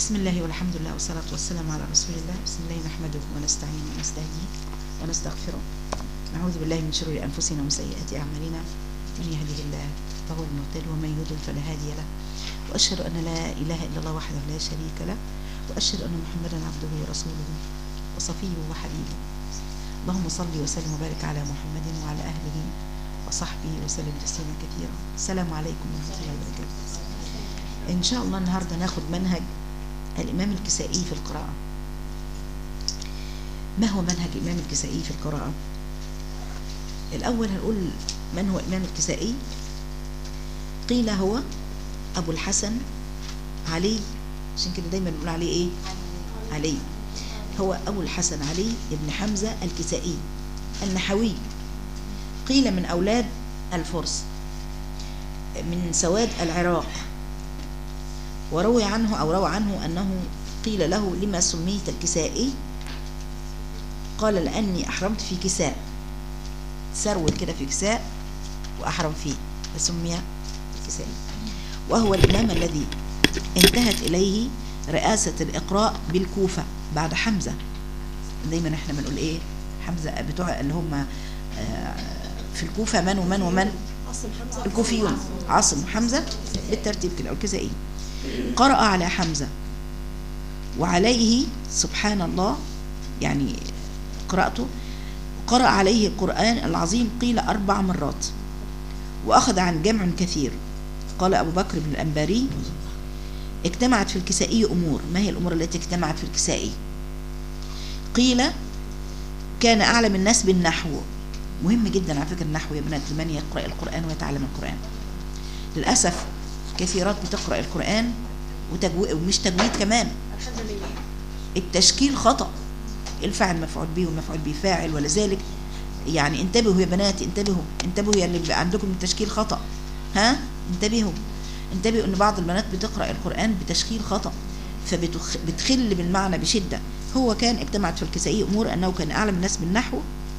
بسم الله والحمد لله والصلاة والسلام على رسول الله بسم الله نحمده ونستعينه ونستهديه ونستغفره نعوذ بالله من شرور أنفسنا ومن سيئات أعمالنا من يهده الله فهو المهتد ومن يضلل فلا هادي له وأشهد أن لا إله إلا الله وحده لا شريك له وأشهد أن محمدا عبده ورسوله وصفيه وحبيبه اللهم صل وسلم وبارك على محمد وعلى أهله وصحبه وسلم تسليما كثيرا السلام عليكم ورحمة الله وبركاته إن شاء الله النهاردة ناخد منهج الإمام الكسائي في القراءة ما هو منهج الإمام الكسائي في القراءة الأول هنقول من هو الإمام الكسائي قيل هو أبو الحسن علي عشان كده دايما بنقول عليه إيه علي هو أبو الحسن علي ابن حمزة الكسائي النحوي قيل من أولاد الفرس من سواد العراق وروي عنه أو روى عنه أنه قيل له لما سميت الكسائي قال لأني أحرمت في كساء سرول كده في كساء وأحرم فيه فسمي الكسائي وهو الإمام الذي انتهت إليه رئاسة الإقراء بالكوفة بعد حمزة دايما احنا بنقول ايه حمزة بتوع اللي هم في الكوفة من ومن ومن الكوفيون عاصم حمزة بالترتيب كده الكسائي قرأ على حمزة وعليه سبحان الله يعني قرأته قرأ عليه القرآن العظيم قيل أربع مرات وأخذ عن جمع كثير قال أبو بكر بن الأنباري اجتمعت في الكسائي أمور ما هي الأمور التي اجتمعت في الكسائي قيل كان أعلم الناس بالنحو مهم جدا على فكرة النحو يا بنات لمن يقرأ القرآن ويتعلم القرآن للأسف كثيرات بتقرأ القرآن وتجويد ومش تجويد كمان التشكيل خطأ الفاعل مفعول به والمفعول به فاعل ولذلك يعني انتبهوا يا بنات انتبهوا انتبهوا يا اللي عندكم التشكيل خطأ ها انتبهوا انتبهوا ان بعض البنات بتقرأ القرآن بتشكيل خطأ فبتخل بالمعنى بشدة هو كان اجتمعت في الكسائي أمور أنه كان أعلم الناس بالنحو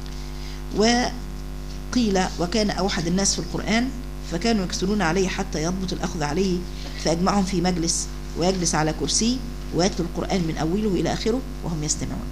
وقيل وكان أوحد الناس في القرآن فكانوا يكسرون عليه حتى يضبط الأخذ عليه فأجمعهم في مجلس ويجلس على كرسي ويتلو القرآن من أوله إلى آخره وهم يستمعون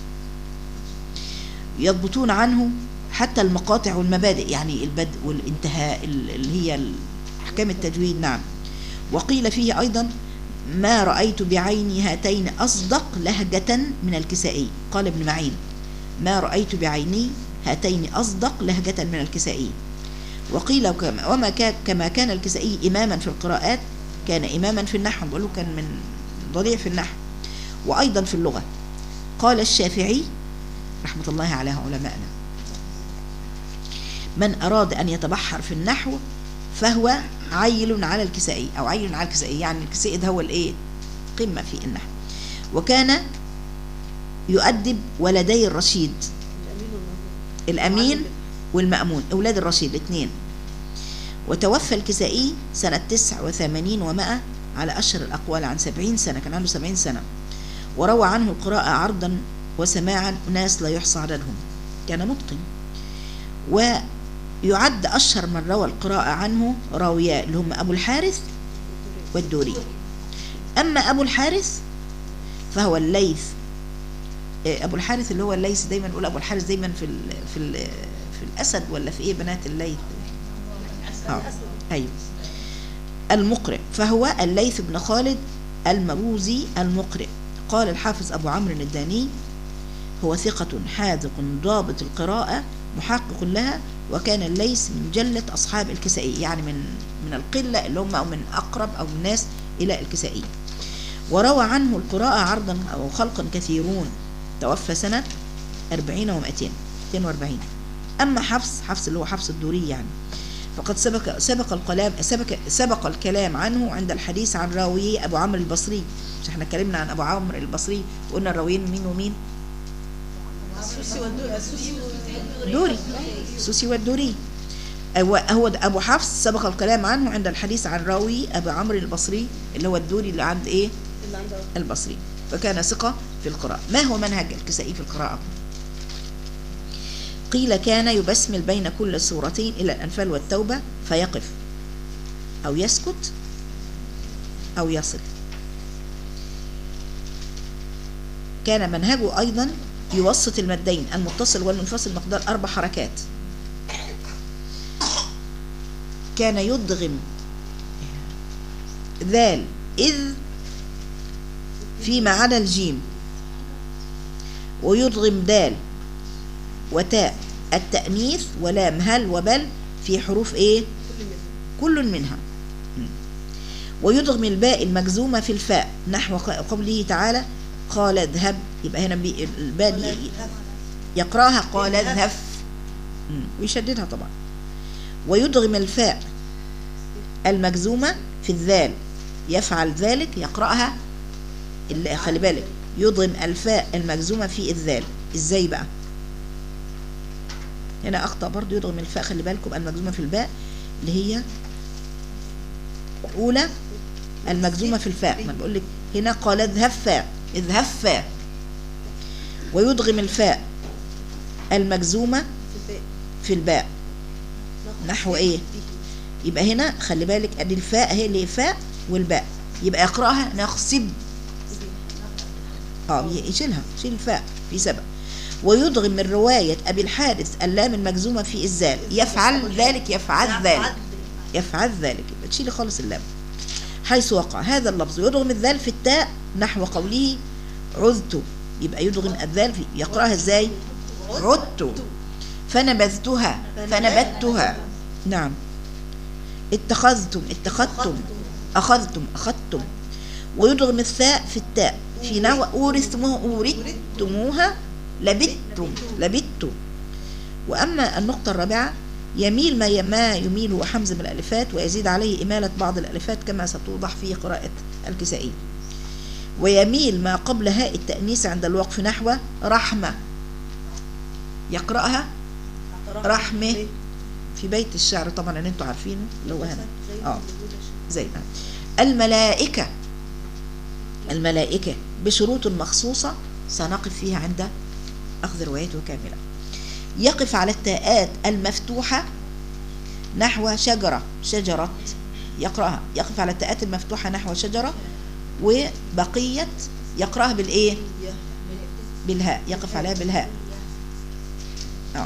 يضبطون عنه حتى المقاطع والمبادئ يعني البدء والانتهاء اللي هي أحكام التجويد نعم وقيل فيه أيضا ما رأيت بعيني هاتين أصدق لهجة من الكسائي قال ابن معين ما رأيت بعيني هاتين أصدق لهجة من الكسائي وقيل وما كان كما كان الكسائي إماما في القراءات كان إماما في النحو بقول كان من ضليع في النحو وأيضا في اللغة قال الشافعي رحمة الله على علمائنا من أراد أن يتبحر في النحو فهو عيل على الكسائي أو عيل على الكسائي يعني الكسائي ده هو الإيه قمة في النحو وكان يؤدب ولدي الرشيد الأمين والمأمون أولاد الرشيد الاثنين وتوفى الكسائي سنة تسع وثمانين ومائة على أشهر الأقوال عن سبعين سنة كان عنده سبعين سنة وروى عنه القراءة عرضا وسماعا ناس لا يحصى عددهم كان متقن ويعد أشهر من روى القراءة عنه راوياء اللي هم أبو الحارث والدوري أما أبو الحارث فهو الليث أبو الحارث اللي هو الليث دايما نقول أبو الحارث دايما في ال في ال في الأسد ولا في إيه بنات الليث اه ايوه المقرئ فهو الليث بن خالد المروزي المقرئ قال الحافظ ابو عمرو الداني هو ثقة حاذق ضابط القراءة محقق لها وكان الليث من جلة أصحاب الكسائي يعني من من القلة اللي هم أو من أقرب أو الناس إلى الكسائي وروى عنه القراءة عرضا أو خلقا كثيرون توفى سنة 40 و 200 240 أما حفص حفص اللي هو حفص الدوري يعني فقد سبق سبق الكلام سبق سبق الكلام عنه عند الحديث عن راويه ابو عمرو البصري مش احنا اتكلمنا عن ابو عمرو البصري وقلنا الراويين مين ومين دوري سوسي والدوري هو ابو حفص سبق الكلام عنه عند الحديث عن راوي ابو عمرو البصري اللي هو الدوري اللي عند ايه البصري فكان ثقه في القراءه ما هو منهج الكسائي في القراءه قيل كان يبسمل بين كل سورتين إلى الأنفال والتوبة فيقف أو يسكت أو يصل كان منهجه أيضا يوسط المدين المتصل والمنفصل مقدار أربع حركات كان يدغم ذال إذ فيما عدا الجيم ويدغم دال وتاء التأنيث ولام هل وبل في حروف ايه كل منها ويدغم الباء المجزومة في الفاء نحو قوله تعالى قال اذهب يبقى هنا بي- الباء دي يقراها قال اذهب مم. ويشددها طبعا ويدغم الفاء المجزومة في الذال يفعل ذلك يقرأها اللي خلي بالك يضغم الفاء المجزومة في الذال ازاي بقى هنا اخطأ برضو يضغم الفاء خلي بالكم المجزومة في الباء اللي هي اولى المجزومة في الفاء ما بقول لك هنا قال اذهب فاء اذهب فاء ويدغم الفاء المجزومة في الباء نحو ايه يبقى هنا خلي بالك ادي الفاء هي اللي فاء والباء يبقى اقراها نخسب اه يشيلها شيل الفاء في سبب ويدغم من رواية أبي الحارث اللام المجزومة في الزال يفعل ذلك يفعل ذلك يفعل ذلك يبقى تشيلي خالص اللام حيث وقع هذا اللفظ يدغم الذال في التاء نحو قوله عذت يبقى يدغم الذال في يقراها ازاي عدت فنبذتها فنبذتها نعم اتخذتم اتخذتم أخذتم أخذتم ويدغم الثاء في التاء في نحو أورثتموها أورثتموها لبثتم لبثتم وأما النقطة الرابعة يميل ما ما يميله حمز من الألفات ويزيد عليه إمالة بعض الألفات كما ستوضح في قراءة الكسائي ويميل ما قبل هاء التأنيث عند الوقف نحو رحمة يقرأها رحمة في بيت الشعر طبعا ان انتوا عارفينه اللي هو هنا اه زي ما الملائكة الملائكة بشروط مخصوصة سنقف فيها عند أخذ روايته كاملة يقف على التاءات المفتوحة نحو شجرة شجرة يقرأها يقف على التاءات المفتوحة نحو شجرة وبقية يقرأها بالإيه بالهاء يقف عليها بالهاء آه.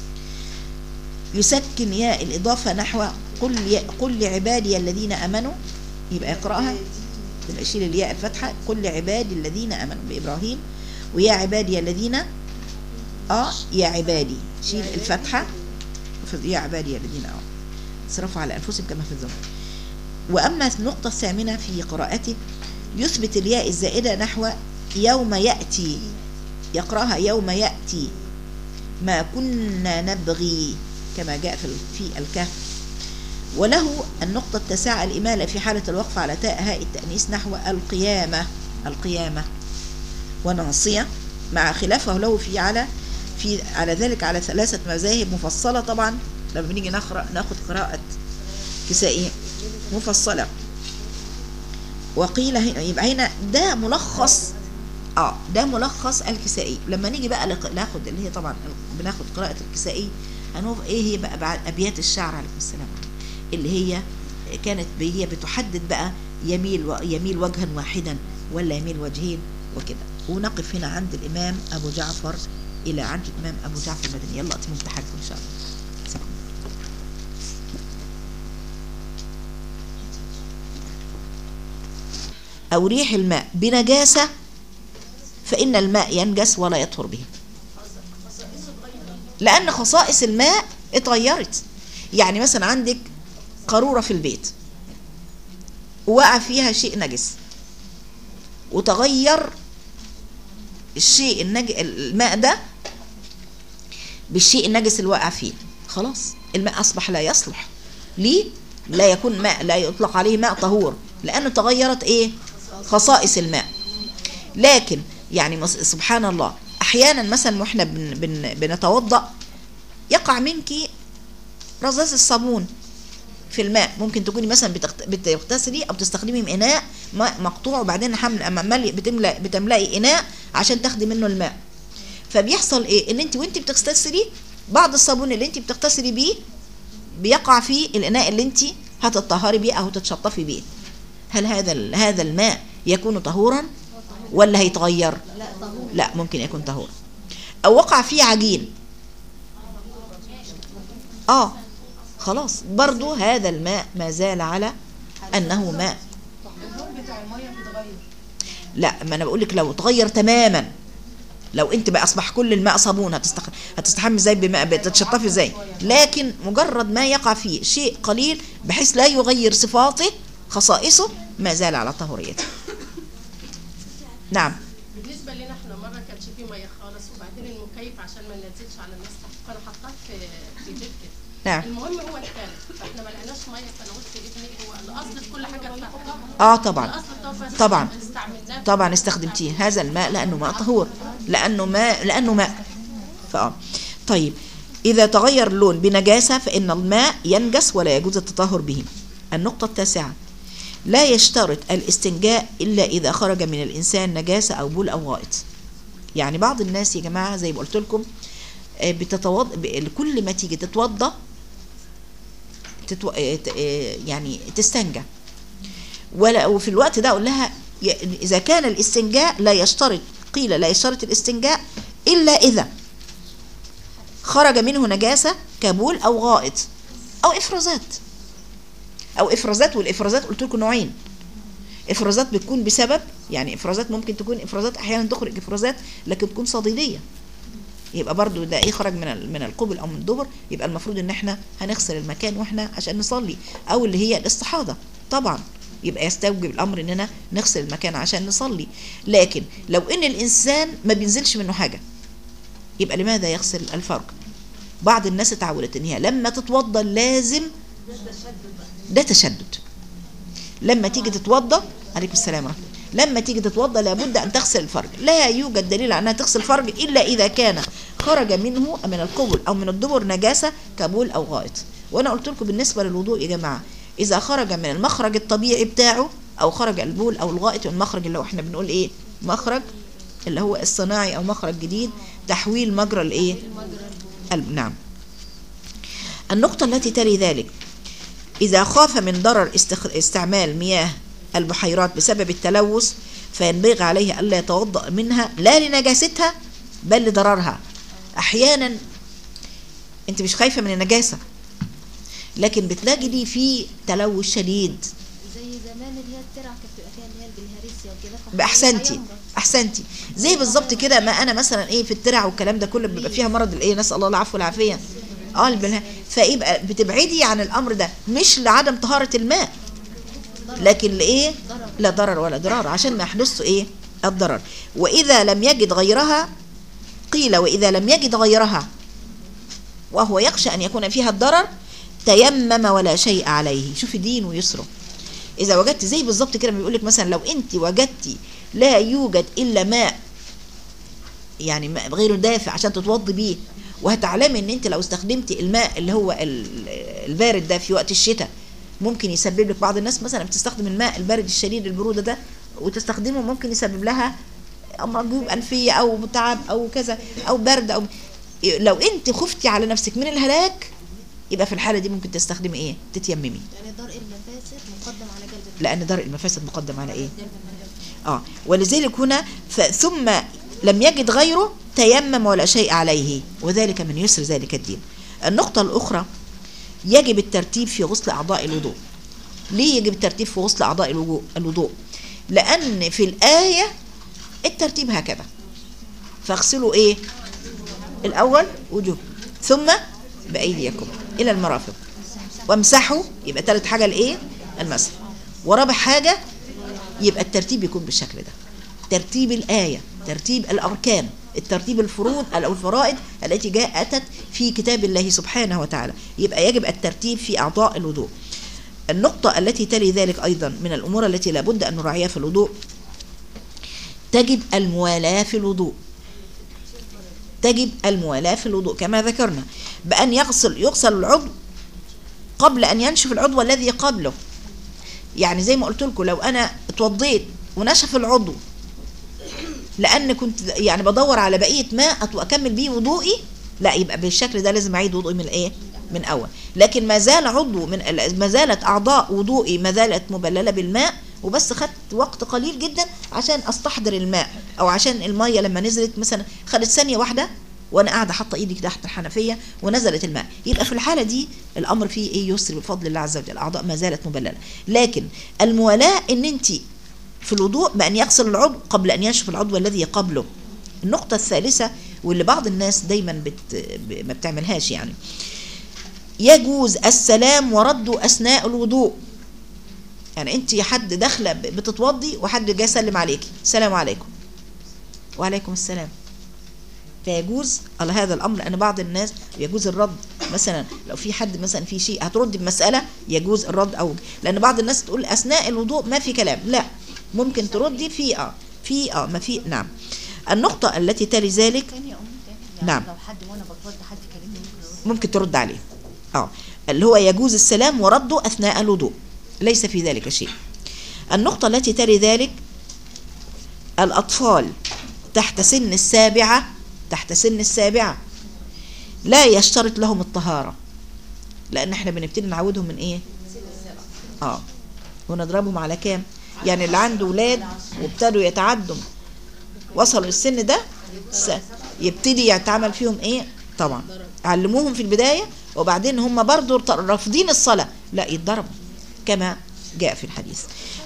يسكن ياء الإضافة نحو قل, يا قل لعبادي الذين أمنوا يبقى يقرأها يبقى يشيل الياء الفتحة قل لعبادي الذين أمنوا بإبراهيم ويا عبادي الذين اه يا عبادي شيل الفتحة يا عبادي الذين اه صرفوا على أنفسهم كما في الزمن وأما النقطة الثامنة في قراءته يثبت الياء الزائدة نحو يوم يأتي يقرأها يوم يأتي ما كنا نبغي كما جاء في في الكهف وله النقطة التاسعة الإمالة في حالة الوقف على تاء هاء التأنيث نحو القيامة القيامة وناصية مع خلافه له في على في على ذلك على ثلاثة مذاهب مفصلة طبعا لما بنيجي نقرأ ناخد قراءة كسائي مفصلة وقيل هنا يبقى هنا ده ملخص اه ده ملخص الكسائي لما نيجي بقى لق- ناخد اللي هي طبعا بناخد قراءة الكسائي هنشوف ايه هي بقى بعد ابيات الشعر عليكم السلام اللي هي كانت هي بتحدد بقى يميل و- يميل وجها واحدا ولا يميل وجهين وكده ونقف هنا عند الامام ابو جعفر الى عند الامام ابو جعفر المدني يلا اتم امتحانكم ان شاء الله سلام. أو ريح الماء بنجاسة فإن الماء ينجس ولا يطهر به لأن خصائص الماء اتغيرت يعني مثلا عندك قارورة في البيت ووقع فيها شيء نجس وتغير الشيء النج... الماء ده بالشيء النجس اللي وقع فيه خلاص الماء أصبح لا يصلح ليه لا يكون ماء لا يطلق عليه ماء طهور لأنه تغيرت إيه خصائص الماء لكن يعني مس- سبحان الله أحيانا مثلا وإحنا بن... بن... بنتوضأ يقع منك رذاذ الصابون في الماء ممكن تكوني مثلا بتغت- بتغتسلي او بتستخدمي اناء ماء مقطوع وبعدين حمل اما ملي بتملأ بتملئي اناء عشان تاخدي منه الماء فبيحصل ايه ان انت وانت بتغتسلي بعض الصابون اللي انت بتغتسلي بيه بيقع في الاناء اللي انت هتطهري بيه او تتشطفي بيه هل هذا ال- هذا الماء يكون طهورا ولا هيتغير لا ممكن يكون طهور او وقع فيه عجين اه خلاص برضو هذا الماء ما زال على انه ماء اللون بتاع الميه بيتغير لا ما انا بقول لك لو اتغير تماما لو انت بقى اصبح كل الماء صابون هتستخ... هتستحمي ازاي بماء بتتشطفي ازاي لكن مجرد ما يقع فيه شيء قليل بحيث لا يغير صفاته خصائصه ما زال على طهوريته نعم بالنسبه لنا احنا مره كانش فيه ميه خالص وبعدين المكيف عشان ما ننزلش على الناس تحت فانا حطيت في في بيت كده نعم المهم هو الثالث فاحنا ما لقيناش ميه فانا قلت لابني هو الاصل في كل حاجه بتاعتها اه طبعا الاصل بتاعه بس طبعا. استعملناه طبعا استخدمتيه هذا الماء لانه ماء طهور لانه ماء لانه ماء فآه. طيب اذا تغير اللون بنجاسه فان الماء ينجس ولا يجوز التطهر به النقطه التاسعه لا يشترط الاستنجاء الا اذا خرج من الانسان نجاسه او بول او غائط يعني بعض الناس يا جماعه زي ما قلت لكم آه، بتتوضا ب- كل ما تيجي تتوضا تتو... آه، ت- آه، يعني تستنجى ولا وفي الوقت ده اقول لها ي- اذا كان الاستنجاء لا يشترط قيل لا يشترط الاستنجاء الا اذا خرج منه نجاسه كبول او غائط او افرازات او افرازات والافرازات قلت لكم نوعين افرازات بتكون بسبب يعني افرازات ممكن تكون افرازات احيانا تخرج افرازات لكن تكون صديديه يبقى برضو ده ايه خرج من ال- من القبل او من الدبر يبقى المفروض ان احنا هنغسل المكان واحنا عشان نصلي او اللي هي الاستحاضه طبعا يبقى يستوجب الامر اننا نغسل المكان عشان نصلي لكن لو ان الانسان ما بينزلش منه حاجه يبقى لماذا يغسل الفرج بعض الناس اتعودت ان هي لما تتوضا لازم ده تشدد لما تيجي تتوضا عليكم السلام ورحمه الله لما تيجي تتوضا لابد ان تغسل الفرج لا يوجد دليل على انها تغسل الفرج الا اذا كان خرج منه من القبل او من الدبر نجاسه كبول او غائط وانا قلت لكم بالنسبه للوضوء يا جماعه اذا خرج من المخرج الطبيعي بتاعه او خرج البول او الغائط من المخرج اللي هو احنا بنقول ايه مخرج اللي هو الصناعي او مخرج جديد تحويل مجرى الايه الب- نعم النقطه التي تلي ذلك إذا خاف من ضرر استخ... استعمال مياه البحيرات بسبب التلوث فينبغي عليه ألا يتوضأ منها لا لنجاستها بل لضررها أحيانا أنت مش خايفة من النجاسة لكن بتلاقي دي في تلوث شديد زي زمان اللي هي الترع كانت بتبقى فيها اللي هي البلهارسيا وكده فخليها باحسنتي يمرض. احسنتي زي بالظبط كده ما انا مثلا ايه في الترع والكلام ده كله بيبقى فيها مرض الايه نسال الله العفو والعافيه اه البلها فيبقى بتبعدي عن الامر ده مش لعدم طهاره الماء لكن لايه لا ضرر ولا ضرار عشان ما يحدث ايه الضرر واذا لم يجد غيرها قيل واذا لم يجد غيرها وهو يخشى ان يكون فيها الضرر تيمم ولا شيء عليه شوفي دين ويسره اذا وجدت زي بالظبط كده بيقول لك مثلا لو انت وجدتي لا يوجد الا ماء يعني ماء غير دافع عشان تتوضي بيه وهتعلمي ان انت لو استخدمتي الماء اللي هو ال- البارد ده في وقت الشتاء ممكن يسبب لك بعض الناس مثلا بتستخدم الماء البارد الشديد البروده ده وتستخدمه ممكن يسبب لها امراض جيوب انفيه او تعب او كذا او برد او لو انت خفتي على نفسك من الهلاك يبقى في الحاله دي ممكن تستخدمي ايه تتيممي يعني درء المفاسد مقدم على جلب المفاسد. لان درء المفاسد مقدم على ايه جلب المفاسد. اه ولذلك هنا ف- ثم لم يجد غيره تيمم ولا شيء عليه وذلك من يسر ذلك الدين النقطة الأخرى يجب الترتيب في غسل أعضاء الوضوء ليه يجب الترتيب في غسل أعضاء الوضوء الوضوء لأن في الآية الترتيب هكذا فاغسلوا إيه الأول وجوه ثم بأيديكم إلى المرافق وامسحوا يبقى تالت حاجة الإيه المسح ورابع حاجة يبقى الترتيب يكون بالشكل ده ترتيب الآية ترتيب الأركان الترتيب الفروض أو الفرائض التي جاء أتت في كتاب الله سبحانه وتعالى يبقى يجب الترتيب في أعضاء الوضوء النقطة التي تلي ذلك أيضا من الأمور التي لابد أن نراعيها في الوضوء تجب الموالاة في الوضوء تجب الموالاة في الوضوء كما ذكرنا بأن يغسل يغسل العضو قبل أن ينشف العضو الذي قبله يعني زي ما قلت لكم لو انا اتوضيت ونشف العضو لان كنت يعني بدور على بقيه ماء أت- اكمل بيه وضوئي لا يبقى بالشكل ده لازم اعيد وضوئي من الايه من اول لكن ما زال عضو من ال- ما زالت اعضاء وضوئي ما زالت مبلله بالماء وبس خدت وقت قليل جدا عشان استحضر الماء او عشان الميه لما نزلت مثلا خدت ثانيه واحده وانا قاعده حاطه ايدي تحت الحنفيه ونزلت الماء يبقى في الحاله دي الامر فيه ايه يسر بفضل الله عز وجل الاعضاء ما زالت مبلله لكن الموالاه ان انت في الوضوء بان يغسل العضو قبل ان ينشف العضو الذي قبله النقطه الثالثه واللي بعض الناس دايما بت ب- ما بتعملهاش يعني يجوز السلام ورده اثناء الوضوء يعني انت حد داخله ب- بتتوضي وحد جاي يسلم عليكي السلام عليكم وعليكم السلام فيجوز على هذا الامر لان بعض الناس يجوز الرد مثلا لو في حد مثلا في شيء هترد بمساله يجوز الرد او لان بعض الناس تقول اثناء الوضوء ما في كلام لا ممكن تردي في اه في اه ما في نعم النقطه التي تلي ذلك تاني يا أمي تاني نعم. لو حد وانا بتوضى حد كلمني ممكن اروح ممكن ترد عليه اه اللي هو يجوز السلام ورده اثناء الوضوء ليس في ذلك شيء النقطة التي تلي ذلك الأطفال تحت سن السابعة تحت سن السابعة لا يشترط لهم الطهارة لأن احنا بنبتدي نعودهم من ايه اه ونضربهم على كام يعني اللي عنده ولاد وابتدوا يتعدوا وصلوا السن ده س- يبتدي يتعمل فيهم ايه طبعا علموهم في البداية وبعدين هم برضو رافضين الصلاة لا يتضربوا كما جاء في الحديث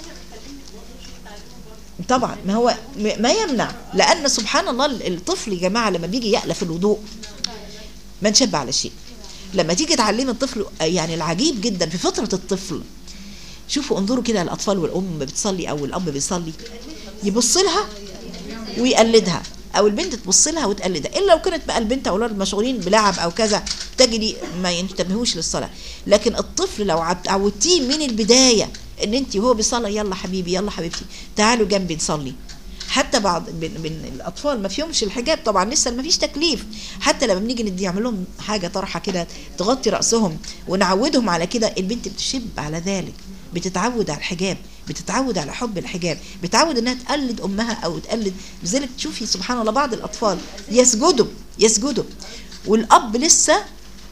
طبعا ما هو م- ما يمنع لان سبحان الله الطفل يا جماعه لما بيجي يألف الوضوء ما نشبع على شيء لما تيجي تعلمي الطفل يعني العجيب جدا في فطره الطفل شوفوا انظروا كده الاطفال والام بتصلي او الاب بيصلي يبص لها ويقلدها او البنت تبص لها وتقلدها الا لو كانت بقى البنت او الولد مشغولين بلعب او كذا تجري ما ينتبهوش للصلاه لكن الطفل لو عد- عودتيه من البدايه ان انت وهو بيصلي يلا حبيبي يلا حبيبتي تعالوا جنبي نصلي حتى بعض من, من الاطفال ما فيهمش الحجاب طبعا لسه ما فيش تكليف حتى لما بنيجي ندي نعمل لهم حاجه طرحه كده تغطي راسهم ونعودهم على كده البنت بتشب على ذلك بتتعود على الحجاب بتتعود على حب الحجاب بتعود انها تقلد امها او تقلد لذلك تشوفي سبحان الله بعض الاطفال يسجدوا يسجدوا والاب لسه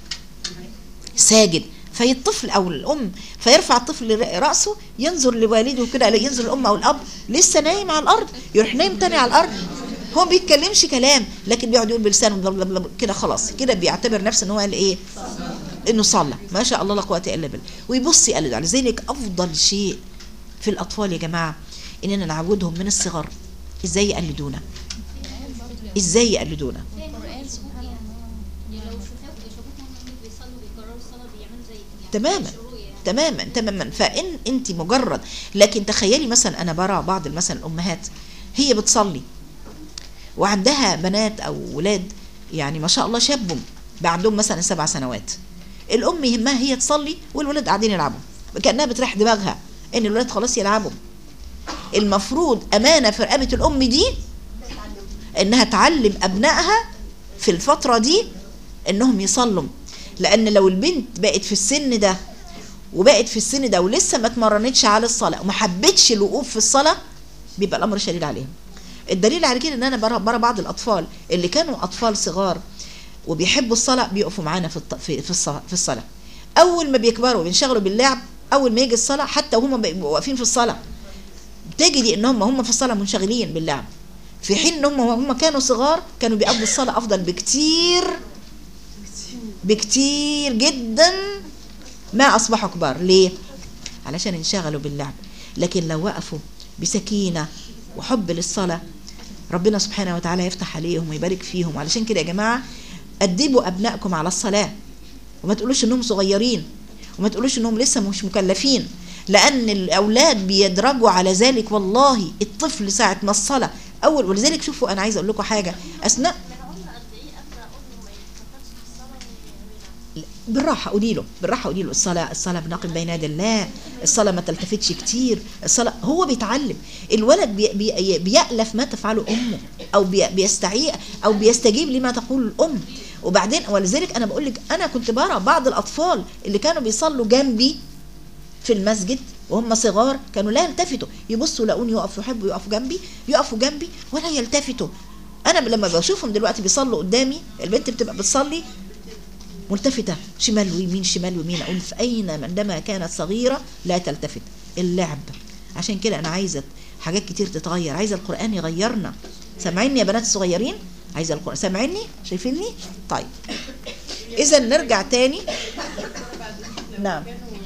ساجد فالطفل او الام فيرفع الطفل ر- راسه ينظر لوالده كده لا ينظر الام او الاب لسه نايم على الارض يروح نايم تاني على الارض هو ما بيتكلمش كلام لكن بيقعد يقول بلسانه بلا بلا بلا كده خلاص كده بيعتبر نفسه ان هو قال ايه انه صلى ما شاء الله لا قوه الا بالله ويبص يقلد على ذلك افضل شيء في الاطفال يا جماعه اننا نعودهم من الصغر ازاي يقلدونا ازاي يقلدونا القرآن سبحان الله يعني لو شافوا شافوهم هم بيصلوا بيكرروا الصلاة بيعملوا زي يعني تماما مش رؤية يعني. تماما تماما فان انت مجرد لكن تخيلي مثلا انا برى بعض مثلا الامهات هي بتصلي وعندها بنات او ولاد يعني ما شاء الله شابهم بقى عندهم مثلا سبع سنوات الام يهمها هي تصلي والولاد قاعدين يلعبوا كانها بتريح دماغها ان الولاد خلاص يلعبوا المفروض امانه في رقبه الام دي انها تعلم ابنائها في الفتره دي انهم يصلوا لان لو البنت بقت في السن ده وبقت في السن ده ولسه ما اتمرنتش على الصلاه وما حبتش الوقوف في الصلاه بيبقى الامر شديد عليهم الدليل على كده ان انا برى برى بعض الاطفال اللي كانوا اطفال صغار وبيحبوا الصلاه بيقفوا معانا في الط- في في الص- في الصلاه اول ما بيكبروا بينشغلوا باللعب اول ما يجي الصلاه حتى وهم بيبقوا واقفين في الصلاه تجدي ان هم هم في الصلاه منشغلين باللعب في حين ان هم هم كانوا صغار كانوا بيقضوا الصلاه افضل بكتير بكتير جدا ما اصبحوا كبار ليه علشان انشغلوا باللعب لكن لو وقفوا بسكينه وحب للصلاه ربنا سبحانه وتعالى يفتح عليهم ويبارك فيهم علشان كده يا جماعه ادبوا ابنائكم على الصلاه وما تقولوش انهم صغيرين وما تقولوش انهم لسه مش مكلفين لان الاولاد بيدرجوا على ذلك والله الطفل ساعه ما الصلاه اول ولذلك شوفوا انا عايزه اقول لكم حاجه اثناء بالراحه قولي له بالراحه قولي له الصلاه الصلاه بنقل بين يدي الله الصلاه ما تلتفتش كتير الصلاه هو بيتعلم الولد بي بي بيألف ما تفعله امه او بي بيستعيء او بيستجيب لما تقول الام وبعدين ولذلك انا بقول لك انا كنت برى بعض الاطفال اللي كانوا بيصلوا جنبي في المسجد وهم صغار كانوا لا يلتفتوا يبصوا يلاقوني يقفوا يحبوا يقفوا جنبي يقفوا جنبي ولا يلتفتوا انا لما بشوفهم دلوقتي بيصلوا قدامي البنت بتبقى بتصلي ملتفتة شمال ويمين شمال ويمين أقول في أين عندما كانت صغيرة لا تلتفت اللعب عشان كده انا عايزه حاجات كتير تتغير عايزه القران يغيرنا سامعيني يا بنات الصغيرين عايزه القران سامعيني شايفيني طيب اذا نرجع تاني نعم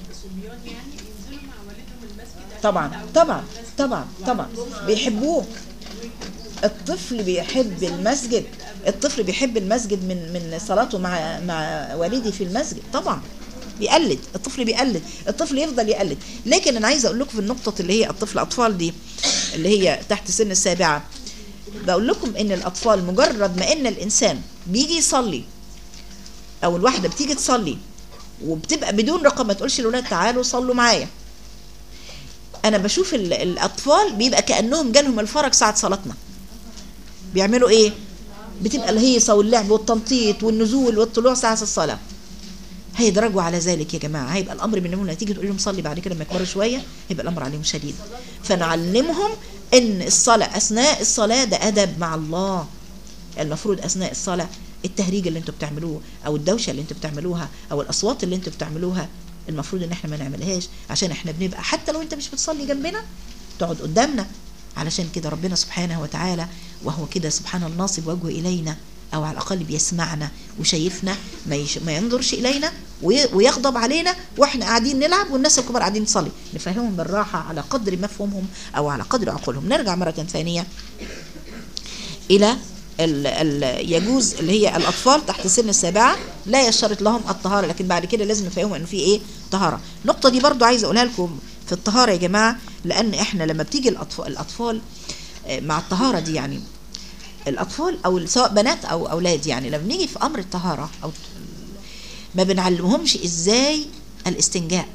طبعا طبعا طبعا طبعا بيحبوه الطفل بيحب المسجد الطفل بيحب المسجد من من صلاته مع مع والدي في المسجد طبعا بيقلد الطفل بيقلد الطفل يفضل يقلد لكن انا عايزه اقول لكم في النقطه اللي هي الطفل اطفال دي اللي هي تحت سن السابعه بقول لكم ان الاطفال مجرد ما ان الانسان بيجي يصلي او الواحده بتيجي تصلي وبتبقى بدون رقم ما تقولش للولاد تعالوا صلوا معايا انا بشوف ال- الاطفال بيبقى كانهم جالهم الفرج ساعه صلاتنا بيعملوا ايه بتبقى الهيصه واللعب والتنطيط والنزول والطلوع ساعه الصلاه هيدرجوا على ذلك يا جماعه هيبقى الامر منهم تيجي تقول لهم صلي بعد كده لما يكبروا شويه هيبقى الامر عليهم شديد فنعلمهم ان الصلاه اثناء الصلاه ده ادب مع الله المفروض اثناء الصلاه التهريج اللي انتوا بتعملوه او الدوشه اللي انتوا بتعملوها او الاصوات اللي انتوا بتعملوها المفروض ان احنا ما نعملهاش عشان احنا بنبقى حتى لو انت مش بتصلي جنبنا تقعد قدامنا علشان كده ربنا سبحانه وتعالى وهو كده سبحان الناصب وجهه الينا او على الاقل بيسمعنا وشايفنا ما, يش... ما ينظرش الينا وي... ويغضب علينا واحنا قاعدين نلعب والناس الكبار قاعدين نصلي نفهمهم بالراحه على قدر مفهومهم او على قدر عقولهم نرجع مره ثانيه الى ال ال يجوز اللي هي الاطفال تحت سن السابعه لا يشترط لهم الطهاره لكن بعد كده لازم نفهمهم ان في ايه طهاره النقطه دي برضو عايزه اقولها لكم في الطهاره يا جماعه لان احنا لما بتيجي الاطفال الاطفال آه، مع الطهاره دي يعني الاطفال او سواء بنات او اولاد يعني لما بنيجي في امر الطهاره او ما بنعلمهمش ازاي الاستنجاء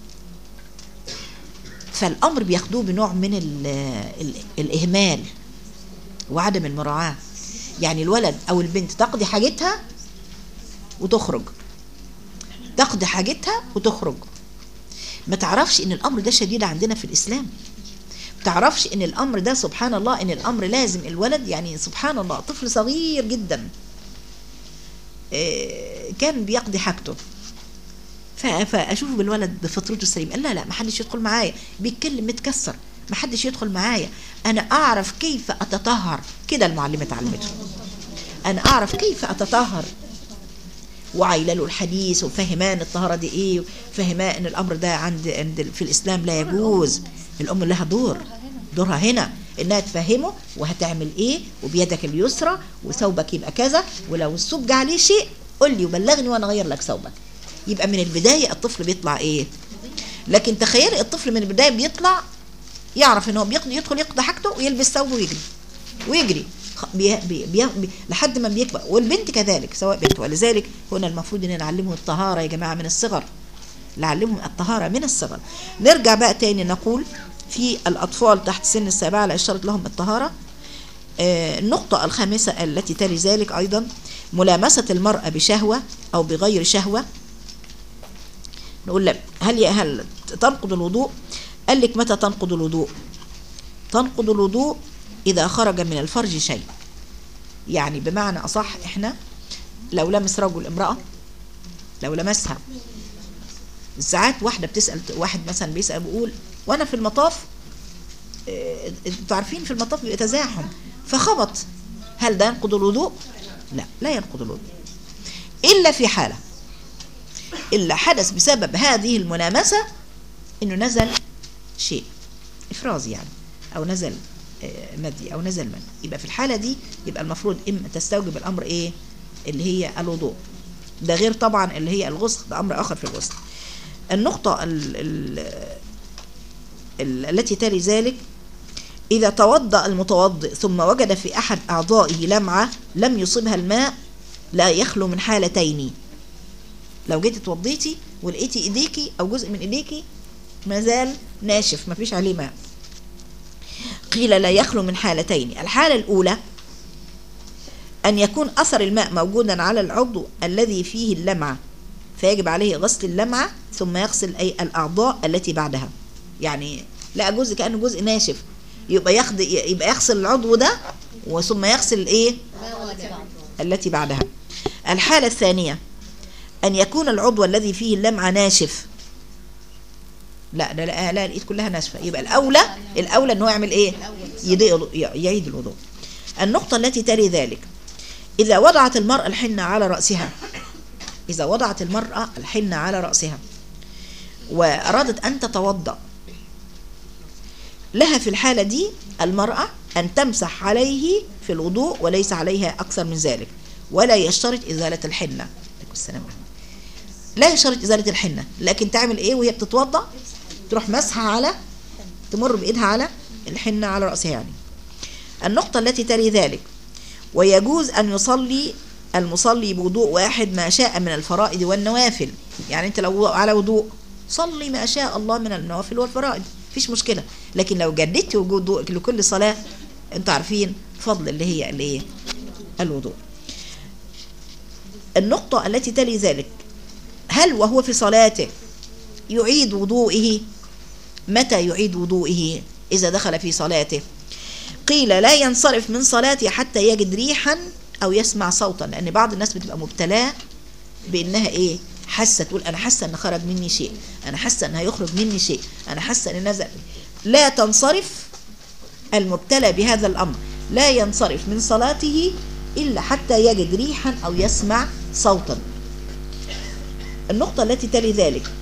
فالامر بياخدوه بنوع من ال ال الاهمال وعدم المراعاه يعني الولد او البنت تقضي حاجتها وتخرج تقضي حاجتها وتخرج ما تعرفش ان الامر ده شديد عندنا في الاسلام ما تعرفش ان الامر ده سبحان الله ان الامر لازم الولد يعني سبحان الله طفل صغير جدا آه، كان بيقضي حاجته ف- فاشوفه بالولد بفطرته السليمه قال لا لا ما حدش يدخل معايا بيتكلم متكسر ما حدش يدخل معايا انا اعرف كيف اتطهر كده المعلمه علمته انا اعرف كيف اتطهر وعايله له الحديث وفهمان الطهاره دي ايه وفهمان ان الامر ده عند عند في الاسلام لا يجوز الام لها دور دورها هنا انها تفهمه وهتعمل ايه وبيدك اليسرى وثوبك يبقى كذا ولو الثوب جه عليه شيء قول لي وبلغني وانا اغير لك ثوبك يبقى من البدايه الطفل بيطلع ايه لكن تخيلي الطفل من البدايه بيطلع يعرف ان هو بيقضي يدخل يقضي حاجته ويلبس ثوبه ويجري ويجري خ- بي بي بي بي لحد ما بيكبر والبنت كذلك سواء بنت ولذلك هنا المفروض ان نعلمهم الطهاره يا جماعه من الصغر نعلمهم الطهاره من الصغر نرجع بقى تاني نقول في الاطفال تحت سن السابعه لا يشترط لهم الطهاره آه، النقطة الخامسة التي تلي ذلك أيضا ملامسة المرأة بشهوة أو بغير شهوة نقول لك هل يا هل تنقض الوضوء قال لك متى تنقض الوضوء تنقض الوضوء إذا خرج من الفرج شيء يعني بمعنى أصح إحنا لو لمس رجل امرأة لو لمسها ساعات واحدة بتسأل واحد مثلا بيسأل بيقول وأنا في المطاف آه، انتوا عارفين في المطاف بيبقى تزاحم فخبط هل ده ينقض الوضوء؟ لا لا ينقض الوضوء إلا في حالة إلا حدث بسبب هذه الملامسة إنه نزل شيء إفراز يعني أو نزل آه، مدي أو نزل من يبقى في الحالة دي يبقى المفروض إما تستوجب الأمر إيه اللي هي الوضوء ده غير طبعا اللي هي الغسل ده أمر آخر في الغسل النقطة ال ال ال التي تلي ذلك إذا توضأ المتوضئ ثم وجد في أحد أعضائه لمعة لم يصبها الماء لا يخلو من حالتين لو جيتي اتوضيتي ولقيتي ايديكي او جزء من ايديكي ما زال ناشف ما فيش عليه ماء قيل لا يخلو من حالتين الحالة الأولى أن يكون أثر الماء موجودا على العضو الذي فيه اللمعة فيجب عليه غسل اللمعة ثم يغسل أي الأعضاء التي بعدها يعني لا جزء كأنه جزء ناشف يبقى ياخد يبقى يغسل العضو ده وثم يغسل الايه التي بعدها الحالة الثانية أن يكون العضو الذي فيه اللمعة ناشف لا لا لا, لا الايد كلها ناشفه يبقى الاولى الاولى ان هو يعمل ايه يضيق يعيد الوضوء النقطه التي تلي ذلك اذا وضعت المراه الحنه على راسها اذا وضعت المراه الحنه على راسها وارادت ان تتوضا لها في الحاله دي المراه ان تمسح عليه في الوضوء وليس عليها اكثر من ذلك ولا يشترط ازاله الحنه عليكم السلام ورحمة الله. لا يشترط ازاله الحنه لكن تعمل ايه وهي بتتوضا تروح مسحه على تمر بايدها على الحنه على راسها يعني النقطه التي تلي ذلك ويجوز ان يصلي المصلي بوضوء واحد ما شاء من الفرائض والنوافل يعني انت لو على وضوء صلي ما شاء الله من النوافل والفرائض مفيش مشكله لكن لو جددت وضوءك لكل صلاه انتوا عارفين فضل اللي هي اللي ايه الوضوء النقطة التي تلي ذلك هل وهو في صلاته يعيد وضوئه متى يعيد وضوئه إذا دخل في صلاته قيل لا ينصرف من صلاته حتى يجد ريحا أو يسمع صوتا لأن بعض الناس بتبقى مبتلاة بأنها إيه حاسة تقول أنا حاسة أن خرج مني شيء أنا حاسة أن هيخرج مني شيء أنا حاسة أن نزل لا تنصرف المبتلى بهذا الأمر لا ينصرف من صلاته إلا حتى يجد ريحا أو يسمع صوتا النقطة التي تلي ذلك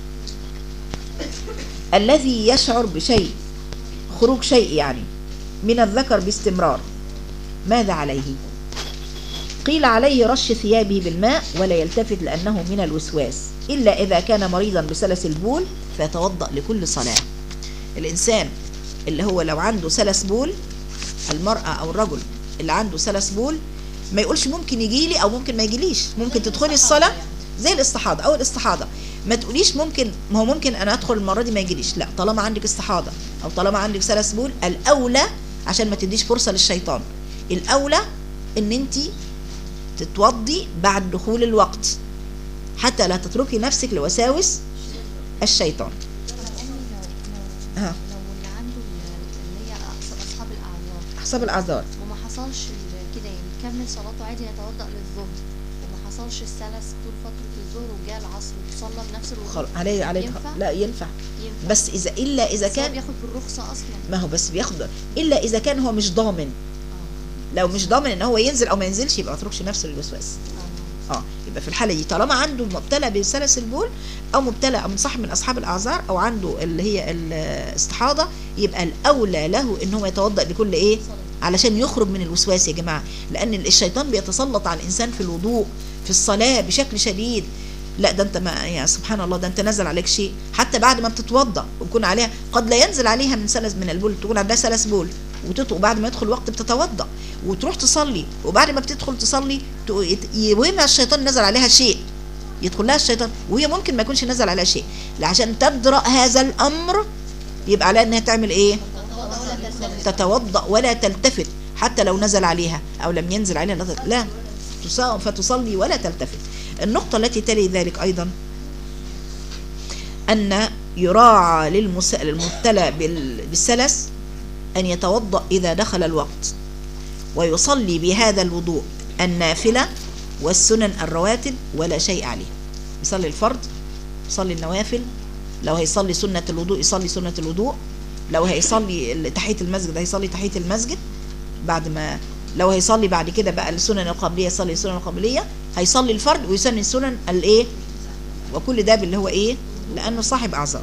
الذي يشعر بشيء خروج شيء يعني من الذكر باستمرار ماذا عليه قيل عليه رش ثيابه بالماء ولا يلتفت لأنه من الوسواس إلا إذا كان مريضا بسلس البول فيتوضأ لكل صلاة الإنسان اللي هو لو عنده سلس بول المرأة أو الرجل اللي عنده سلس بول ما يقولش ممكن يجي لي او ممكن ما يجيليش ممكن تدخلي الصلاه زي الاستحاضه او الاستحاضه ما تقوليش ممكن ما هو ممكن انا ادخل المره دي ما يجيليش لا طالما عندك استحاضه او طالما عندك سلس بول الاولى عشان ما تديش فرصه للشيطان الاولى ان انت تتوضي بعد دخول الوقت حتى لا تتركي نفسك لوساوس الشيطان ها لو اللي عنده اللي هي أص- اصحاب الاعذار حسب الاعذار وما حصلش ال- كده يعني كمل صلاته عادي يتوضا للظهر وما حصلش السلس طول فتره الظهر وجاء العصر وصلى بنفس الوضوء خلاص عليه عليه ينفع؟ لا ينفع ينفع بس اذا الا اذا بس هو كان بياخد بالرخصه اصلا ما هو بس بياخد الا اذا كان هو مش ضامن لو مش ضامن ان هو ينزل او ما ينزلش يبقى ما يتركش نفسه للوسواس اه يبقى في الحاله دي طالما عنده مبتلى بسلس البول او مبتلى او من صاحب من اصحاب الاعذار او عنده اللي هي الاستحاضه يبقى الاولى له ان هو يتوضا لكل ايه علشان يخرج من الوسواس يا جماعه لان الشيطان بيتسلط على الانسان في الوضوء في الصلاه بشكل شديد لا ده انت ما يا سبحان الله ده انت نزل عليك شيء حتى بعد ما بتتوضا ويكون عليها قد لا ينزل عليها من سلس من البول تقول عندها سلس بول وتطق بعد ما يدخل الوقت بتتوضا وتروح تصلي وبعد ما بتدخل تصلي تق- يت- يوهمها الشيطان نزل عليها شيء يدخل لها الشيطان وهي ممكن ما يكونش نزل عليها شيء عشان تدرأ هذا الامر يبقى عليها انها تعمل ايه تتوضا ولا تلتفت حتى لو نزل عليها او لم ينزل عليها لا ت- لا تصا- فتصلي ولا تلتفت النقطه التي تلي ذلك ايضا ان يراعى للمس- للمبتلى بال- بالسلس ان يتوضا اذا دخل الوقت ويصلي بهذا الوضوء النافله والسنن الرواتب ولا شيء عليه يصلي الفرض يصلي النوافل لو هيصلي سنة الوضوء يصلي سنة الوضوء لو هيصلي ال- تحية المسجد هيصلي تحية المسجد بعد ما لو هيصلي بعد كده بقى السنن القبلية يصلي السنن القبلية هيصلي الفرد ويسنن السنن الايه وكل ده اللي هو ايه لانه صاحب اعذار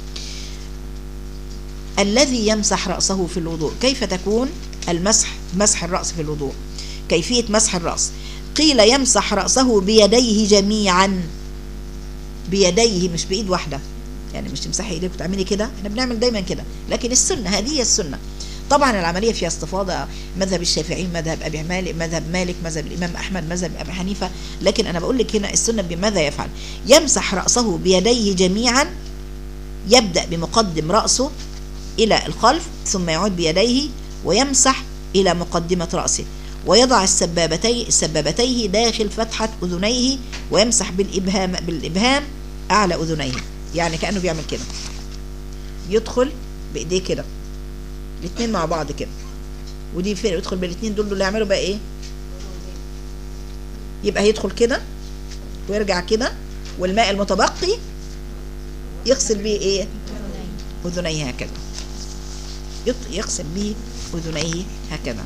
الذي يمسح رأسه في الوضوء كيف تكون المسح مسح الرأس في الوضوء كيفية مسح الرأس قيل يمسح رأسه بيديه جميعا بيديه مش بإيد واحدة يعني مش تمسحي ايديك وتعملي كده احنا بنعمل دايما كده لكن السنة هذه هي السنة طبعا العملية فيها استفاضة مذهب الشافعي مذهب أبي مالك مذهب مالك مذهب الإمام أحمد مذهب أبي حنيفة لكن أنا بقول لك هنا السنة بماذا يفعل يمسح رأسه بيديه جميعا يبدأ بمقدم رأسه إلى الخلف ثم يعود بيديه ويمسح إلى مقدمة رأسه ويضع السبابتي السبابتيه داخل فتحة أذنيه ويمسح بالإبهام بالإبهام أعلى أذنيه يعني كأنه بيعمل كده يدخل بإيديه كده الاثنين مع بعض كده ودي فين يدخل بالاثنين دول اللي يعملوا بقى ايه يبقى هيدخل كده ويرجع كده والماء المتبقي يغسل بيه ايه أذنيه هكذا يط- يغسل به أذنيه هكذا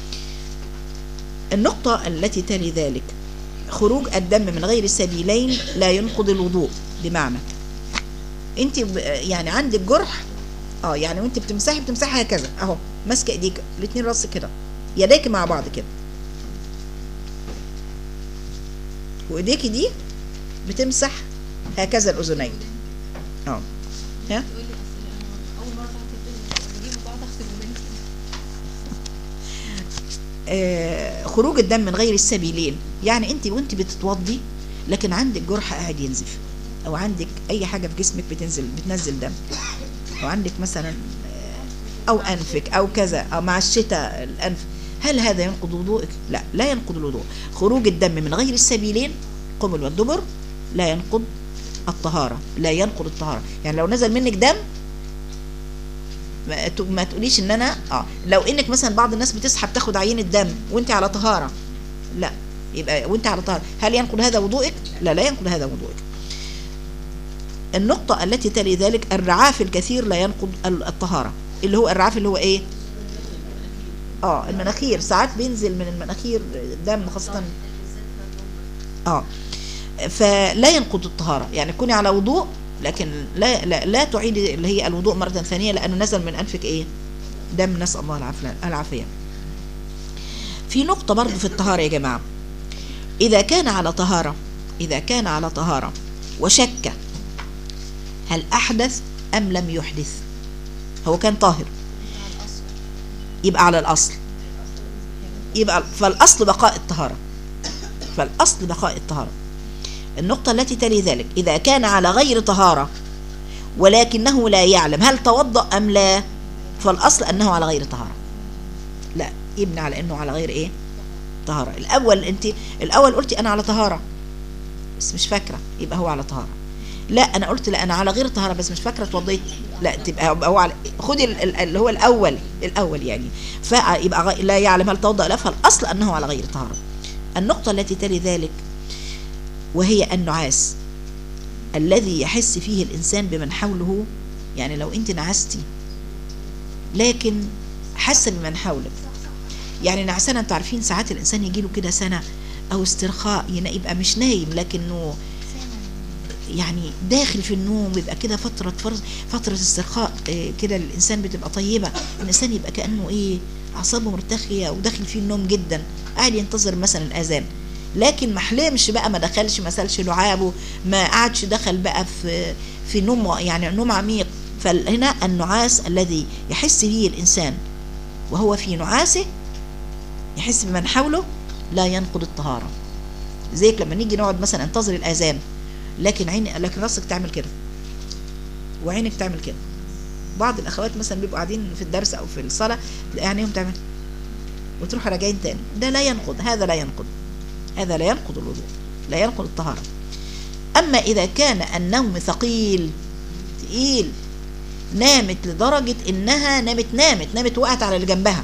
النقطة التي تلي ذلك خروج الدم من غير السبيلين لا ينقض الوضوء بمعنى انت ب- يعني عندك جرح اه يعني وانت بتمسحي بتمسحي هكذا اهو ماسكه ايديك الاتنين راس كده يديك مع بعض كده وايديكي دي بتمسح هكذا الاذنين اه ها تقول لي اصل انا اول مره بعمل كده بجيب بعض اغسل وداني آه، خروج الدم من غير السبيلين يعني انت وانت بتتوضي لكن عندك جرح قاعد ينزف او عندك اي حاجه في جسمك بتنزل بتنزل دم او عندك مثلا آه، او انفك او كذا او مع الشتاء الانف هل هذا ينقض وضوءك لا لا ينقض الوضوء خروج الدم من غير السبيلين قبل والدبر لا ينقض الطهاره لا ينقض الطهاره يعني لو نزل منك دم ما ت- ما تقوليش ان انا اه لو انك مثلا بعض الناس بتسحب تاخد عينه دم وانت على طهاره لا يبقى وانت على طهاره هل ينقض هذا وضوءك لا لا ينقض هذا وضوءك النقطة التي تلي ذلك الرعاف الكثير لا ينقض ال- الطهارة اللي هو الرعاف اللي هو ايه اه المناخير ساعات بينزل من المناخير دم خاصة اه فلا ينقض الطهارة يعني كوني على وضوء لكن لا لا, لا تعيد اللي هي الوضوء مرة ثانية لأنه نزل من أنفك إيه دم نسأل الله العافية العافية في نقطة برضو في الطهارة يا جماعة إذا كان على طهارة إذا كان على طهارة وشك هل أحدث أم لم يحدث هو كان طاهر يبقى على الأصل يبقى فالأصل بقاء الطهارة فالأصل بقاء الطهارة النقطة التي تلي ذلك إذا كان على غير طهارة ولكنه لا يعلم هل توضأ أم لا فالأصل أنه على غير طهارة لا يبنى على أنه على غير إيه طهارة الأول أنت الأول قلتي أنا على طهارة بس مش فاكرة يبقى هو على طهارة لا أنا قلت لا أنا على غير طهارة بس مش فاكرة اتوضيت لا تبقى يبقى هو على خدي ال- ال- اللي هو الأول الأول يعني فيبقى غ- لا يعلم هل توضأ لا فالأصل أنه على غير طهارة النقطة التي تلي ذلك وهي النعاس الذي يحس فيه الإنسان بمن حوله يعني لو أنت نعستي لكن حاسة بمن حولك يعني نعسانة انتوا عارفين ساعات الإنسان يجيله كده سنة أو استرخاء ين- يبقى مش نايم لكنه يعني داخل في النوم بيبقى كده فترة فرز فترة استرخاء آه، كده الإنسان بتبقى طيبة الإنسان يبقى كأنه إيه أعصابه مرتخية وداخل فيه النوم جدا قاعد ينتظر مثلا الأذان لكن ما حلمش بقى ما دخلش ما سالش لعابه ما قعدش دخل بقى في في نوم يعني نوم عميق فهنا النعاس الذي يحس به الإنسان وهو في نعاسه يحس بمن حوله لا ينقض الطهارة زيك لما نيجي نقعد مثلا انتظر الأذان لكن عين لكن راسك تعمل كده وعينك تعمل كده بعض الأخوات مثلا بيبقوا قاعدين في الدرس أو في الصلاة تلاقي عينيهم تعمل وتروح راجعين تاني ده لا ينقض هذا لا ينقض هذا لا ينقض الوضوء لا ينقض الطهارة أما إذا كان النوم ثقيل تقيل نامت لدرجة إنها نامت نامت نامت وقعت على اللي جنبها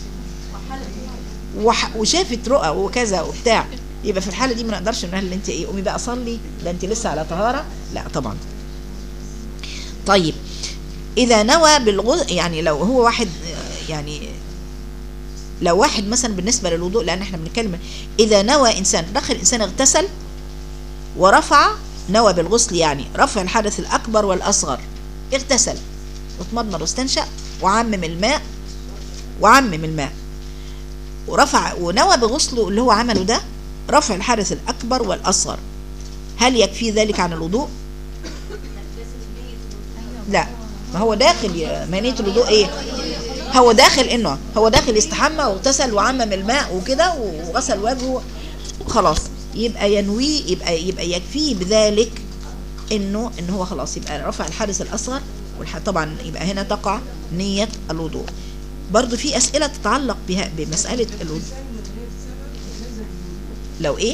وح- وشافت رؤى وكذا وبتاع يبقى في الحالة دي ما نقدرش نقول اللي انت ايه قومي بقى صلي ده انت لسه على طهارة لا طبعا طيب إذا نوى بالغسل يعني لو هو واحد آه، يعني لو واحد مثلا بالنسبة للوضوء لأن احنا بنتكلم إذا نوى إنسان دخل إنسان اغتسل ورفع نوى بالغسل يعني رفع الحدث الأكبر والأصغر اغتسل واتمضمض واستنشق وعمم الماء وعمم الماء ورفع ونوى بغسله اللي هو عمله ده رفع الحدث الأكبر والأصغر هل يكفي ذلك عن الوضوء؟ لا ما هو داخل ي- ما نية الوضوء ايه؟ هو داخل انه هو داخل يستحمى واغتسل وعمم الماء وكده وغسل وجهه خلاص يبقى ينوي يبقى يبقى يكفيه بذلك انه ان هو خلاص يبقى رفع الحدث الاصغر والح- طبعا يبقى هنا تقع نية الوضوء برضو في اسئلة تتعلق بها بمسألة الوضوء لو ايه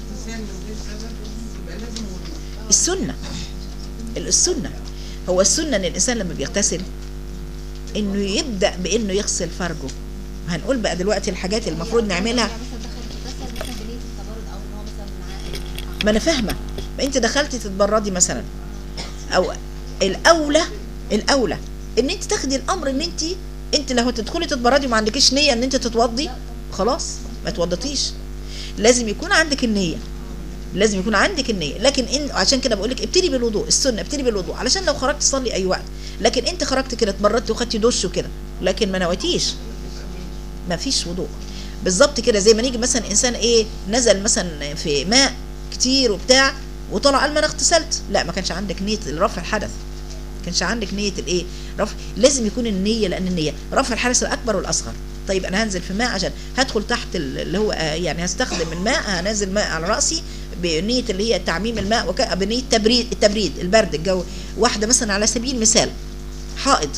السنة السنة هو السنة ان الانسان لما بيغتسل انه يبدأ بانه يغسل فرجه هنقول بقى دلوقتي الحاجات اللي المفروض نعملها مثلا دخل اغتسل مثلا بنية التبرد او ان هو مثلا عا- ما انا فاهمه ما انت دخلتي تتبردي مثلا او الاولى الاولى ان انت تاخدي الامر ان انت انت لو هتدخلي تتبردي وما عندكيش نيه ان انت تتوضي خلاص ما توضتيش لازم يكون عندك النيه لازم يكون عندك النيه لكن ان عشان كده بقول لك ابتدي بالوضوء السنه ابتدي بالوضوء علشان لو خرجت تصلي اي وقت لكن انت خرجت كده اتبردتي وخدتي دش وكده لكن ما نويتيش ما فيش وضوء بالظبط كده زي ما نيجي مثلا انسان ايه نزل مثلا في ماء كتير وبتاع وطلع قال ما انا اغتسلت لا ما كانش عندك نيه رفع الحدث ما كانش عندك نيه الايه رفع لازم يكون النيه لان النيه رفع الحدث الاكبر والاصغر طيب انا هنزل في ماء عشان هدخل تحت ال- اللي هو آه، يعني هستخدم الماء هنزل ماء على راسي بنيه اللي هي تعميم الماء وك... بنيه تبريد التبريد البرد الجو واحده مثلا على سبيل المثال حائض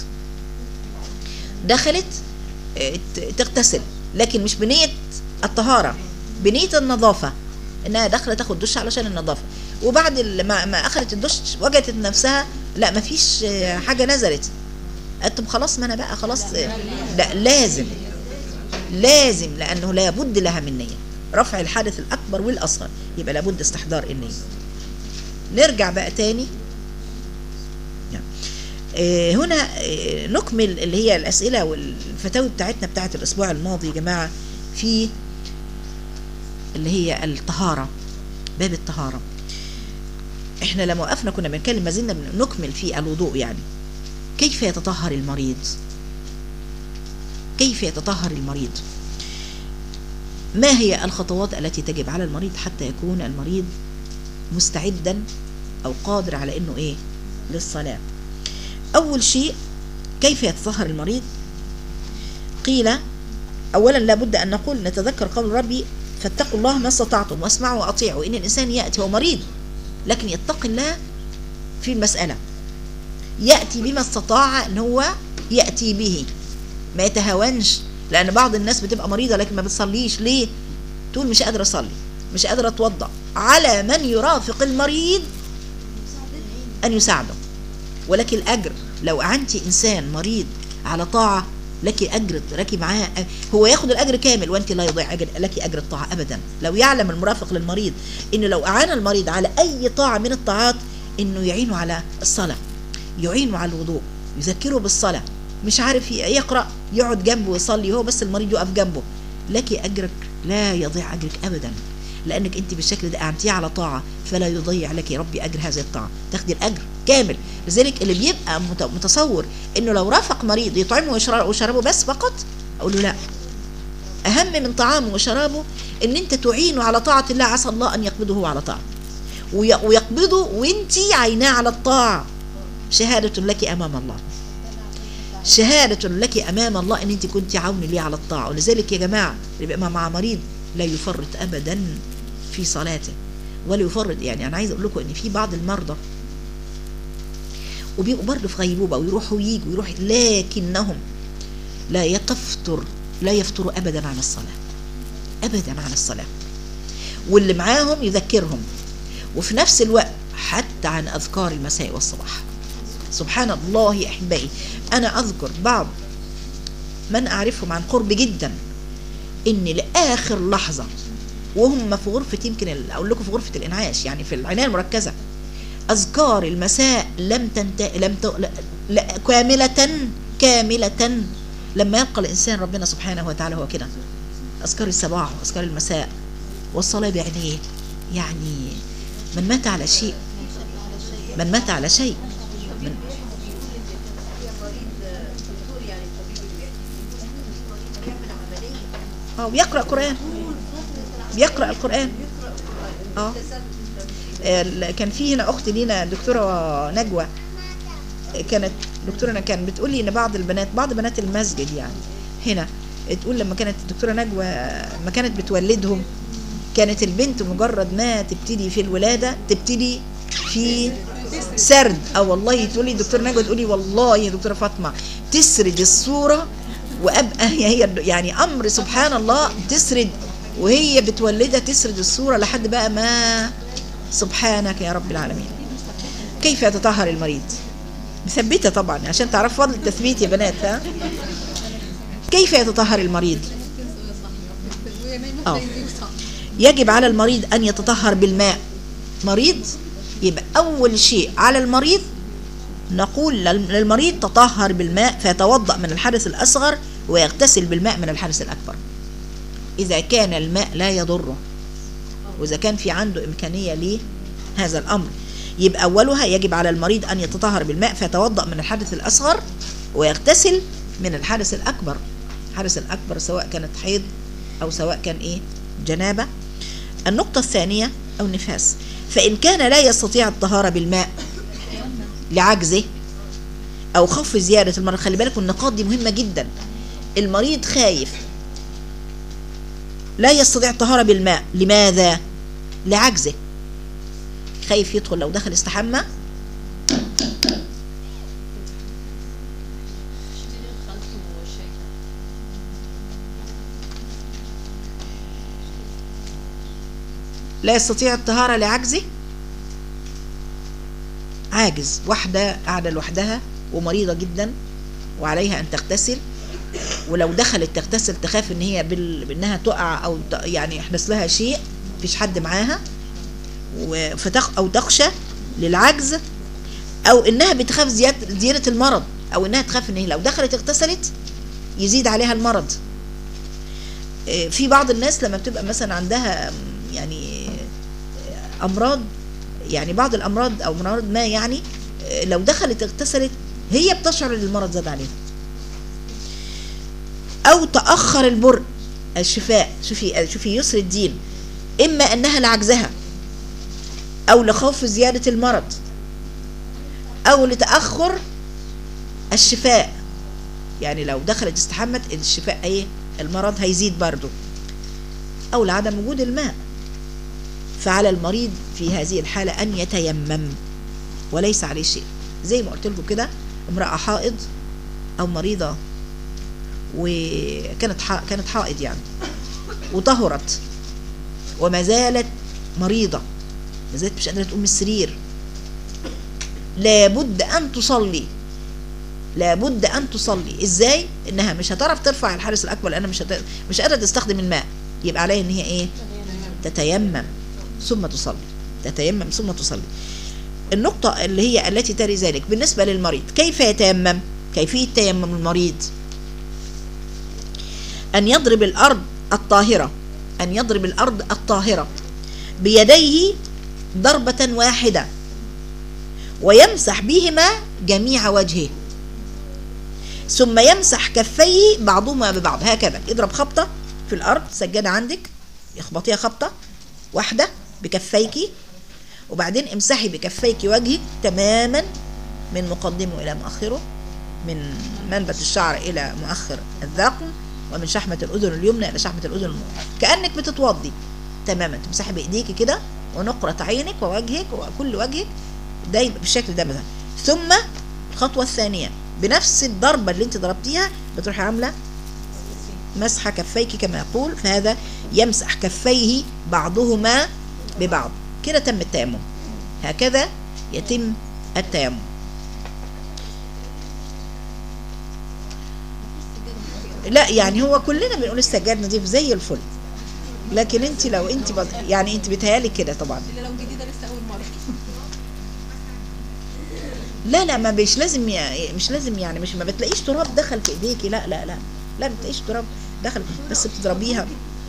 دخلت آه، ت- تغتسل لكن مش بنية الطهارة بنية النظافة انها داخله تاخد دش علشان النظافة وبعد ال- ما, ما اخذت الدش وجدت نفسها لا ما فيش آه، حاجة نزلت قالت طب خلاص ما انا بقى خلاص آه، لا لازم لازم لانه لابد لها من نية رفع الحدث الاكبر والاصغر يبقى لابد استحضار النية نرجع بقى تاني آه، هنا آه، نكمل اللي هي الأسئلة والفتاوي بتاعتنا بتاعت الأسبوع الماضي يا جماعة في اللي هي الطهارة باب الطهارة احنا لما وقفنا كنا بنتكلم ما زلنا نكمل في الوضوء يعني كيف يتطهر المريض كيف يتطهر المريض ما هي الخطوات التي تجب على المريض حتى يكون المريض مستعدا أو قادر على أنه إيه للصلاة أول شيء كيف يتطهر المريض قيل أولا لابد أن نقول نتذكر قول ربي فاتقوا الله ما استطعتم واسمعوا وأطيعوا إن الإنسان يأتي هو مريض لكن يتقي الله في المسألة يأتي بما استطاع أن هو يأتي به ما يتهاونش لأن بعض الناس بتبقى مريضة لكن ما بتصليش ليه تقول مش قادرة أصلي مش قادرة أتوضأ على من يرافق المريض أن يساعده ولك الأجر لو أعنتي إنسان مريض على طاعة لك أجر لك معاه هو ياخد الأجر كامل وأنت لا يضيع أجر لك أجر الطاعة أبدا لو يعلم المرافق للمريض إنه لو أعان المريض على أي طاعة من الطاعات إنه يعينه على الصلاة يعينه على الوضوء يذكره بالصلاة مش عارف يقرأ يقعد جنبه ويصلي هو بس المريض يقف جنبه لك أجرك لا يضيع أجرك أبدا لأنك أنت بالشكل ده أعنتيه على طاعة فلا يضيع لك يا ربي أجر هذه الطاعة تاخدي الأجر كامل لذلك اللي بيبقى مت- متصور انه لو رافق مريض يطعمه ويشرب- ويشربه بس فقط اقول له لا اهم من طعامه وشرابه ان انت تعينه على طاعه الله عسى الله ان يقبضه هو على طاعه وي- ويقبضه وانت عيناه على الطاعه شهاده لك امام الله شهاده لك امام الله ان انت كنت عون لي على الطاعه ولذلك يا جماعه اللي بيبقى مع مريض لا يفرط ابدا في صلاته ولا يفرط يعني انا عايز اقول لكم ان في بعض المرضى وبيبقوا برضه في غيبوبه ويروحوا ويجوا ويروحوا لكنهم لا يتفطر لا يفطروا ابدا عن الصلاه ابدا عن الصلاه واللي معاهم يذكرهم وفي نفس الوقت حتى عن اذكار المساء والصباح سبحان الله يا احبائي انا اذكر بعض من اعرفهم عن قرب جدا ان لاخر لحظه وهم في غرفه يمكن ال- اقول لكم في غرفه الانعاش يعني في العنايه المركزه أذكار المساء لم تنتهي لم ت... لا... لا... كاملة كاملة لما يلقى الإنسان ربنا سبحانه وتعالى هو كده أذكار الصباح وأذكار المساء والصلاة بعينيه يعني من مات على شيء من مات على شيء من اه ويقرأ قرآن بيقرأ القرآن اه ال- كان في هنا اخت لينا دكتوره نجوى كانت دكتوره كان بتقول لي ان بعض البنات بعض بنات المسجد يعني هنا تقول لما كانت الدكتوره نجوى ما كانت بتولدهم كانت البنت مجرد ما تبتدي في الولاده تبتدي في سرد او والله تقول لي دكتوره نجوى تقول لي والله يا دكتوره فاطمه تسرد الصوره وابقى هي هي يعني امر سبحان الله تسرد وهي بتولدها تسرد الصوره لحد بقى ما سبحانك يا رب العالمين كيف يتطهر المريض مثبتة طبعا عشان تعرف فضل التثبيت يا بنات ها كيف يتطهر المريض اه يجب على المريض أن يتطهر بالماء مريض يبقى أول شيء على المريض نقول لل- للمريض تطهر بالماء فيتوضأ من الحدث الأصغر ويغتسل بالماء من الحدث الأكبر إذا كان الماء لا يضره وإذا كان في عنده إمكانية ليه هذا الأمر يبقى أولها يجب على المريض أن يتطهر بالماء فيتوضأ من الحدث الأصغر ويغتسل من الحدث الأكبر الحدث الأكبر سواء كانت حيض أو سواء كان إيه جنابة النقطة الثانية أو نفاس فإن كان لا يستطيع الطهارة بالماء لعجزه أو خوف زيادة المرض خلي بالك النقاط دي مهمة جدا المريض خايف لا يستطيع الطهارة بالماء لماذا؟ لعجزه خايف يدخل لو دخل استحمى لا يستطيع الطهارة لعجزه عاجز واحدة قاعدة لوحدها ومريضة جدا وعليها أن تغتسل ولو دخلت تغتسل تخاف ان هي بال... بانها تقع او ت... يعني يحدث لها شيء مفيش حد معاها و... فتخ... او تخشى للعجز او انها بتخاف زيادة زيادة المرض او انها تخاف ان هي لو دخلت اغتسلت يزيد عليها المرض إيه، في بعض الناس لما بتبقى مثلا عندها م، يعني آه، امراض يعني بعض الامراض او مرض ما يعني آه، لو دخلت اغتسلت هي بتشعر ان المرض زاد عليها او تاخر البرء الشفاء شوفي شوفي يسر الدين اما انها لعجزها او لخوف زياده المرض او لتاخر الشفاء يعني لو دخلت استحمت الشفاء ايه المرض هيزيد برضو او لعدم وجود الماء فعلى المريض في هذه الحالة أن يتيمم وليس عليه شيء زي ما قلت لكم كده امرأة حائض أو مريضة وكانت حا... كانت حائض يعني وطهرت وما زالت مريضة ما زالت مش قادرة تقوم من السرير لابد أن تصلي لابد أن تصلي إزاي؟ إنها مش هتعرف ترفع الحارس الأكبر لأنها مش هت... مش قادرة تستخدم الماء يبقى عليها إن هي إيه؟ تتيمم ثم تصلي تتيمم ثم تصلي النقطة اللي هي التي تلي ذلك بالنسبة للمريض كيف يتيمم كيفية تيمم المريض أن يضرب الأرض الطاهرة أن يضرب الأرض الطاهرة بيديه ضربة واحدة ويمسح بهما جميع وجهه ثم يمسح كفيه بعضهما ببعض هكذا اضرب خبطة في الأرض سجادة عندك اخبطيها خبطة واحدة بكفيك وبعدين امسحي بكفيك وجهك تماما من مقدمه إلى مؤخره من منبت الشعر إلى مؤخر الذقن ومن شحمة الأذن اليمنى إلى شحمة الأذن اليمنى كأنك بتتوضي تماما تمسحي بإيديك كده ونقرة عينك ووجهك وكل وجهك ده يبقى بالشكل ده مثلا ثم الخطوة الثانية بنفس الضربة اللي انت ضربتيها بتروحي عاملة مسح كفيك كما يقول فهذا يمسح كفيه بعضهما ببعض كده تم التيمم هكذا يتم التيمم لا يعني هو كلنا بنقول السجاد نضيف زي الفل لكن انت لو انت بض... يعني انت بتهيالي كده طبعا اللي لو جديده لسه اول مره لا لا ما مش لازم ي- مش لازم يعني مش ما بتلاقيش تراب دخل في ايديكي لا لا لا لا ما بتلاقيش تراب دخل بس بتضربيها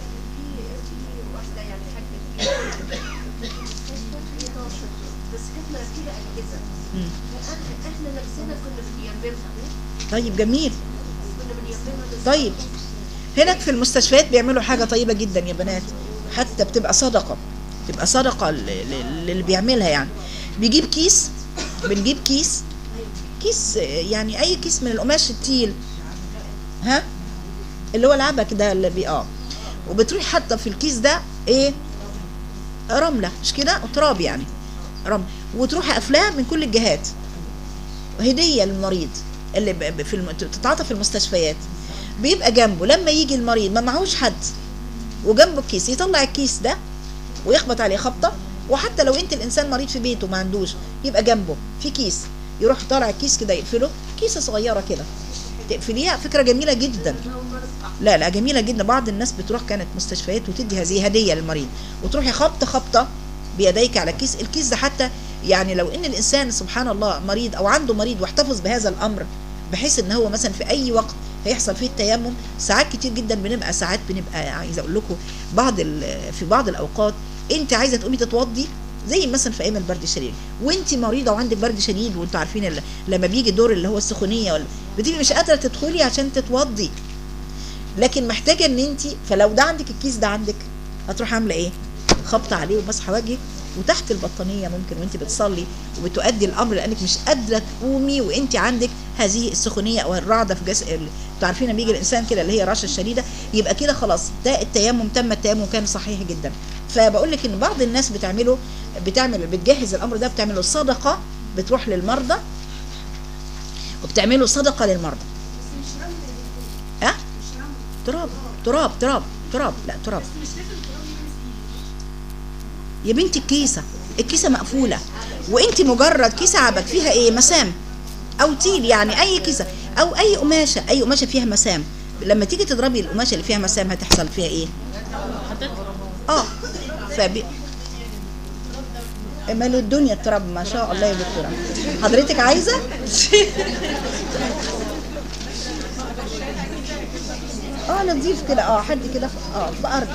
بس كانت مركبه اجهزه مم. فاحنا احنا نفسنا كنا بنيممها طيب جميل كنا بنيممها بس طيب هناك في المستشفيات بيعملوا حاجة طيبة جدا يا بنات حتى بتبقى صدقة بتبقى صدقة ل- ل- للي بيعملها يعني بيجيب كيس بنجيب كيس كيس آه، يعني أي كيس من القماش التقيل ها اللي هو العبك ده اللي بي اه وبتروح حاطة في الكيس ده ايه رملة مش كده تراب يعني رمل وتروح قافلاه من كل الجهات هدية للمريض اللي ب- ب- في الم... تتعاطى في المستشفيات بيبقى جنبه لما يجي المريض ما معهوش حد وجنبه الكيس يطلع الكيس ده ويخبط عليه خبطه وحتى لو انت الانسان مريض في بيته ما عندوش يبقى جنبه في كيس يروح طالع الكيس كده يقفله كيسه صغيره كده تقفليها فكره جميله جدا لا لا جميله جدا بعض الناس بتروح كانت مستشفيات وتدي هذه هديه للمريض وتروحي خبطه خبطه بيديك على الكيس الكيس ده حتى يعني لو ان الانسان سبحان الله مريض او عنده مريض واحتفظ بهذا الامر بحيث ان هو مثلا في اي وقت هيحصل فيه التيمم ساعات كتير جدا بنبقى ساعات بنبقى عايزه اقول لكم بعض ال- في بعض الاوقات انت عايزه تقومي تتوضي زي مثلا في ايام البرد الشديد وانت مريضه وعندك برد شديد وانتوا عارفين ال- لما بيجي دور اللي هو السخونيه ولا بتبقي مش قادره تدخلي عشان تتوضي لكن محتاجه ان انت فلو ده عندك الكيس ده عندك هتروح عامله ايه خبطه عليه ومسحه وجهك وتحت البطانيه ممكن وانت بتصلي وبتؤدي الامر لانك مش قادره تقومي وانت عندك هذه السخونيه او الرعده في جسد انتوا عارفين لما يجي الانسان كده اللي هي الرعشه الشديده يبقى كده خلاص ده التيمم تم التيمم كان صحيح جدا فبقول لك ان بعض الناس بتعمله بتعمل بتجهز الامر ده بتعمله صدقه بتروح للمرضى وبتعمله صدقه للمرضى ها تراب تراب تراب تراب لا تراب يا بنتي الكيسه الكيسه مقفوله وانت مجرد كيسه عبك فيها ايه مسام او تيل يعني اي كيسه او اي قماشه اي قماشه فيها مسام لما تيجي تضربي القماشه اللي فيها مسام هتحصل فيها ايه اه فبي ماله الدنيا التراب ما شاء الله يا دكتوره حضرتك عايزه اه نضيف كده اه حد كده في- اه في ارض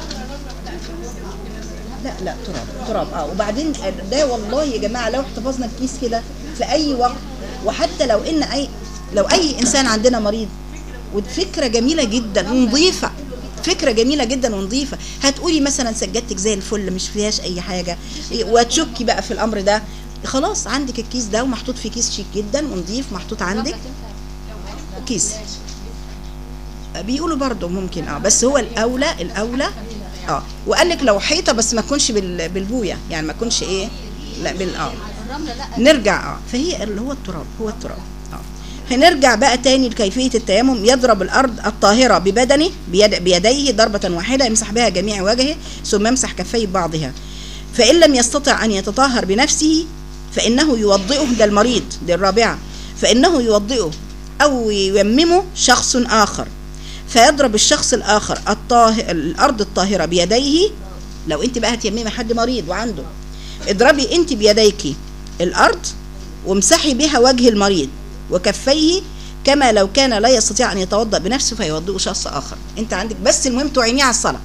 لا لا تراب تراب اه وبعدين ده والله يا جماعه لو احتفظنا الكيس كده في اي وقت وحتى لو ان اي لو اي انسان عندنا مريض وفكره جميله جدا ونظيفه فكره جميله جدا ونظيفه هتقولي مثلا سجادتك زي الفل مش فيهاش اي حاجه وتشكي بقى في الامر ده خلاص عندك الكيس ده ومحطوط في كيس شيك جدا ونظيف محطوط عندك كيس بيقولوا برضو ممكن اه بس هو الاولى الاولى اه وقال لك لو حيطه بس ما تكونش بال- بالبويه يعني ما تكونش ايه لا بال اه الرملة لا نرجع اه فهي اللي هو التراب هو التراب اه هنرجع بقى تاني لكيفية التيمم يضرب الأرض الطاهرة ببدنه بيد بيديه ضربة واحدة يمسح بها جميع وجهه ثم يمسح كفيه ببعضها فإن لم يستطع أن يتطهر بنفسه فإنه يوضئه ده المريض دي الرابعة فإنه يوضئه أو ييممه شخص آخر فيضرب الشخص الآخر الطاهر الأرض الطاهرة بيديه لو أنت بقى هتيممي حد مريض وعنده اضربي أنت بيديك الأرض وامسحي بها وجه المريض وكفيه كما لو كان لا يستطيع أن يتوضأ بنفسه فيوضئه شخص آخر أنت عندك بس المهم تعينيه على الصلاة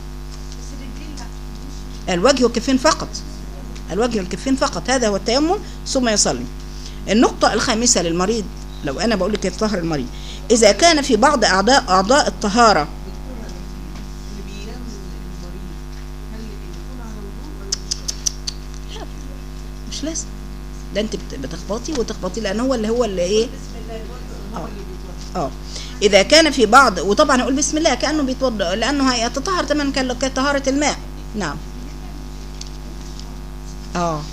الوجه والكفين فقط الوجه والكفين فقط هذا هو التيمم ثم يصلي النقطة الخامسة للمريض لو أنا بقول لك يتطهر المريض إذا كان في بعض أعضاء أعضاء الطهارة لا، مش لازم ده انت بت- بتخبطي وتخبطي لان هو اللي هو اللي ايه اه اه اذا كان في بعض وطبعا اقول بسم الله كانه بيتوضا لانه هيتطهر تماما كان- كطهاره الماء نعم اه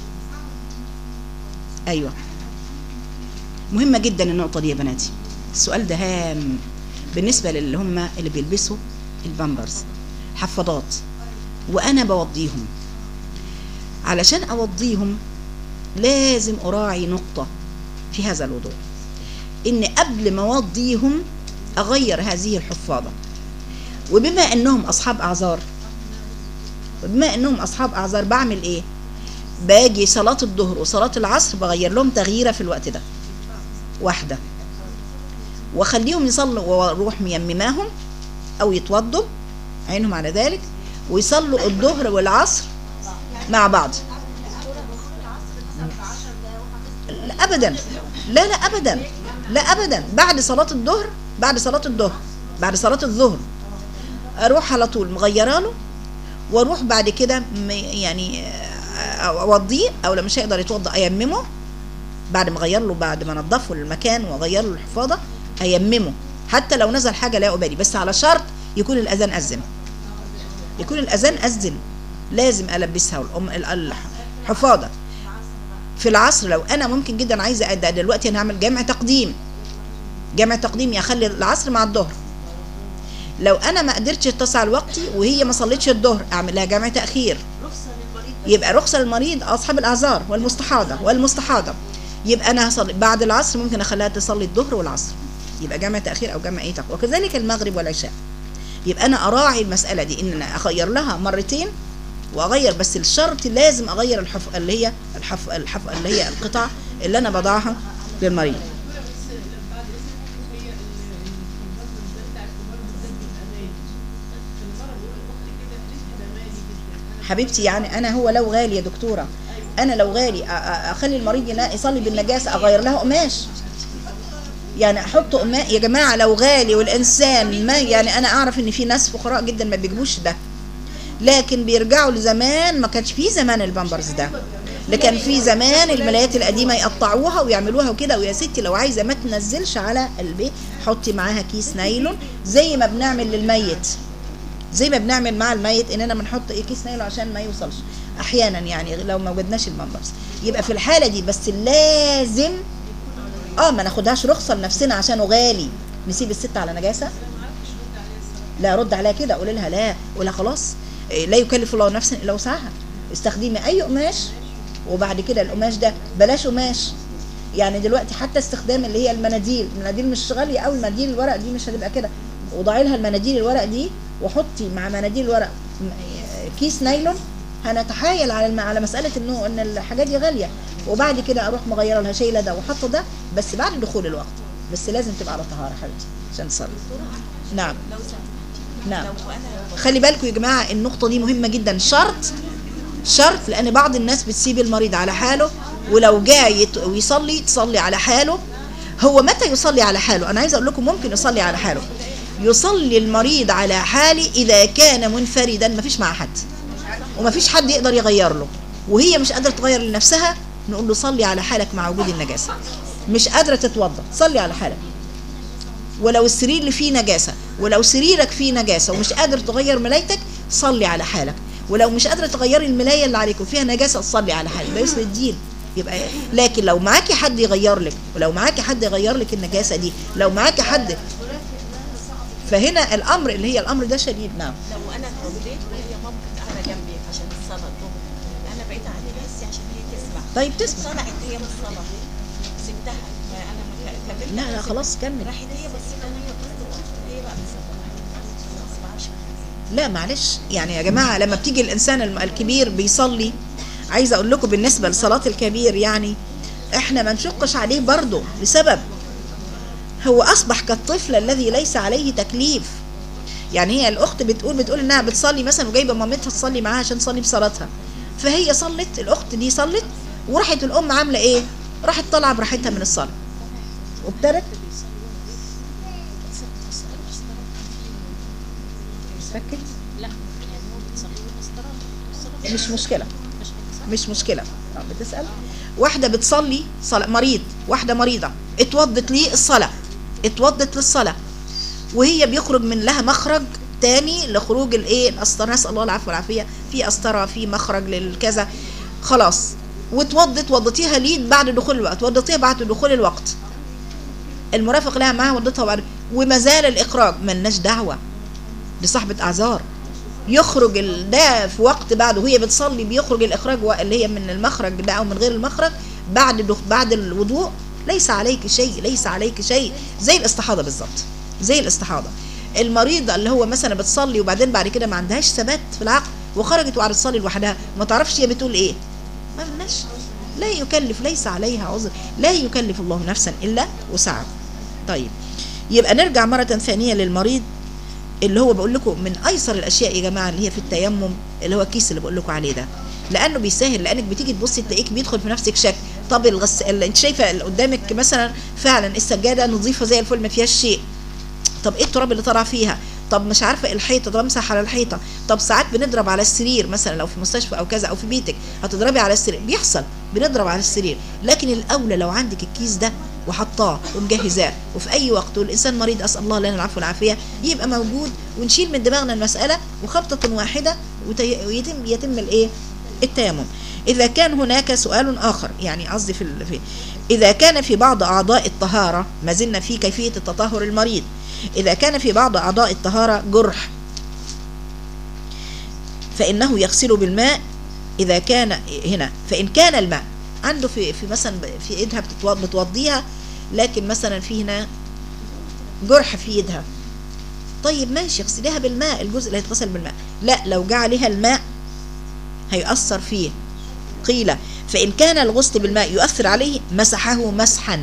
ايوه مهمه جدا النقطه دي يا بناتي السؤال ده هام بالنسبه للي هم اللي بيلبسوا البامبرز حفاضات وانا بوضيهم علشان اوضيهم لازم اراعي نقطه في هذا الوضوء ان قبل ما اوضيهم اغير هذه الحفاضه وبما انهم اصحاب اعذار وبما انهم اصحاب اعذار بعمل ايه باجي صلاه الظهر وصلاه العصر بغير لهم تغييره في الوقت ده واحده واخليهم يصلوا واروح ميمماهم او يتوضوا عينهم على ذلك ويصلوا الظهر والعصر مع بعض لا ابدا لا لا ابدا لا ابدا بعد صلاه الظهر بعد صلاه الظهر بعد صلاه الظهر اروح على طول مغيره له واروح بعد كده م- يعني آه، اوضيه او لو مش هيقدر يتوضا ايممه بعد ما اغير له بعد ما انضفه المكان واغير له الحفاضه ايممه حتى لو نزل حاجه لا ابالي بس على شرط يكون الاذان اذن يكون الاذان اذن لازم البسها والام ال- الحفاضه في العصر لو انا ممكن جدا عايزه أدى دلوقتي انا هعمل جمع تقديم جمع تقديم يخلي العصر مع الظهر لو انا ما قدرتش اتسع الوقت وهي ما صليتش الظهر اعمل لها جمع تاخير يبقى رخصه للمريض اصحاب الاعذار والمستحاضه والمستحاضه يبقى انا هصلي بعد العصر ممكن اخليها تصلي الظهر والعصر يبقى جمع تاخير او جمع ايه تقوى وكذلك المغرب والعشاء يبقى انا اراعي المساله دي ان انا اخير لها مرتين واغير بس الشرط لازم اغير الحف اللي هي الحف الحف اللي هي القطع اللي انا بضعها للمريض حبيبتي يعني انا هو لو غالي يا دكتوره انا لو غالي أ- أ- اخلي المريض ينا- يصلي بالنجاسه اغير لها قماش يعني احط قماش يا جماعه لو غالي والانسان ما يعني انا اعرف ان في ناس فقراء جدا ما بيجيبوش ده لكن بيرجعوا لزمان ما كانش في زمان البامبرز ده لكن في زمان الملايات القديمه يقطعوها ويعملوها وكده ويا ستي لو عايزه ما تنزلش على البيت حطي معاها كيس نايلون زي ما بنعمل للميت زي ما بنعمل مع الميت اننا بنحط ايه كيس نايلون عشان ما يوصلش احيانا يعني لو ما وجدناش البامبرز يبقى في الحاله دي بس لازم اه ما ناخدهاش رخصه لنفسنا عشانه غالي نسيب الست على نجاسه لا رد عليها كده قول لها لا قول لها خلاص إيه، لا يكلف الله نفسا الا وسعها استخدمي اي قماش وبعد كده القماش ده بلاش قماش يعني دلوقتي حتى استخدام اللي هي المناديل المناديل مش غاليه قوي المناديل الورق دي مش هتبقى كده وضعي لها المناديل الورق دي وحطي مع مناديل الورق م- كيس نايلون هنتحايل على الم... على مساله انه ان الحاجات دي غاليه وبعد كده اروح مغيره لها شايله ده وحاطه ده بس بعد دخول الوقت بس لازم تبقى على طهاره حبيبتي عشان تصلي نعم نعم خلي بالكم يا جماعه النقطه دي مهمه جدا شرط شرط لان بعض الناس بتسيب المريض على حاله ولو جاي يت- ويصلي تصلي على حاله هو متى يصلي على حاله انا عايزه اقول لكم ممكن يصلي على حاله يصلي المريض على حاله اذا كان منفردا مفيش معاه حد ومفيش حد يقدر يغير له وهي مش قادره تغير لنفسها نقول له صلي على حالك مع وجود النجاسه مش قادره تتوضا صلي على حالك ولو السرير اللي فيه نجاسة ولو سريرك فيه نجاسة ومش قادر تغير ملايتك صلي على حالك ولو مش قادرة تغيري الملاية اللي عليك وفيها نجاسة صلي على حالك ده يسر الدين يبقى لكن لو معاكي حد يغير لك ولو معاكي حد يغير لك النجاسة دي لو معاكي حد فهنا الامر اللي هي الامر ده شديد نعم لو انا اتولدت وهي ممكن قاعده جنبي عشان الصلاه الظهر انا بعيد عن نفسي عشان هي تسمع طيب تسمع صنعت هي من الصلاه سبتها ما انا ما ك- كملت لا لا خلاص كمل راحت هي بس انا هي بصت هي بقى ما اسمعش لا معلش يعني يا جماعة لما بتيجي الإنسان الم- الكبير بيصلي عايزة أقول لكم بالنسبة لصلاة الكبير يعني إحنا ما نشقش عليه برضه لسبب هو أصبح كالطفل الذي ليس عليه تكليف يعني هي الأخت بتقول بتقول إنها بتصلي مثلا وجايبة مامتها تصلي معاها عشان تصلي بصلاتها فهي صلت الأخت دي صلت وراحت الأم عاملة إيه؟ راحت طالعة براحتها من الصلاة وابتدت ركز لا يعني هو بتصلي بالقسطره الصلاه مش مشكلة مش هتصلي مش مشكلة آه، بتسأل واحدة بتصلي صلاة مريض واحدة مريضة اتوضت لي الصلاة اتوضت للصلاة وهي بيخرج من لها مخرج تاني لخروج الايه القسطرة نسأل الله العفو والعافية في قسطرة في مخرج للكذا خلاص واتوضت وضتيها ليه بعد دخول الوقت وضتيها بعد دخول الوقت المرافق لها معاها وضتها بعد وما زال الإخراج ملناش دعوة دي صاحبة أعذار يخرج ال- ده في وقت بعد وهي بتصلي بيخرج الاخراج و- اللي هي من المخرج ده او من غير المخرج بعد دخ- بعد الوضوء ليس عليك شيء ليس عليك شيء زي الاستحاضه بالظبط زي الاستحاضه المريضه اللي هو مثلا بتصلي وبعدين بعد كده ما عندهاش ثبات في العقل وخرجت وقعدت تصلي لوحدها ما تعرفش هي بتقول ايه ما لناش لا يكلف ليس عليها عذر لا يكلف الله نفسا الا وسعها طيب يبقى نرجع مره ثانيه للمريض اللي هو بقول لكم من ايسر الاشياء يا جماعه اللي هي في التيمم اللي هو الكيس اللي بقول لكم عليه ده لانه بيسهل لانك بتيجي تبصي تلاقيك بيدخل في نفسك شك طب الغس اللي انت شايفه اللي قدامك مثلا فعلا السجاده نظيفه زي الفل ما فيهاش شيء طب ايه التراب اللي طلع فيها طب مش عارفه الحيطه طب امسح على الحيطه طب ساعات بنضرب على السرير مثلا لو في مستشفى او كذا او في بيتك هتضربي على السرير بيحصل بنضرب على السرير لكن الاولى لو عندك الكيس ده وحطاه ومجهزاه وفي اي وقت والانسان مريض اسال الله لنا العفو والعافيه يبقى موجود ونشيل من دماغنا المساله وخبطه واحده وتي- ويتم يتم الايه التيمم اذا كان هناك سؤال اخر يعني قصدي في, ال- في اذا كان في بعض اعضاء الطهاره ما زلنا في كيفيه التطهر المريض اذا كان في بعض اعضاء الطهاره جرح فانه يغسل بالماء اذا كان هنا فان كان الماء عنده في في مثلا في ايدها بتتو- بتوضيها لكن مثلا في هنا جرح في ايدها طيب ماشي اغسليها بالماء الجزء اللي هيتغسل بالماء لا لو جه عليها الماء هيأثر فيه قيل فإن كان الغسل بالماء يؤثر عليه مسحه مسحا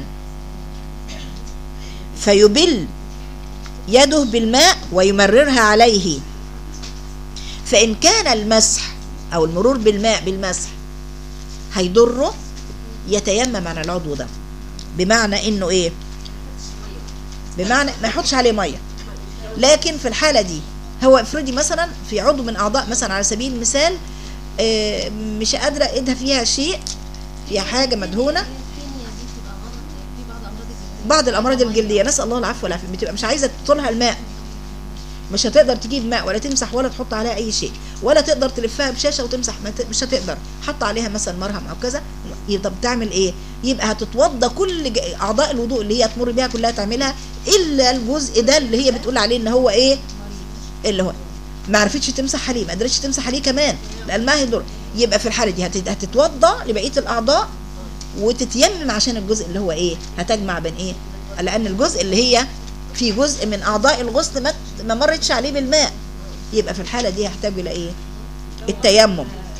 فيبل يده بالماء ويمررها عليه فإن كان المسح أو المرور بالماء بالمسح هيضره يتيمم عن العضو ده بمعنى انه ايه بمعنى ما يحطش عليه ميه لكن في الحاله دي هو افرضي مثلا في عضو من اعضاء مثلا على سبيل المثال آه، مش قادره ايدها فيها شيء فيها حاجه مدهونه الكيمياء دي بتبقى غلط في بعض امراض الجلد بعض الامراض الجلديه نسال الله العفو والعافيه بتبقى مش عايزه تطولها الماء مش هتقدر تجيب ماء ولا تمسح ولا تحط عليها اي شيء ولا تقدر تلفها بشاشه وتمسح ما ت- مش هتقدر حط عليها مثلا مرهم او كذا يبقى بتعمل ايه يبقى هتتوضى كل ج- اعضاء الوضوء اللي هي تمر بيها كلها تعملها الا الجزء ده اللي هي بتقول عليه ان هو ايه اللي هو ما عرفتش تمسح عليه ما قدرتش تمسح عليه كمان لان ما هيضر يبقى في الحاله دي هت- هتتوضى لبقيه الاعضاء وتتيمم عشان الجزء اللي هو ايه هتجمع بين ايه لان الجزء اللي هي في جزء من اعضاء الغسل ما ما مرتش عليه بالماء يبقى في الحاله دي يحتاج الى ايه التيمم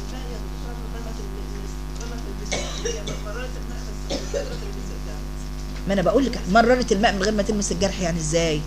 ما انا بقول لك مررت الماء من غير ما تلمس الجرح يعني ازاي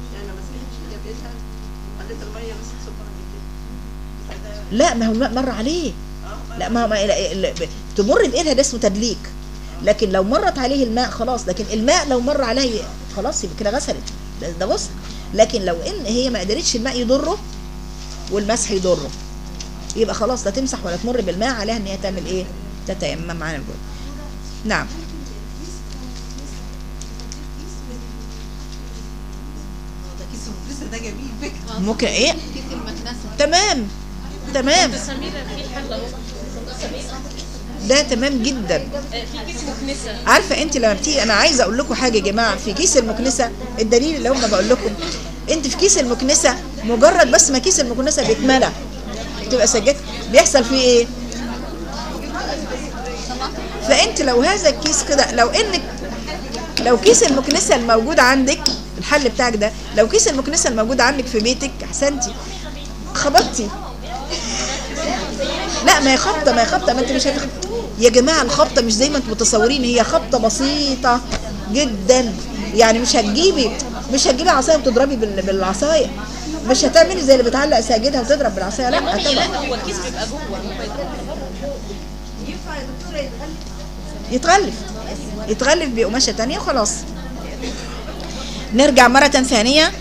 لا ما هو الماء مر عليه لا ما هو ما ال- ال- تمر بايدها ده اسمه تدليك لكن لو مرت عليه الماء خلاص لكن الماء لو مر عليه خلاص يبقى كده غسلت ده, ده غسل لكن لو ان هي ما قدرتش الماء يضره والمسح يضره يبقى خلاص لا تمسح ولا تمر بالماء عليها ان هي تعمل ايه تتيمم عن الجرح نعم لسه ده جميل فكره ممكن ايه كيس المكنسه تمام تمام سميرة في حل اهو ده تمام جدا في كيس مكنسة عارفه انت لما بتيجي انا عايزه اقول لكم حاجه يا جماعه في كيس المكنسه الدليل اللي هم بقول لكم انت في كيس المكنسه مجرد بس ما كيس المكنسه بيتملى بتبقى سجاد بيحصل فيه ايه فانت لو هذا الكيس كده لو انك لو كيس المكنسه الموجود عندك الحل بتاعك ده لو كيس المكنسه الموجود عندك في بيتك احسنتي خبطتي لا ما هي خبطه ما هي خبطه ما انت مش هتخ... يا جماعه الخبطه مش زي ما انتم متصورين هي خبطه بسيطه جدا يعني مش هتجيبي مش هتجيبي عصايه وتضربي بال... بالعصايه مش هتعملي زي اللي بتعلق ساجدها وتضرب بالعصايه لا طبعا هو الكيس بيبقى جوه يتغلف يتغلف بقماشة تانية وخلاص نرجع مرة ثانية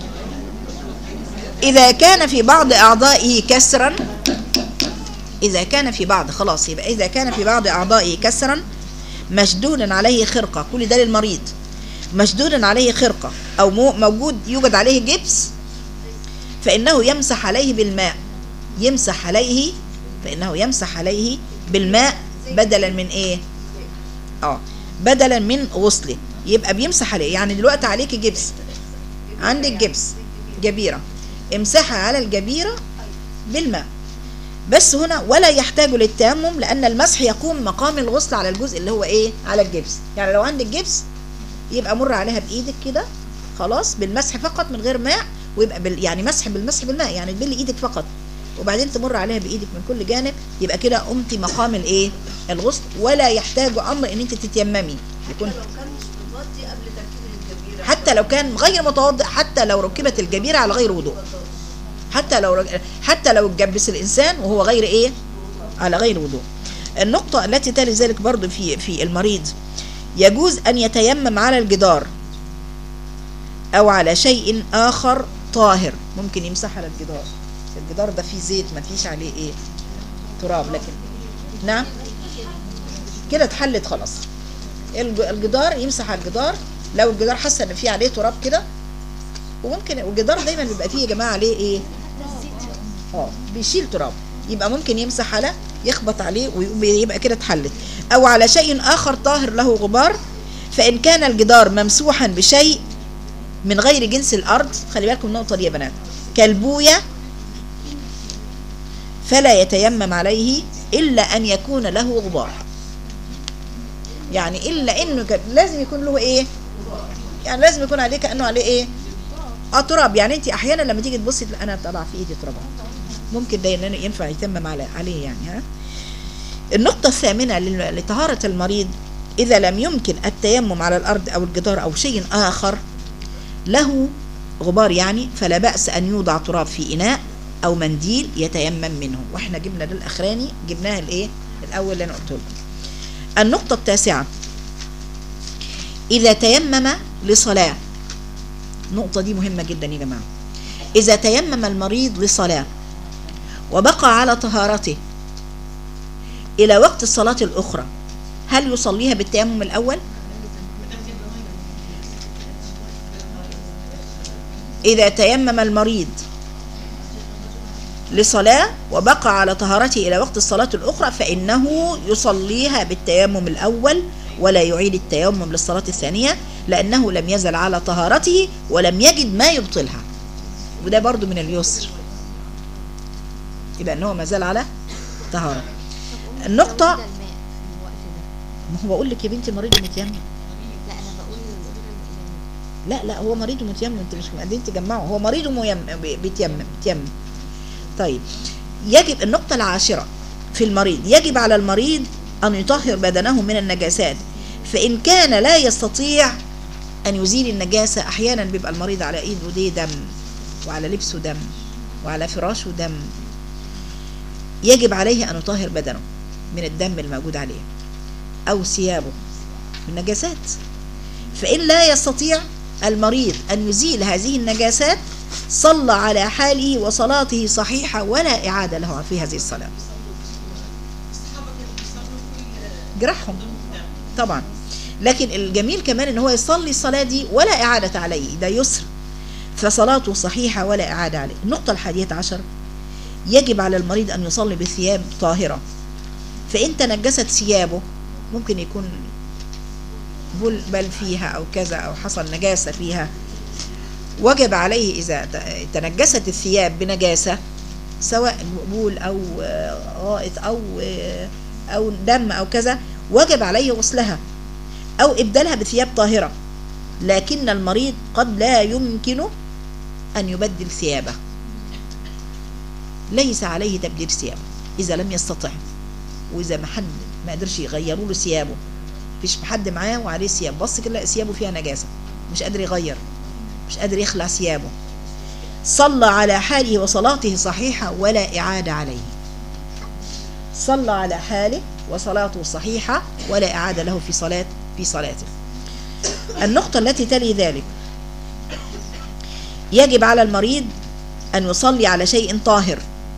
إذا كان في بعض أعضائه كسرا إذا كان في بعض خلاص يبقى إذا كان في بعض أعضائه كسرا مشدودا عليه خرقة كل ده للمريض مشدودا عليه خرقة أو مو- موجود يوجد عليه جبس فإنه يمسح عليه بالماء يمسح عليه فإنه يمسح عليه بالماء بدلا من إيه اه بدلا من غسله يبقى بيمسح عليه يعني دلوقتي عليك جبس عندك جبس جبيرة امسحها على الجبيرة بالماء بس هنا ولا يحتاج للتيمم لأن المسح يقوم مقام الغسل على الجزء اللي هو إيه على الجبس يعني لو عندك جبس يبقى مر عليها بإيدك كده خلاص بالمسح فقط من غير ماء ويبقى بال يعني مسح بالمسح بالماء يعني تبلي إيدك فقط وبعدين تمر عليها بايدك من كل جانب يبقى كده قمتي مقام الايه الغسل ولا يحتاج امر ان انت تتيممي يكون لو كان مش متغطي قبل تركيب الجبيره حتى لو كان غير متوضئ حتى لو ركبت الجبيره على غير وضوء حتى لو رج- حتى لو اتجبس الانسان وهو غير ايه على غير وضوء النقطة التي تلي ذلك برضو في في المريض يجوز أن يتيمم على الجدار أو على شيء آخر طاهر ممكن يمسح على الجدار الجدار ده فيه زيت ما فيش عليه ايه تراب لكن نعم كده اتحلت خلاص الج- الجدار يمسح على الجدار لو الجدار حس ان فيه عليه تراب كده وممكن والجدار دايما بيبقى فيه يا جماعه عليه ايه اه بيشيل تراب يبقى ممكن يمسح على يخبط عليه ويبقى كده اتحلت او على شيء اخر طاهر له غبار فان كان الجدار ممسوحا بشيء من غير جنس الارض خلي بالكم من النقطه دي يا بنات كالبويه فلا يتيمم عليه الا ان يكون له غبار يعني الا انه كان لازم يكون له ايه يعني لازم يكون عليه كانه عليه ايه اه تراب يعني انت احيانا لما تيجي تبصي تلاقي انا طلع في ايدي تراب ممكن ده إن ينفع يتمم على عليه يعني ها النقطة الثامنة لل- لطهارة المريض إذا لم يمكن التيمم على الأرض أو الجدار أو شيء آخر له غبار يعني فلا بأس أن يوضع تراب في إناء أو منديل يتيمم منه وإحنا جبنا ده الأخراني جبناه الإيه الأول اللي أنا قلته لكم النقطة التاسعة إذا تيمم لصلاة النقطة دي مهمة جدا يا جماعة إذا تيمم المريض لصلاة وبقى على طهارته إلى وقت الصلاة الأخرى هل يصليها بالتيمم الأول؟ إذا تيمم المريض لصلاة وبقى على طهارته إلى وقت الصلاة الأخرى فإنه يصليها بالتيمم الأول ولا يعيد التيمم للصلاة الثانية لأنه لم يزل على طهارته ولم يجد ما يبطلها وده برضو من اليسر يبقى أنه ما زال على طهارة النقطة كده الماء في الوقت ده ما هو بقول لك يا بنتي مريض متيمم لا انا بقول غير لا لا هو مريض متيمم انت مش قاعدين تجمعوا هو مريض ميم بيتيمم بيتيمم طيب يجب النقطة العاشرة في المريض يجب على المريض أن يطهر بدنه من النجاسات فإن كان لا يستطيع أن يزيل النجاسة أحيانا بيبقى المريض على إيده دي دم وعلى لبسه دم وعلى فراشه دم يجب عليه أن يطهر بدنه من الدم الموجود عليه أو ثيابه من النجاسات فإن لا يستطيع المريض أن يزيل هذه النجاسات صلى على حاله وصلاته صحيحة ولا إعادة له في هذه الصلاة جرحهم طبعا لكن الجميل كمان ان هو يصلي الصلاة دي ولا إعادة عليه ده يسر فصلاته صحيحة ولا إعادة عليه النقطة الحادية عشر يجب على المريض أن يصلي بثياب طاهرة فإن تنجست ثيابه ممكن يكون بل, بل فيها أو كذا أو حصل نجاسة فيها وجب عليه إذا ت- تنجست الثياب بنجاسة سواء بول أو آه، غائط أو آه، أو دم أو كذا وجب عليه غسلها أو إبدالها بثياب طاهرة لكن المريض قد لا يمكنه أن يبدل ثيابه ليس عليه تبديل ثيابه إذا لم يستطع وإذا ما حد ما قدرش يغيروا له ثيابه مفيش حد معاه وعليه ثياب بص كده لقى ثيابه فيها نجاسة مش قادر يغير مش قادر يخلع ثيابه صلى على حاله وصلاته صحيحة ولا إعادة عليه صلى على حاله وصلاته صحيحة ولا إعادة له في صلاة في صلاته النقطة التي تلي ذلك يجب على المريض أن يصلي على شيء طاهر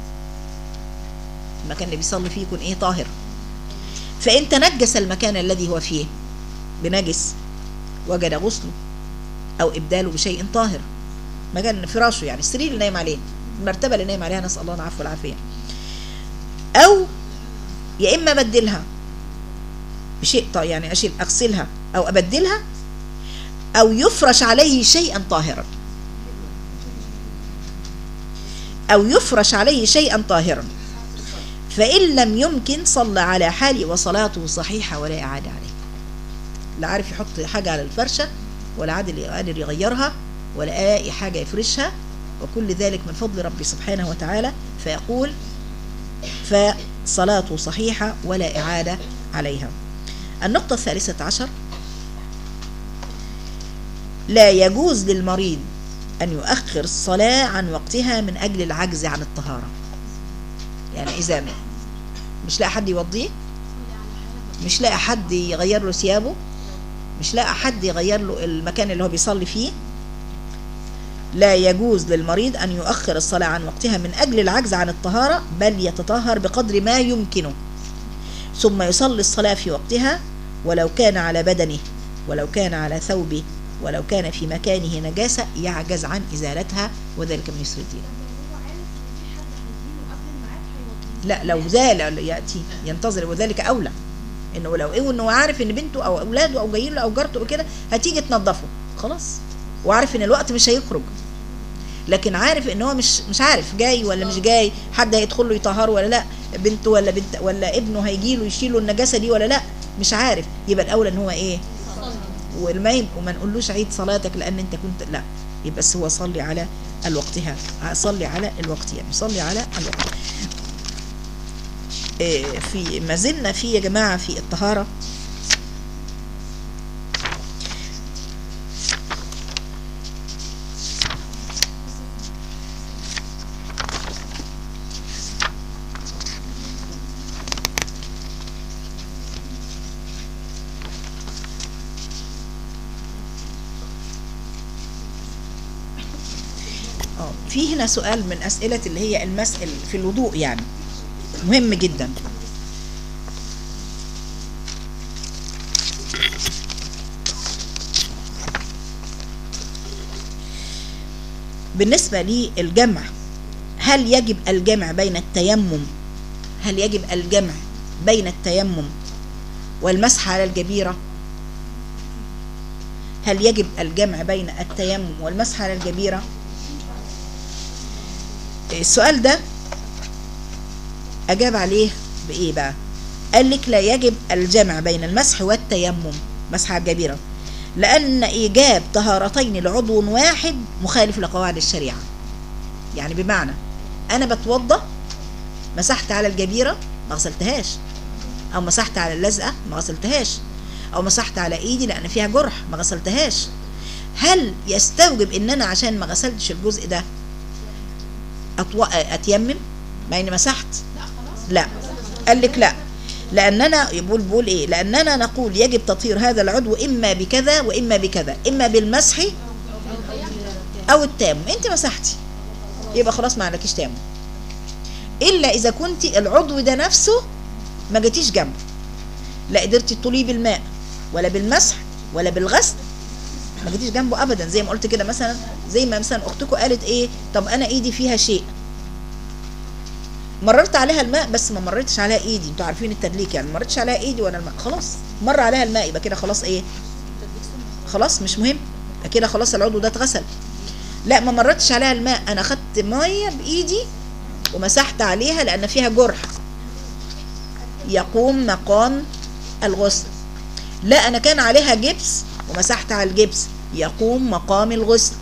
المكان اللي بيصلي فيه يكون إيه طاهر فإن تنجس المكان الذي هو فيه بنجس وجد غسله أو إبداله بشيء طاهر مكان فراشه يعني السرير اللي نايم عليه المرتبة اللي نايم عليها نسأل الله العفو والعافية أو يا إما أبدلها بشيء طا- يعني أشيل أغسلها أو أبدلها أو يفرش عليه شيئا طاهرا أو يفرش عليه شيئا طاهرا فإن لم يمكن صلى على حاله وصلاته صحيحة ولا إعادة عليه لا عارف يحط حاجة على الفرشة ولا عادل قادر يغيرها ولا لاقي حاجة يفرشها وكل ذلك من فضل ربي سبحانه وتعالى فيقول فصلاته صحيحة ولا إعادة عليها النقطة الثالثة عشر لا يجوز للمريض أن يؤخر الصلاة عن وقتها من أجل العجز عن الطهارة يعني إذا مش لاقي حد يوضيه مش لاقي حد يغير له ثيابه مش لاقي حد يغير له المكان اللي هو بيصلي فيه لا يجوز للمريض أن يؤخر الصلاة عن وقتها من أجل العجز عن الطهارة بل يتطهر بقدر ما يمكنه ثم يصلي الصلاة في وقتها ولو كان على بدنه ولو كان على ثوبه ولو كان في مكانه نجاسة يعجز عن إزالتها وذلك من يسر الدين لا لو زال يأتي ينتظر وذلك أولى إنه لو إيه إنه عارف إن بنته أو أولاده أو جايين له أو جارته أو كده هتيجي تنظفه خلاص وعارف إن الوقت مش هيخرج لكن عارف ان هو مش مش عارف جاي ولا مش جاي حد هيدخل له يطهره ولا لا بنته ولا بنت ولا ابنه هيجي له يشيله النجاسه دي ولا لا مش عارف يبقى الاولى ان هو ايه وما يب- وما نقولوش عيد صلاتك لان انت كنت لا يبقى بس هو صلي على الوقتها صلي على الوقت يعني صلي على الوقت آه، في ما زلنا في يا جماعة في الطهارة اه في هنا سؤال من أسئلة اللي هي المسأل في الوضوء يعني مهم جدا بالنسبة للجمع هل يجب الجمع بين التيمم هل يجب الجمع بين التيمم والمسح على الجبيرة هل يجب الجمع بين التيمم والمسح على الجبيرة السؤال ده أجاب عليه بإيه بقى قال لك لا يجب الجمع بين المسح والتيمم مسح على الجبيرة لأن إيجاب طهارتين لعضو واحد مخالف لقواعد الشريعة يعني بمعنى أنا بتوضى مسحت على الجبيرة ما غسلتهاش أو مسحت على اللزقة ما غسلتهاش أو مسحت على إيدي لأن فيها جرح ما غسلتهاش هل يستوجب إن أنا عشان ما غسلتش الجزء ده أطو... أتيمم مع إني مسحت لا قال لك لا لأننا يقول بقول إيه لأننا نقول يجب تطهير هذا العضو إما بكذا وإما بكذا إما بالمسح أو التيمم أنت مسحتي يبقى خلاص ما عليكيش تيمم إلا إذا كنت العضو ده نفسه ما جيتيش جنبه لا قدرتي تطوليه بالماء ولا بالمسح ولا بالغسل ما جيتيش جنبه ابدا زي ما قلت كده مثلا زي ما مثلا اختكم قالت ايه طب انا ايدي فيها شيء مررت عليها الماء بس ما مررتش عليها ايدي انتوا عارفين التدليك يعني ما مررتش عليها ايدي ولا الماء خلاص مر عليها الماء يبقى كده خلاص ايه خلاص مش مهم يبقى كده خلاص العضو ده اتغسل لا ما مررتش عليها الماء انا خدت ميه بايدي ومسحت عليها لان فيها جرح يقوم مقام الغسل لا انا كان عليها جبس ومسحت على الجبس يقوم مقام الغسل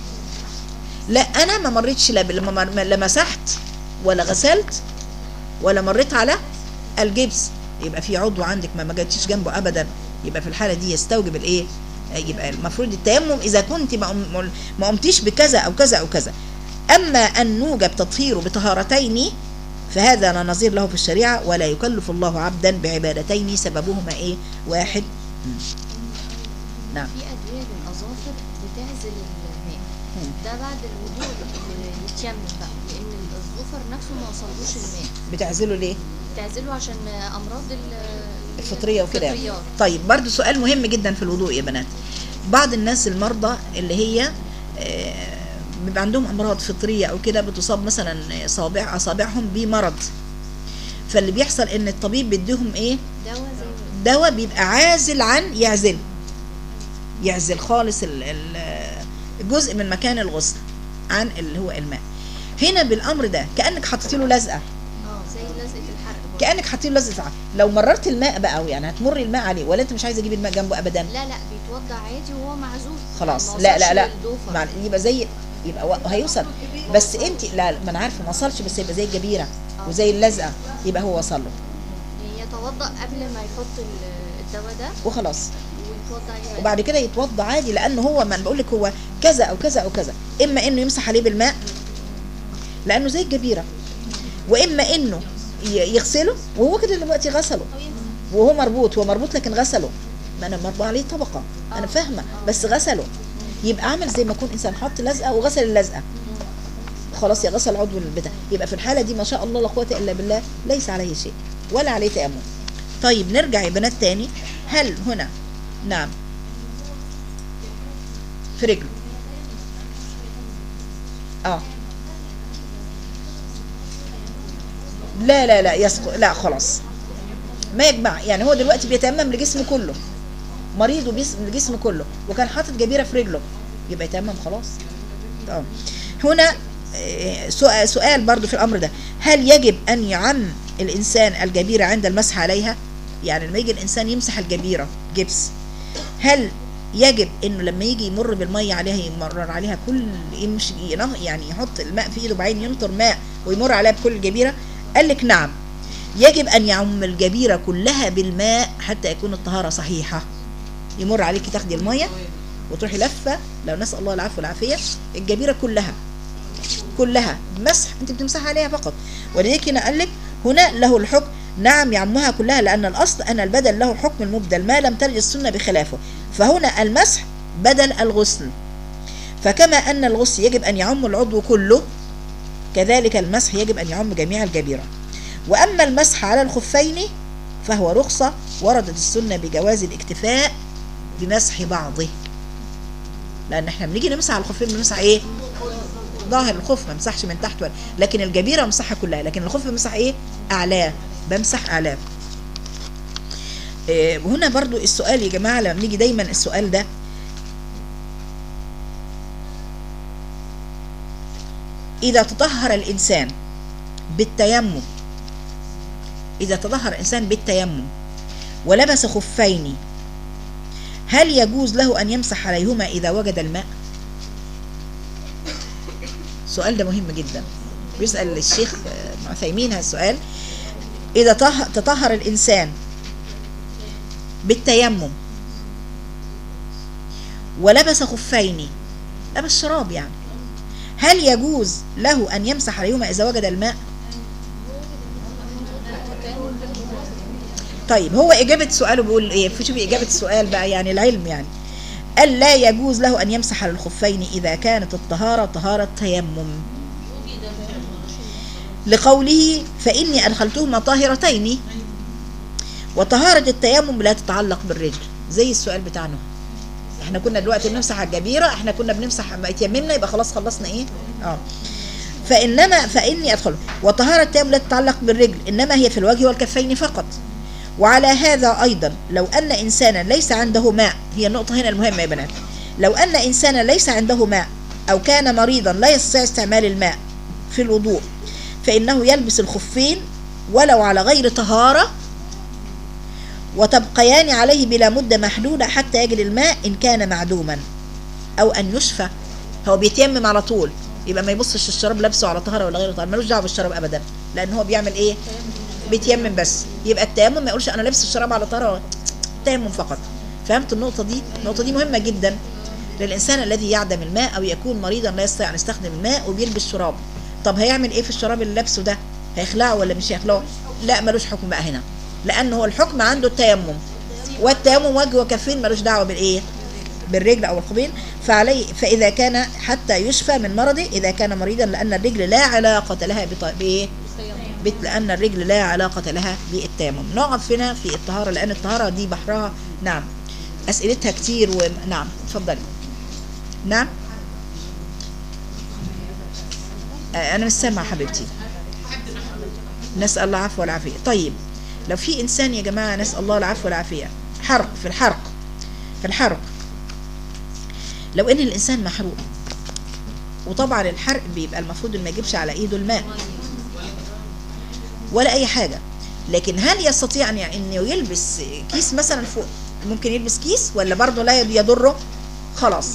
لا انا ما مريتش لا بال- ما- ما- لا مسحت ولا غسلت ولا مريت على الجبس يبقى في عضو عندك ما ما جاتيش جنبه ابدا يبقى في الحاله دي يستوجب الايه يبقى المفروض التيمم اذا كنت ما قم- ما قمتيش بكذا او كذا او كذا اما ان نوجب تطهيره بطهارتين فهذا لا نظير له في الشريعه ولا يكلف الله عبدا بعبادتين سببهما ايه واحد مم. نعم في أدوية للأظافر بتعزل الماء مم. ده بعد الوضوء اللي يتيمم بقى لأن الظفر نفسه ما وصلوش الماء بتعزله ليه تعزله عشان أمراض ال- الفطريه وكده يعني. الفطريات. طيب برضو سؤال مهم جدا في الوضوء يا بنات بعض الناس المرضى اللي هي آه، بيبقى عندهم امراض فطريه او كده بتصاب مثلا صابع اصابعهم بمرض فاللي بيحصل ان الطبيب بيديهم ايه دواء زي دواء بيبقى عازل عن يعزل يعزل خالص ال- ال- الجزء من مكان الغسل عن اللي هو الماء هنا بالامر ده كانك حطيتي له لزقه اه زي لزقة الحرق برضه. كانك حاطين له لزقه لو مررت الماء بقى أو يعني هتمري الماء عليه ولا انت مش عايزه تجيبي الماء جنبه ابدا لا لا بيتوضع عادي وهو معزول خلاص ما لا لا وصلش لا للضفر. مع يبقى زي يبقى و- هيوصل بس انت لا لا، ما انا عارفه ما وصلش بس يبقى زي الجبيره وزي اللزقه يبقى هو وصل له يعني يتوضأ قبل ما يحط ال- الدواء ده وخلاص ويتوضأ عليه وبعد كده يتوضى عادي لانه هو ما بقول لك هو كذا او كذا او كذا اما انه يمسح عليه بالماء لانه زي الجبيره واما انه ي- يغسله وهو كده دلوقتي غسله وهو مربوط هو مربوط لكن غسله ما انا مربوط عليه طبقه انا فاهمه بس غسله يبقى عامل زي ما يكون انسان حط لزقه وغسل اللزقه خلاص يا غسل عضو البتاع يبقى في الحاله دي ما شاء الله لا قوه الا بالله ليس عليه شيء ولا عليه تيمم طيب نرجع يا بنات تاني هل هنا نعم في رجله اه لا لا لا يسقط لا خلاص ما يجمع يعني هو دلوقتي بيتيمم لجسمه كله مريض وبيسم لجسمه كله وكان حاطط جبيره في رجله يبقى يتيمم خلاص طبعا هنا آه، سؤال سؤال برضو في الامر ده هل يجب ان يعم الانسان الجبيره عند المسح عليها يعني لما يجي الانسان يمسح الجبيره جبس هل يجب انه لما يجي يمر بالميه عليها يمرر عليها كل يمشي ينه- يعني يحط الماء في ايده وبعدين ينطر ماء ويمر عليها بكل الجبيره قال لك نعم يجب أن يعم الجبيرة كلها بالماء حتى يكون الطهارة صحيحة يمر عليك تاخدي المية وتروحي لفة لو نسأل الله العفو والعافية الجبيرة كلها كلها مسح انت بتمسح عليها فقط ولذلك هنا قال لك هنا له الحكم نعم يعمها كلها لأن الأصل أن البدل له حكم المبدل ما لم ترد السنة بخلافه فهنا المسح بدل الغسل فكما أن الغسل يجب أن يعم العضو كله كذلك المسح يجب أن يعم جميع الجبيرة وأما المسح على الخفين فهو رخصة وردت السنة بجواز الاكتفاء بمسح بعضه لأن احنا بنيجي نمسح على الخفين بنمسح ايه ظاهر الخف ما مسحش من تحت ولا لكن الجبيرة مسحها كلها لكن الخف بمسح ايه أعلاه بمسح أعلاه إيه وهنا برضو السؤال يا جماعة لما بنيجي دايما السؤال ده إذا تطهر الإنسان بالتيمم إذا تطهر الإنسان بالتيمم ولبس خفين هل يجوز له أن يمسح عليهما إذا وجد الماء السؤال ده مهم جدا بيسأل الشيخ آه، ابن عثيمين هذا السؤال إذا طه- تطهر الإنسان بالتيمم ولبس خفين لبس شراب يعني هل يجوز له أن يمسح عليهما إذا وجد الماء طيب هو إجابة سؤاله بيقول إيه شوفي إجابة السؤال بقى يعني العلم يعني قال لا يجوز له أن يمسح على الخفين إذا كانت الطهارة طهارة تيمم لقوله فإني أدخلتهما طاهرتين وطهارة التيمم لا تتعلق بالرجل زي السؤال بتاعنا احنا كنا دلوقتي بنمسح على الجبيرة احنا كنا بنمسح ما يتيممنا يبقى خلاص خلصنا ايه اه فإنما فإني أدخل وطهارة التيمم لا تتعلق بالرجل إنما هي في الوجه والكفين فقط وعلى هذا أيضا لو أن إنسانا ليس عنده ماء هي النقطة هنا المهمة يا بنات لو أن إنسانا ليس عنده ماء أو كان مريضا لا يستطيع استعمال الماء في الوضوء فإنه يلبس الخفين ولو على غير طهارة وتبقيان عليه بلا مدة محدودة حتى يجري الماء إن كان معدوما أو أن يشفى هو بيتيمم على طول يبقى ما يبصش الشراب لابسه على طهارة ولا غير طهارة ملوش دعوة بالشراب أبدا لأن هو بيعمل إيه بيتيمم بس يبقى التيمم ما يقولش أنا لابس الشراب على طهارة تيمم فقط فهمت النقطة دي النقطة دي مهمة جدا للإنسان الذي يعدم الماء أو يكون مريضا لا يستطيع أن يستخدم الماء وبيلبس شراب طب هيعمل إيه في الشراب اللي لابسه ده هيخلعه ولا مش هيخلعه لا ملوش حكم بقى هنا لأن هو الحكم عنده التيمم والتيمم وجه وكفين ملوش دعوة بالإيه بالرجل أو الخبين فعليه فإذا كان حتى يشفى من مرضه إذا كان مريضا لأن الرجل لا علاقة لها بط- بإيه بت- لأن الرجل لا علاقة لها بالتيمم نقف هنا في الطهارة لأن الطهارة دي بحرها نعم أسئلتها كتير ونعم اتفضلي نعم آه، أنا مش سامعة حبيبتي نسأل الله العفو والعافية طيب لو في إنسان يا جماعة نسأل الله العفو والعافية حرق في الحرق في الحرق لو إن الإنسان محروق وطبعا الحرق بيبقى المفروض إن ما يجيبش على إيده الماء ولا أي حاجة لكن هل يستطيع أن إنه يلبس كيس مثلا فوق ممكن يلبس كيس ولا برضه لا يضره خلاص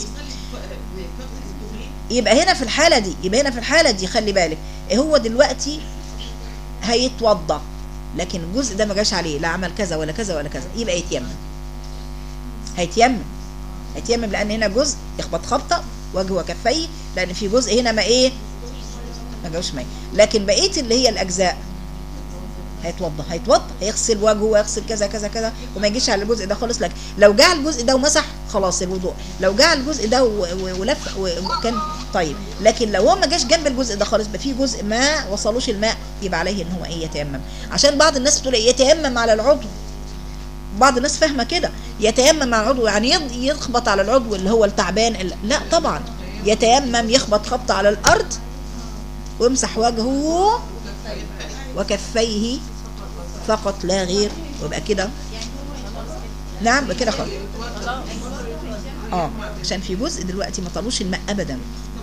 يبقى هنا في الحالة دي يبقى هنا في الحالة دي خلي بالك هو دلوقتي هيتوضى لكن الجزء ده ما جاش عليه لا عمل كذا ولا كذا ولا كذا يبقى يتيمم هيتيمم هيتيمم لان هنا جزء يخبط خبطه وجه وكفيه لان في جزء هنا ما ايه ما جاوش ماء لكن بقيه اللي هي الاجزاء هيتوضى هيتوضى هيغسل وجهه ويغسل كذا كذا كذا وما يجيش على الجزء ده خالص لكن لو جه على الجزء ده ومسح خلاص الوضوء لو جه على الجزء ده و- و- ولف و- وكان طيب لكن لو هو ما جاش جنب الجزء ده خالص بقى في جزء ما وصلوش الماء يبقى عليه ان هو ايه يتيمم عشان بعض الناس بتقول إيه يتيمم على العضو بعض الناس فاهمه كده يتيمم على العضو يعني يض- يخبط على العضو اللي هو التعبان ال- لا طبعا يتيمم يخبط خبطه على الارض ويمسح وجهه وكفيه فقط لا غير ويبقى كده نعم يبقى كده خلاص اه عشان في جزء دلوقتي ما طلوش الماء ابدا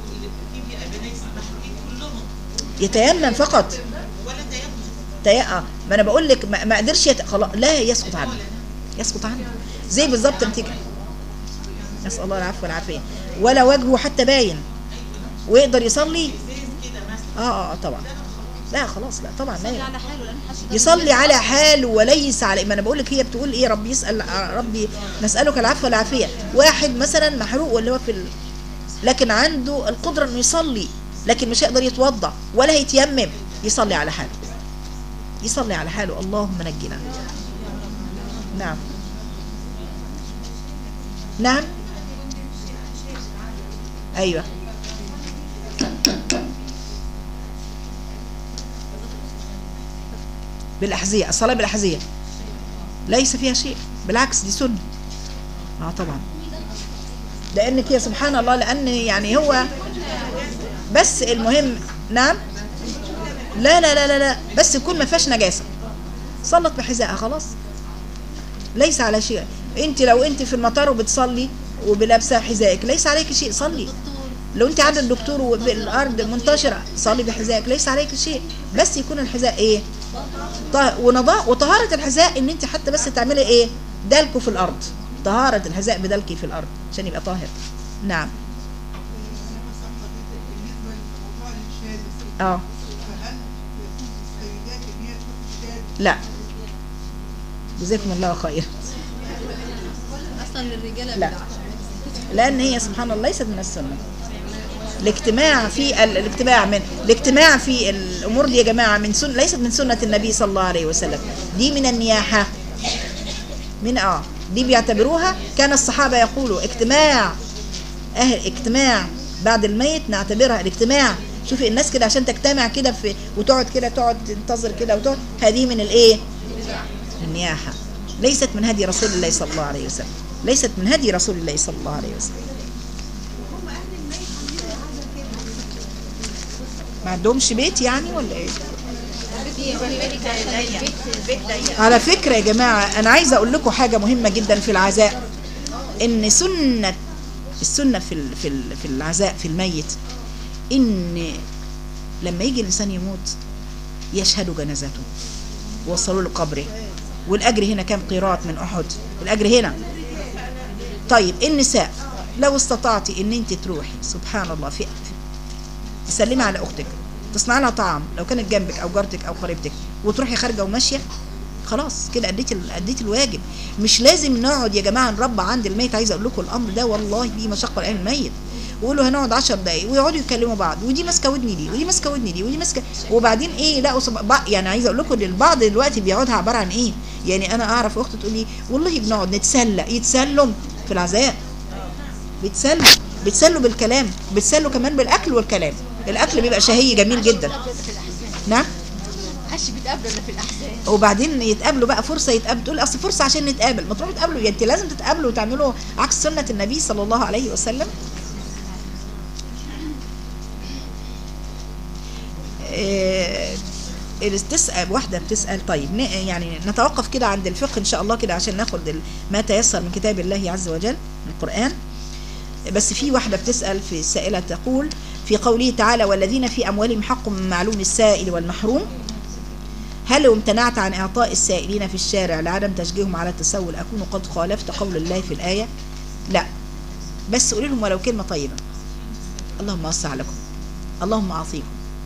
يتيمم فقط تي... اه ما انا بقول لك ما, ما قدرش يت... خلاص لا يسقط عنه يسقط عنه زي بالظبط انت نسال الله العفو والعافيه ولا وجهه حتى باين ويقدر يصلي اه اه, آه طبعا لا خلاص لا طبعا لا يصلي على حاله لان محدش يقدر يصلي على حاله وليس على ما انا بقول لك هي بتقول ايه ربي يسال ربي نسالك العفو والعافيه واحد مثلا محروق ولا هو في ال... لكن عنده القدره انه يصلي لكن مش هيقدر يتوضا ولا هيتيمم يصلي على حاله يصلي على حاله اللهم نجنا نعم نعم ايوه بالاحذيه الصلاه بالاحذيه ليس فيها شيء بالعكس دي سنه اه طبعا لانك يا سبحان الله لان يعني هو بس المهم نعم لا لا لا لا, لا. بس يكون ما فيهاش نجاسه صلت بحذائها خلاص ليس على شيء انت لو انت في المطار وبتصلي وبلابسه حذائك ليس عليك شيء صلي لو انت عند الدكتور وبالارض منتشره صلي بحذائك ليس عليك شيء بس يكون الحذاء ايه طه- ونضاء وطهاره الحذاء ان انت حتى بس تعملي ايه دلكه في الارض طهاره الحذاء بدلكي في الارض عشان يبقى طاهر نعم اه لا جزاكم الله خير اصلا للرجاله لا لان هي سبحان الله ليست من السنه الاجتماع في ال- الاجتماع من الاجتماع في الامور دي يا جماعه من سنه ليست من سنه النبي صلى الله عليه وسلم دي من النياحه من اه دي بيعتبروها كان الصحابه يقولوا اجتماع اهل اجتماع بعد الميت نعتبرها الاجتماع شوفي الناس كده عشان تجتمع كده في وتقعد كده تقعد تنتظر كده وتقعد هذه من الايه النياحه ليست من هدي رسول الله صلى الله عليه وسلم ليست من هدي رسول الله صلى الله عليه وسلم ما عندهمش بيت يعني ولا ايه على فكرة يا جماعة أنا عايزة أقول لكم حاجة مهمة جدا في العزاء إن سنة السنة في ال- في ال- في العزاء في الميت إن لما يجي الإنسان يموت يشهدوا جنازته ووصلوا له قبره والأجر هنا كام قيراط من أحد الأجر هنا طيب النساء لو استطعتي ان انت تروحي سبحان الله في في- تسلمي على اختك تصنعي لها طعام لو كانت جنبك او جارتك او قريبتك وتروحي خارجه وماشيه خلاص كده اديتي ال- اديتي الواجب مش لازم نقعد يا جماعه نربى عند الميت عايزه اقول لكم الامر ده والله فيه مشقه لاهل الميت ويقولوا هنقعد 10 دقايق ويقعدوا يكلموا بعض ودي ماسكه ودني دي ودي ماسكه ودني دي ودي ماسكه وبعدين ايه لا صب... بع- يعني عايزه اقول لكم ان البعض دلوقتي بيقعدها عباره عن ايه يعني انا اعرف اخت تقول لي والله بنقعد نتسلى يتسلوا في العزاء بيتسلوا بيتسلوا بالكلام بيتسلوا كمان بالاكل والكلام الاكل بيبقى شهي جميل جدا نعم محدش بيتقابل الا في الاحزان وبعدين يتقابلوا بقى فرصه يتقابلوا تقول اصل فرصه عشان نتقابل ما تروحوا تقابلوا يعني انت لازم تتقابلوا وتعملوا عكس سنه النبي صلى الله عليه وسلم إيه تسأل واحدة بتسأل طيب ن- يعني نتوقف كده عند الفقه إن شاء الله كده عشان ناخد ال- ما تيسر من كتاب الله عز وجل من القرآن بس في واحدة بتسأل في السائلة تقول في قوله تعالى والذين في أموالهم حق معلوم السائل والمحروم هل لو امتنعت عن إعطاء السائلين في الشارع لعدم تشجيعهم على التسول أكون قد خالفت قول الله في الآية لا بس قولي لهم ولو كلمة طيبة اللهم وسع لكم اللهم أعطيكم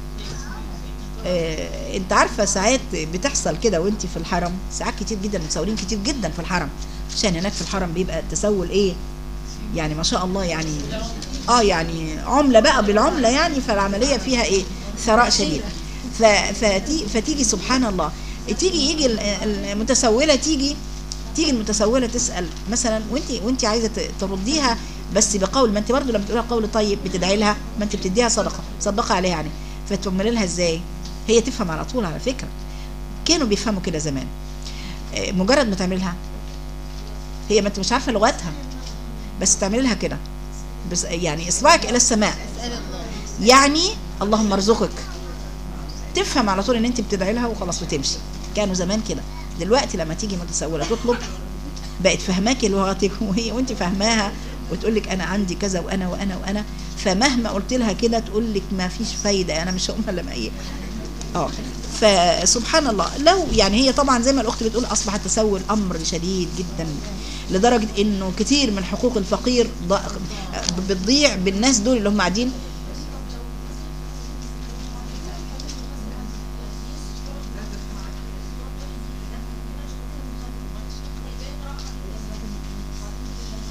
آه، انت عارفه ساعات بتحصل كده وانت في الحرم ساعات كتير جدا متسولين كتير جدا في الحرم عشان هناك في الحرم بيبقى التسول ايه يعني ما شاء الله يعني اه يعني عمله بقى بالعمله يعني فالعمليه فيها ايه ثراء شديد ف- فتي فتيجي سبحان الله تيجي يجي ال- المتسوله تيجي تيجي المتسوله تسال مثلا وانت وانت عايزه ت- ترديها بس بقول ما انت برضه لما تقولها قول طيب بتدعي لها ما انت بتديها صدقه صدقه عليها يعني فتعملي لها ازاي هي تفهم على طول على فكره كانوا بيفهموا كده زمان آه، مجرد ما تعمل لها هي ما انت مش عارفه لغتها بس تعملي لها كده بس يعني اصبعك الى السماء يعني اللهم ارزقك تفهم على طول ان انت بتدعي لها وخلاص وتمشي كانوا زمان كده دلوقتي لما تيجي متسوله تطلب بقت فهماكي لغتك وهي وانت فاهماها وتقول لك انا عندي كذا وانا وانا وانا فمهما قلت لها كده تقول لك ما فيش فايده انا مش هقوم الا لما ايه اه فسبحان الله لو يعني هي طبعا زي ما الاخت بتقول اصبح التسول امر شديد جدا لدرجه انه كتير من حقوق الفقير ض- بتضيع بالناس دول اللي هم قاعدين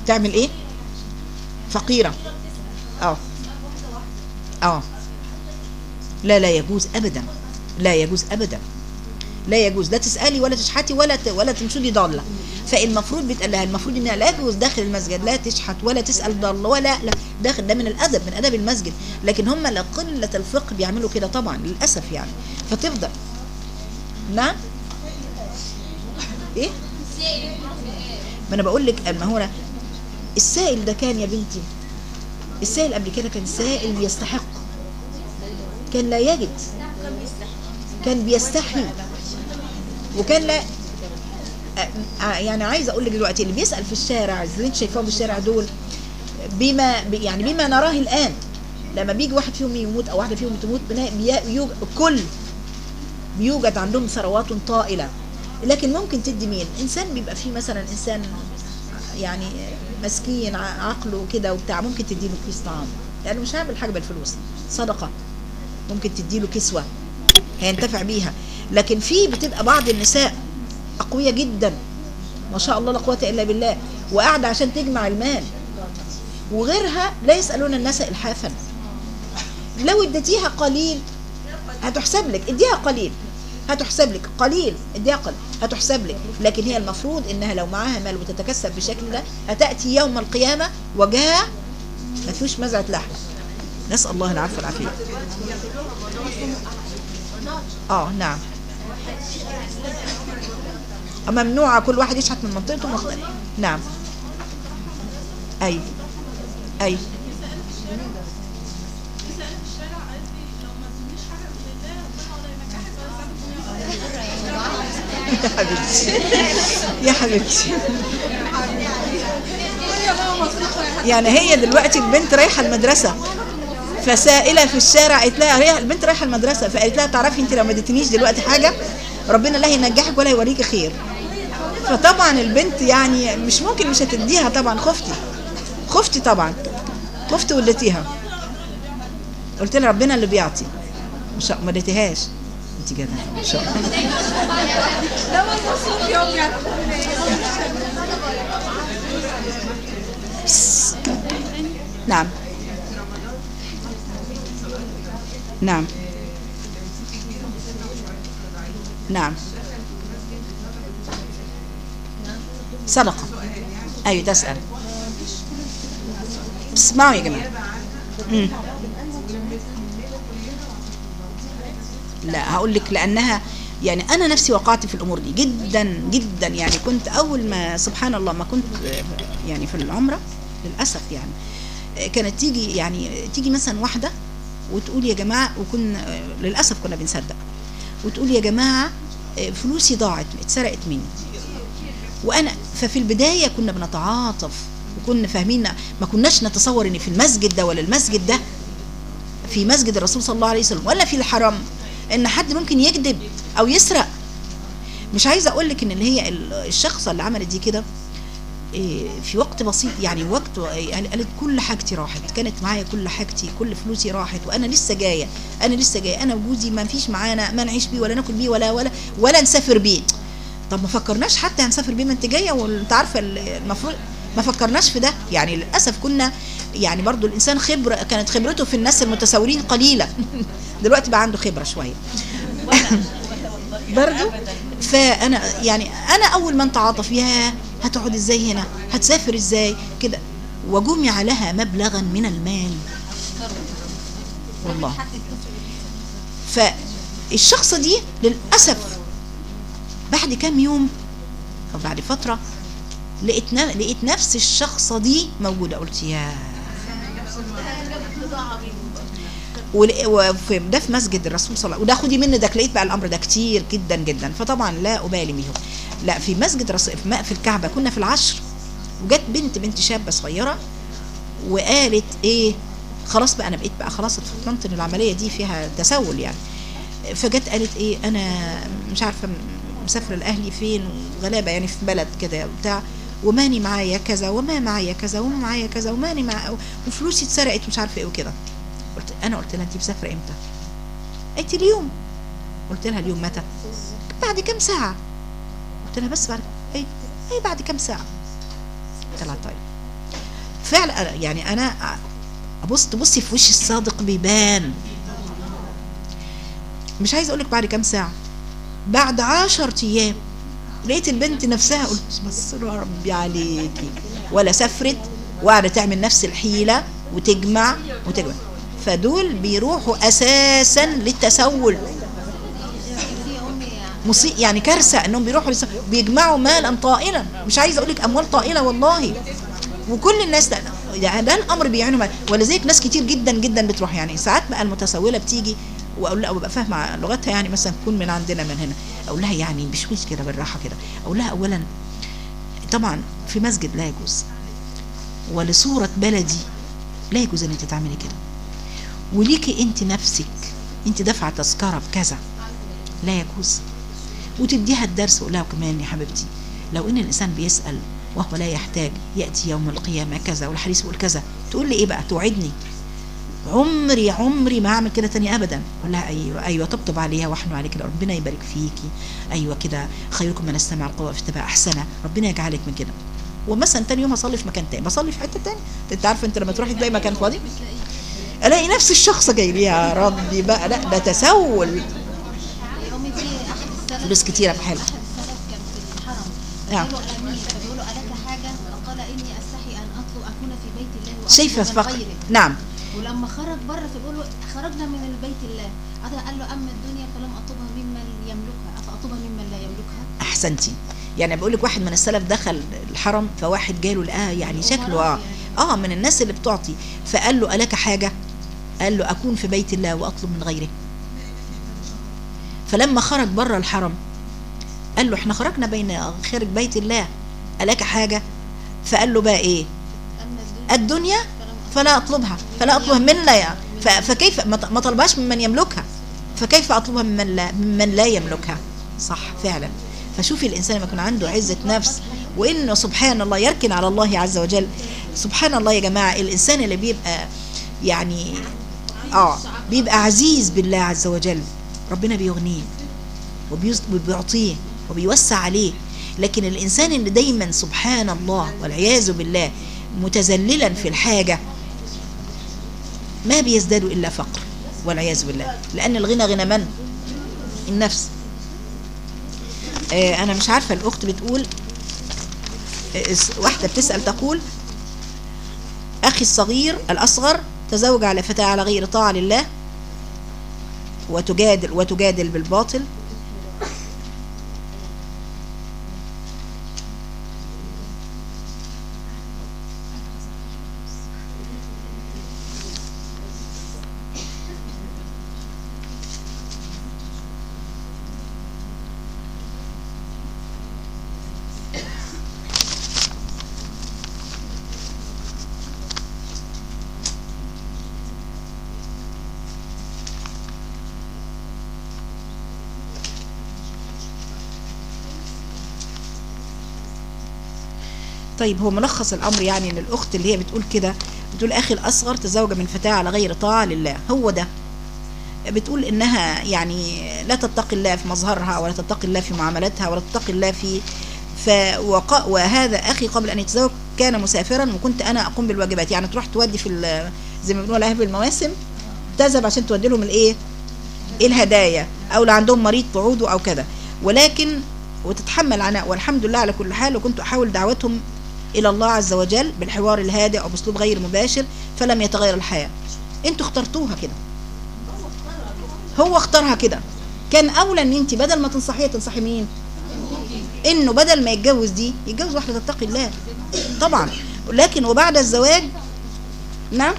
تعمل ايه فقيرة اه اه لا لا يجوز ابدا لا يجوز ابدا لا يجوز لا تسالي ولا تشحتي ولا ت... ولا تنشدي ضاله فالمفروض بيتقال لها المفروض انها لا يجوز داخل المسجد لا تشحت ولا تسال ضاله ولا لا داخل ده من الادب من ادب المسجد لكن هم لقله الفقه بيعملوا كده طبعا للاسف يعني فتفضل نعم ايه ما انا بقول لك ما هو أنا- السائل ده كان يا بنتي السائل قبل كده كان سائل يستحق كان لا يجد كان بيستحي وكان لا آه، آه، يعني عايزه اقول لك دلوقتي اللي بيسال في الشارع اللي انت شايفاهم في الشارع دول بما ب- يعني بما نراه الان لما بيجي واحد فيهم يموت او واحده فيهم تموت بنا- بي- يوج- الكل بيوجد عندهم ثروات طائله لكن ممكن تدي مين انسان بيبقى فيه مثلا انسان يعني مسكين ع- عقله كده وبتاع ممكن تديله كيس طعام يعني مش هعمل حاجه بالفلوس صدقه ممكن تديله كسوه هينتفع بيها لكن في بتبقى بعض النساء اقوياء جدا ما شاء الله لا قوه الا بالله وقاعده عشان تجمع المال وغيرها لا يسالون الناس الحافا لو اديتيها قليل هتحسب لك اديها قليل هتحسب لك قليل اديها قليل هتحسب لك لكن هي المفروض انها لو معاها مال وتتكسب بالشكل ده هتاتي يوم القيامه وجهها ما فيهوش مزعه لحم نسال الله العفو والعافيه اه نعم ممنوعة كل واحد يشحت من منطقته مختلف نعم أي أي يا حبيبتي يا حبيبتي يعني هي دلوقتي البنت رايحة المدرسة فسائلة في الشارع قالت لها هي البنت رايحة المدرسة فقالت لها تعرفي انت لو ما اديتنيش دلوقتي حاجة ربنا لا هينجحك ولا هيوريكي خير فطبعا البنت يعني مش ممكن مش هتديها طبعا خفتي خفتي طبعا خفتي واديتيها قلت لها ربنا اللي بيعطي مش ما اديتيهاش انت جدعه ان شاء الله بس. نعم نعم نعم صدقة أيوة تسأل اسمعوا يا جماعة مم. لا هقول لك لأنها يعني أنا نفسي وقعت في الأمور دي جدا جدا يعني كنت أول ما سبحان الله ما كنت آه، يعني في العمرة للأسف يعني آه، كانت تيجي يعني تيجي مثلا واحدة وتقول يا جماعة وكنا آه، للأسف كنا بنصدق وتقول يا جماعة آه، فلوسي ضاعت اتسرقت مني وانا ففي البدايه كنا بنتعاطف وكنا فاهمين ما كناش نتصور ان في المسجد ده ولا المسجد ده في مسجد الرسول صلى الله عليه وسلم ولا في الحرم ان حد ممكن يكذب او يسرق مش عايزه اقول لك ان اللي هي ال- الشخصه اللي عملت دي كده إيه، في وقت بسيط يعني وقت يعني قالت كل حاجتي راحت كانت معايا كل حاجتي كل فلوسي راحت وانا لسه جايه انا لسه جايه انا وجوزي ما فيش معانا ما نعيش بيه ولا ناكل بيه ولا ولا ولا نسافر بيه طب ما فكرناش حتى هنسافر بيه ما انت جايه وانت عارفه ال- المفروض ما فكرناش في ده يعني للاسف كنا يعني برضو الانسان خبره كانت خبرته في الناس المتسولين قليله دلوقتي بقى عنده خبره شويه برضو فانا يعني انا اول من تعاطف يا هتقعد ازاي هنا هتسافر ازاي كده وجمع لها مبلغا من المال والله فالشخصة دي للأسف بعد كام يوم أو بعد فترة لقيت ن- لقيت نفس الشخصة دي موجودة قلت يا ول- وفي ده في مسجد الرسول صلى الله عليه وسلم وده خدي مني ده لقيت بقى الامر ده كتير جدا جدا فطبعا لا ابالي بيهم لا في مسجد رسول في م- في الكعبه كنا في العشر وجت بنت بنت شابه صغيره وقالت ايه خلاص بقى انا بقيت بقى خلاص اتفطنت ان العمليه دي فيها تسول يعني فجت قالت ايه انا مش عارفه م- مسافره لاهلي فين وغلابه يعني في بلد كده وبتاع وماني معايا كذا وما معايا كذا وما معايا كذا وماني مع وفلوسي اتسرقت مش عارفه ايه وكده قلت انا قلت لها انت مسافره امتى قالت لي اليوم قلت لها اليوم متى بعد كام ساعه قلت لها بس بعد ايه ايه بعد كام ساعه قلت لها طيب فعلا يعني انا ابص تبصي في وش الصادق بيبان مش عايزه اقول لك بعد كام ساعه بعد عشر ايام لقيت البنت نفسها قلت بس يا ربي عليكي ولا سافرت وقاعده تعمل نفس الحيله وتجمع وتجمع فدول بيروحوا اساسا للتسول مصي يعني كارثه انهم بيروحوا لس... بيجمعوا مالا طائلا مش عايزه اقول لك اموال طائله والله وكل الناس ده يعني ده الامر بيعانوا معاه. ولذلك ناس كتير جدا جدا بتروح يعني ساعات بقى المتسوله بتيجي واقول لها وابقى فاهمه لغتها يعني مثلا تكون من عندنا من هنا اقول لها يعني بشويش كده بالراحه كده اقول لها اولا طبعا في مسجد لا يجوز ولصوره بلدي لا يجوز ان انت تعملي كده وليكي انت نفسك انت دافعه تذكره بكذا لا يجوز وتديها الدرس وقول لها كمان يا حبيبتي لو ان الانسان بيسال وهو لا يحتاج ياتي يوم القيامه كذا والحديث بيقول كذا تقول لي ايه بقى توعدني عمري عمري ما اعمل كده تاني ابدا اقول لها ايوه ايوه طبطب عليها واحنوا عليك كده ربنا يبارك فيكي ايوه كده خيركم من استمع القول فتبقى احسنه ربنا يجعلك من كده ومثلا تاني يوم اصلي في مكان تاني بصلي في حته تاني انت عارفه انت لما تروحي تلاقي مكان فاضي الاقي نفس الشخص جاي لي يا ربي بقى لا ده تسول يومي في احد السلف فلوس كتيره في حالها احد السلف كان في الحرم نعم. فقالوا امين فبيقولوا الك حاجه فقال اني استحي ان اطلب اكون في بيت الله وأطلب شايفه من فقر غيره نعم ولما خرج بره فبيقولوا خرجنا من البيت الله هذا قال له اما الدنيا فلم اطلبها ممن يملكها افاطلبها ممن لا يملكها احسنتي يعني بقول لك واحد من السلف دخل الحرم فواحد جاله لقاه يعني شكله اه اه من الناس اللي بتعطي فقال له الك حاجه قال له اكون في بيت الله واطلب من غيره فلما خرج بره الحرم قال له احنا خرجنا بين خارج بيت الله الك حاجه فقال له بقى ايه اما الدنيا الدنيا فلا اطلبها فلا اطلبها من لا ي- ف- فكيف ما ط- ما طلبهاش ممن يملكها فكيف اطلبها ممن لا ممن لا يملكها صح فعلا فشوفي الانسان لما يكون عنده عزه نفس وانه سبحان الله يركن على الله عز وجل سبحان الله يا جماعه الانسان اللي بيبقى يعني اه بيبقى عزيز بالله عز وجل ربنا بيغنيه وبيز- وبيعطيه وبيوسع عليه لكن الانسان اللي دايما سبحان الله والعياذ بالله متذللا في الحاجه ما بيزداد الا فقر والعياذ بالله لان الغنى غنى من النفس آه انا مش عارفه الاخت بتقول آه، اس- واحده بتسال تقول اخي الصغير الاصغر تزوج على فتاه على غير طاعه لله وتجادل وتجادل بالباطل طيب هو ملخص الامر يعني ان الاخت اللي هي بتقول كده بتقول اخي الاصغر تزوج من فتاه على غير طاعه لله هو ده بتقول انها يعني لا تتقي الله في مظهرها ولا تتقي الله في معاملتها ولا تتقي الله في ف وق- وهذا اخي قبل ان يتزوج كان مسافرا وكنت انا اقوم بالواجبات يعني تروح تودي في ال- زي ما بنقول عليها بالمواسم تذهب عشان تودي لهم الايه الهدايا او لو عندهم مريض تعوده او كذا ولكن وتتحمل عناء والحمد لله على كل حال وكنت احاول دعوتهم الى الله عز وجل بالحوار الهادئ او باسلوب غير مباشر فلم يتغير الحياه انتوا اخترتوها كده هو اختارها كده كان اولى ان انت بدل ما تنصحيه تنصحي مين انه بدل ما يتجوز دي يتجوز واحده تتقي الله طبعا لكن وبعد الزواج نعم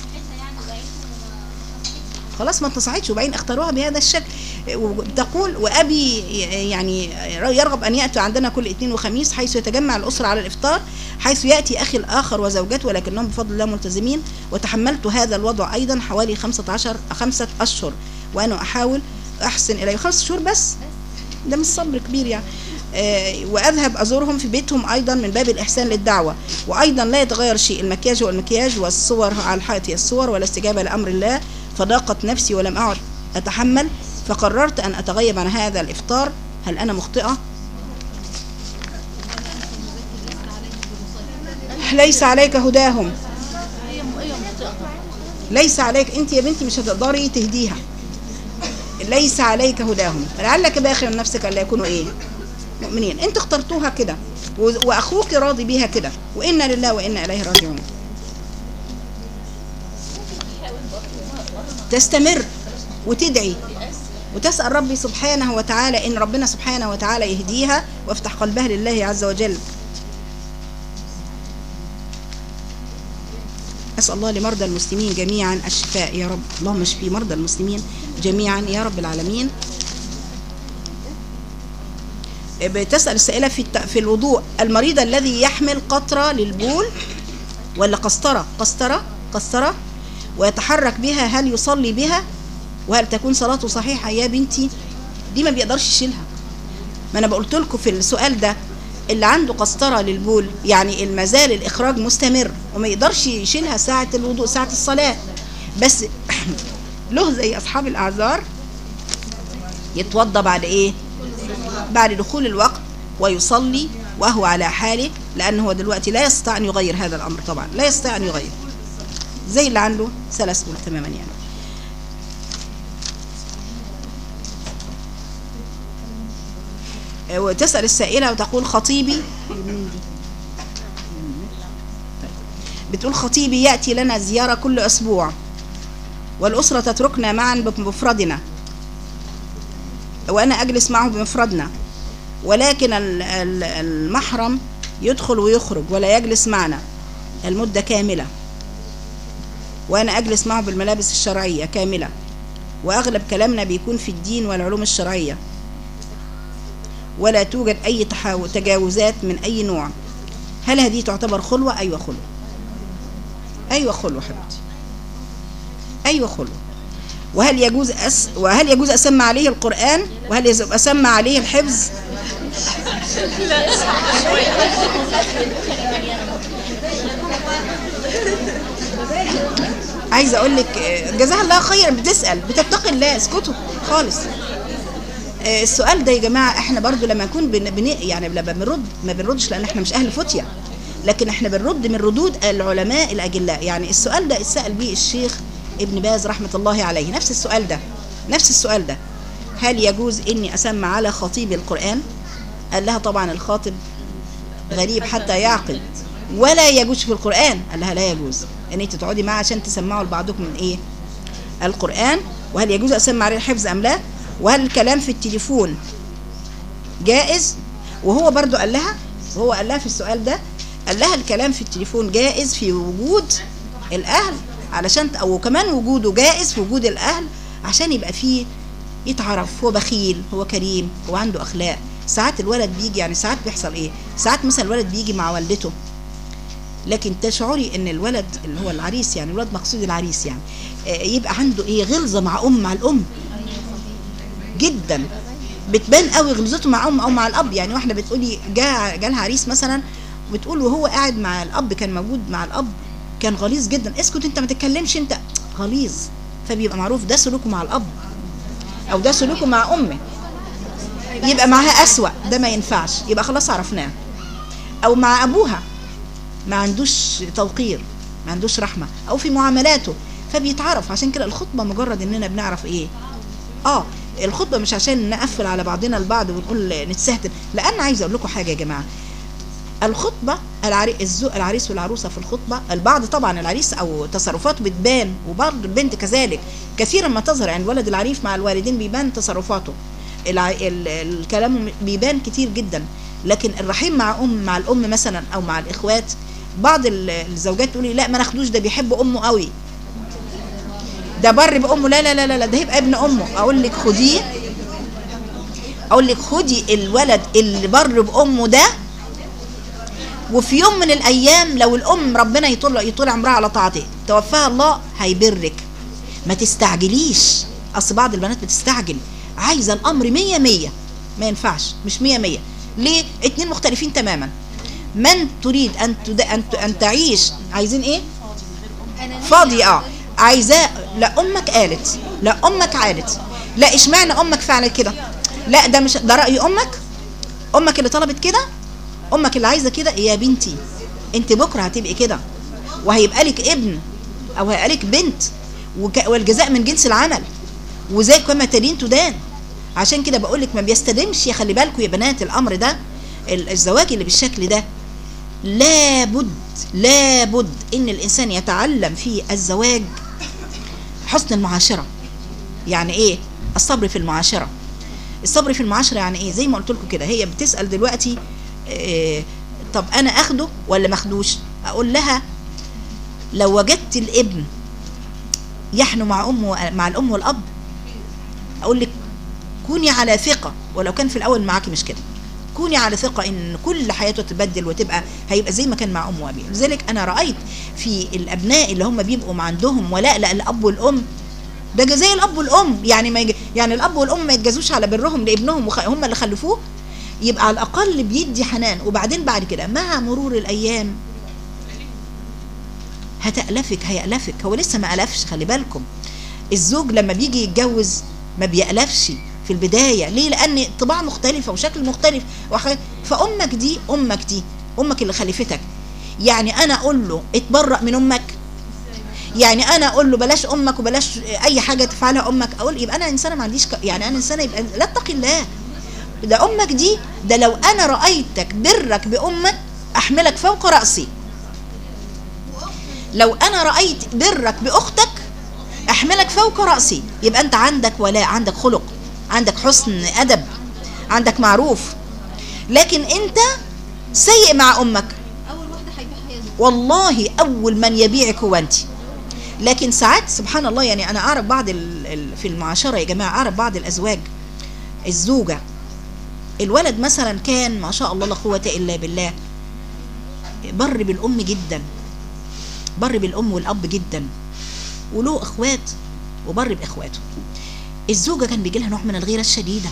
خلاص ما انتصحتش وبعدين اختاروها بهذا الشكل تقول وابي يعني يرغب ان ياتي عندنا كل اثنين وخميس حيث يتجمع الاسره على الافطار حيث ياتي اخي الاخر وزوجته ولكنهم بفضل الله ملتزمين وتحملت هذا الوضع ايضا حوالي 15 خمسة اشهر وانا احاول احسن اليه خمس شهور بس ده مش صبر كبير يعني آه، واذهب ازورهم في بيتهم ايضا من باب الاحسان للدعوه وايضا لا يتغير شيء المكياج هو المكياج والصور على الحائط هي الصور ولا استجابه لامر الله فضاقت نفسي ولم اعد اتحمل فقررت ان اتغيب عن هذا الافطار هل انا مخطئه ليس عليك هداهم هي هي مش تقدر ليس عليك انت يا بنتي مش هتقدري تهديها ليس عليك هداهم لعلك باخر نفسك الا يكونوا ايه مؤمنين انت اخترتوها كده و- واخوك راضي بيها كده وانا لله وانا اليه راجعون تستمر وتدعي وتسأل ربي سبحانه وتعالى إن ربنا سبحانه وتعالى يهديها وافتح قلبها لله عز وجل أسأل الله لمرضى المسلمين جميعا الشفاء يا رب اللهم اشفي مرضى المسلمين جميعا يا رب العالمين بتسأل السائلة في الت- في الوضوء المريض الذي يحمل قطرة للبول ولا قسطرة قسطرة قسطرة ويتحرك بها هل يصلي بها وهل تكون صلاته صحيحة يا بنتي دي ما بيقدرش يشيلها ما انا بقولت لكم في السؤال ده اللي عنده قسطره للبول يعني المازال الاخراج مستمر وما يقدرش يشيلها ساعه الوضوء ساعه الصلاه بس له زي اصحاب الاعذار يتوضا بعد ايه بعد دخول الوقت ويصلي وهو على حاله لانه هو دلوقتي لا يستطيع ان يغير هذا الامر طبعا لا يستطيع ان يغير زي اللي عنده سلس بول تماما يعني وتسأل السائلة وتقول خطيبي بتقول خطيبي يأتي لنا زيارة كل أسبوع والأسرة تتركنا معا بمفردنا وأنا أجلس معه بمفردنا ولكن ال- ال- المحرم يدخل ويخرج ولا يجلس معنا المدة كاملة وأنا أجلس معه بالملابس الشرعية كاملة وأغلب كلامنا بيكون في الدين والعلوم الشرعية ولا توجد أي تحاو- تجاوزات من أي نوع هل هذه تعتبر خلوة؟ أيوة خلوة أيوة خلوة حبيبتي أيوة خلوة وهل يجوز أس وهل يجوز أسمى عليه القرآن وهل يجوز أسمى عليه الحفظ عايزه اقول لك آه، جزاها الله خيرا بتسال بتتقي الله اسكتوا خالص آه، السؤال ده يا جماعه احنا برضو لما نكون بن بن يعني لما بنرد ما بنردش لان احنا مش اهل فتيه لكن احنا بنرد من ردود العلماء الاجلاء يعني السؤال ده اتسال بيه الشيخ ابن باز رحمه الله عليه نفس السؤال ده نفس السؤال ده هل يجوز اني اسمع على خطيب القران قال لها طبعا الخاطب غريب حتى يعقل ولا يجوز في القرآن قال لها لا يجوز ان انت تقعدي معاه عشان تسمعوا لبعضكم من ايه القرآن وهل يجوز اسمع عليه الحفظ ام لا وهل الكلام في التليفون جائز وهو برضو قال لها وهو قال لها في السؤال ده قال لها الكلام في التليفون جائز في وجود الاهل علشان او كمان وجوده جائز في وجود الاهل عشان يبقى فيه يتعرف هو بخيل هو كريم هو عنده اخلاق ساعات الولد بيجي يعني ساعات بيحصل ايه ساعات مثلا الولد بيجي مع والدته لكن تشعري ان الولد اللي هو العريس يعني الولد مقصود العريس يعني آه، يبقى عنده ايه غلظه مع ام مع الام جدا بتبان قوي غلظته مع ام او مع الاب يعني واحده بتقولي جا جالها عريس مثلا بتقول وهو قاعد مع الاب كان موجود مع الاب كان غليظ جدا اسكت انت ما تتكلمش انت غليظ فبيبقى معروف ده سلوكه مع الاب او ده سلوكه مع امه يبقى معاها أسوأ ده ما ينفعش يبقى خلاص عرفناه أو مع أبوها ما عندوش توقير ما عندوش رحمة أو في معاملاته فبيتعرف عشان كده الخطبة مجرد إننا بنعرف إيه آه الخطبة مش عشان نقفل على بعضنا البعض ونقول نتسهتر لأن عايزة أقول لكم حاجة يا جماعة الخطبة العري... الزو... العريس والعروسة في الخطبة البعض طبعا العريس أو تصرفاته بتبان وبرضه البنت كذلك كثيرا ما تظهر يعني الولد العريف مع الوالدين بيبان تصرفاته الع... ال... الكلام بيبان كتير جدا لكن الرحيم مع أم مع الأم مثلا أو مع الإخوات بعض ال- الزوجات تقولي لا ما ناخدوش ده بيحب أمه قوي ده بر بأمه لا لا لا لا, لا ده هيبقى ابن أمه أقول لك خديه أقول لك خدي الولد اللي بر بأمه ده وفي يوم من الايام لو الام ربنا يطول يطول عمرها على طاعته توفاها الله هيبرك ما تستعجليش اصل بعض البنات بتستعجل عايزه الامر مية مية ما ينفعش مش مية مية ليه اتنين مختلفين تماما من تريد ان تد... ان, ت... أن تعيش عايزين ايه فاضي اه عايزاه لا امك قالت لا امك عادت لا اشمعنى امك فعلت كده لا ده مش ده راي امك امك اللي طلبت كده امك اللي عايزه كده يا بنتي انت بكره هتبقي كده وهيبقى لك ابن او هيبقى لك بنت وك- والجزاء من جنس العمل وزي كما تدين تدان عشان كده بقول لك ما بيستدمش يا خلي بالكم يا بنات الامر ده ال- الزواج اللي بالشكل ده لابد لابد ان الانسان يتعلم في الزواج حسن المعاشره يعني ايه الصبر في المعاشره الصبر في المعاشره يعني ايه زي ما قلت لكم كده هي بتسال دلوقتي إيه طب انا اخده ولا ما اخدوش اقول لها لو وجدت الابن يحنو مع امه مع الام والاب اقول لك كوني على ثقه ولو كان في الاول معاكي مش كده كوني على ثقه ان كل حياته تتبدل وتبقى هيبقى زي ما كان مع امه وابيه لذلك انا رايت في الابناء اللي هم بيبقوا ما عندهم ولاء لا الاب والام ده جزاء الاب والام يعني ما يج... يعني الاب والام ما يتجازوش على برهم لابنهم وخ... هم اللي خلفوه يبقى على الاقل بيدي حنان وبعدين بعد كده مع مرور الايام هتألفك هيألفك هو لسه ما ألفش خلي بالكم الزوج لما بيجي يتجوز ما بيألفش في البداية ليه لأن طباع مختلفة وشكل مختلف وح- فأمك دي أمك دي أمك اللي خلفتك يعني أنا أقول له اتبرأ من أمك يعني أنا أقول له بلاش أمك وبلاش أي حاجة تفعلها أمك أقول يبقى أنا إنسانة ما عنديش ك... يعني أنا إنسانة يبقى لا اتقي الله ده أمك دي ده لو أنا رأيتك برك بأمك أحملك فوق رأسي لو انا رايت برك باختك احملك فوق راسي يبقى انت عندك ولاء عندك خلق عندك حسن ادب عندك معروف لكن انت سيء مع امك اول واحده هيبيعها هي زوجته والله اول من يبيعك هو انت لكن ساعات سبحان الله يعني انا اعرف بعض ال- ال- في المعاشره يا جماعه اعرف بعض الازواج الزوجه الولد مثلا كان ما شاء الله لا قوه الا بالله بر بالام جدا بر بالام والاب جدا وله اخوات وبر باخواته الزوجه كان بيجي لها نوع من الغيره الشديده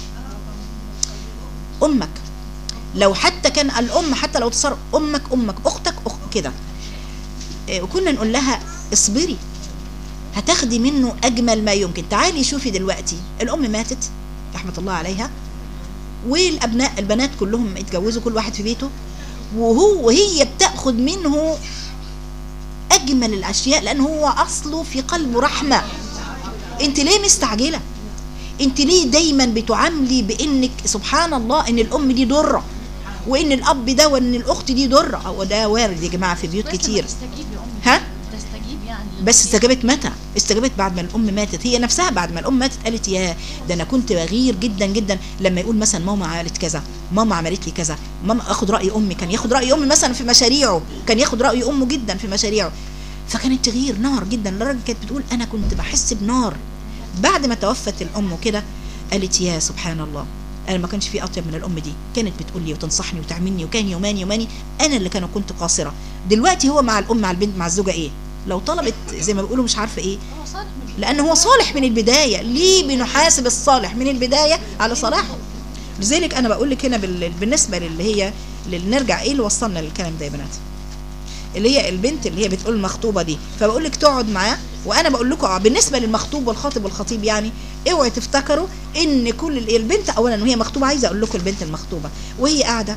امك لو حتى كان الام حتى لو تصر امك امك اختك اخت كده إيه، وكنا نقول لها اصبري هتاخدي منه اجمل ما يمكن تعالي شوفي دلوقتي الام ماتت رحمه الله عليها والابناء البنات كلهم اتجوزوا كل واحد في بيته وهو وهي بتاخد منه اجمل الاشياء لان هو اصله في قلبه رحمه انت ليه مستعجله انت ليه دايما بتعاملي بانك سبحان الله ان الام دي ضره وان الاب ده وان الاخت دي ضره او ده وارد يا جماعه في بيوت كتير تستجيب يا امي ها تستجيب يعني بس استجابت متى استجابت بعد ما الام ماتت هي نفسها بعد ما الام ماتت قالت يا ده انا كنت بغير جدا جدا لما يقول مثلا ماما عملت كذا ماما عملت لي كذا ماما اخد راي امي كان ياخد راي امي مثلا في مشاريعه كان ياخد راي امه جدا في مشاريعه فكانت تغير نار جدا لدرجه كانت بتقول انا كنت بحس بنار بعد ما توفت الام وكده قالت يا سبحان الله انا ما كانش في اطيب من الام دي كانت بتقول لي وتنصحني وتعملني وكان يوماني يوماني انا اللي كانوا كنت قاصره دلوقتي هو مع الام مع البنت مع الزوجه ايه لو طلبت زي ما بيقولوا مش عارفه ايه هو صالح من لان هو صالح من البدايه ليه بنحاسب الصالح من البدايه على صلاحه لذلك انا بقول لك هنا بال- بالنسبه للي هي اللي نرجع ايه اللي وصلنا للكلام ده يا بنات اللي هي البنت اللي هي بتقول المخطوبه دي فبقول لك تقعد معاه وانا بقول لكم آه، بالنسبه للمخطوب والخاطب والخطيب يعني اوعوا تفتكروا ان كل ال- البنت اولا وهي مخطوبه عايزه اقول لكم البنت المخطوبه وهي قاعده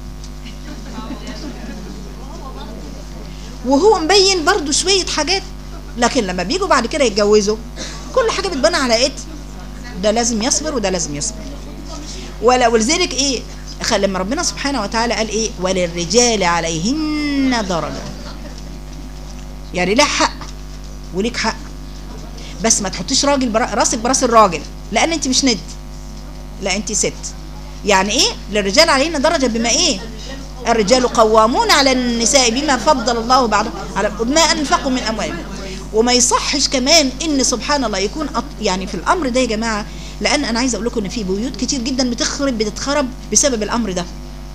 وهو مبين برضو شويه حاجات لكن لما بيجوا بعد كده يتجوزوا كل حاجه بتبان على ايه ده لازم يصبر وده لازم يصبر ولا ولذلك ايه خ- لما ربنا سبحانه وتعالى قال ايه وللرجال عليهن درجه يعني لها حق وليك حق بس ما تحطيش راجل برا راسك براس الراجل لان انت مش ند لا انت ست يعني ايه للرجال عليهن درجه بما ايه الرجال قوامون على النساء بما فضل الله بعضهم على بما انفقوا من اموالهم وما يصحش كمان ان سبحان الله يكون أط- يعني في الامر ده يا جماعه لان انا عايزه اقول لكم ان في بيوت كتير جدا بتخرب بتتخرب بسبب الامر ده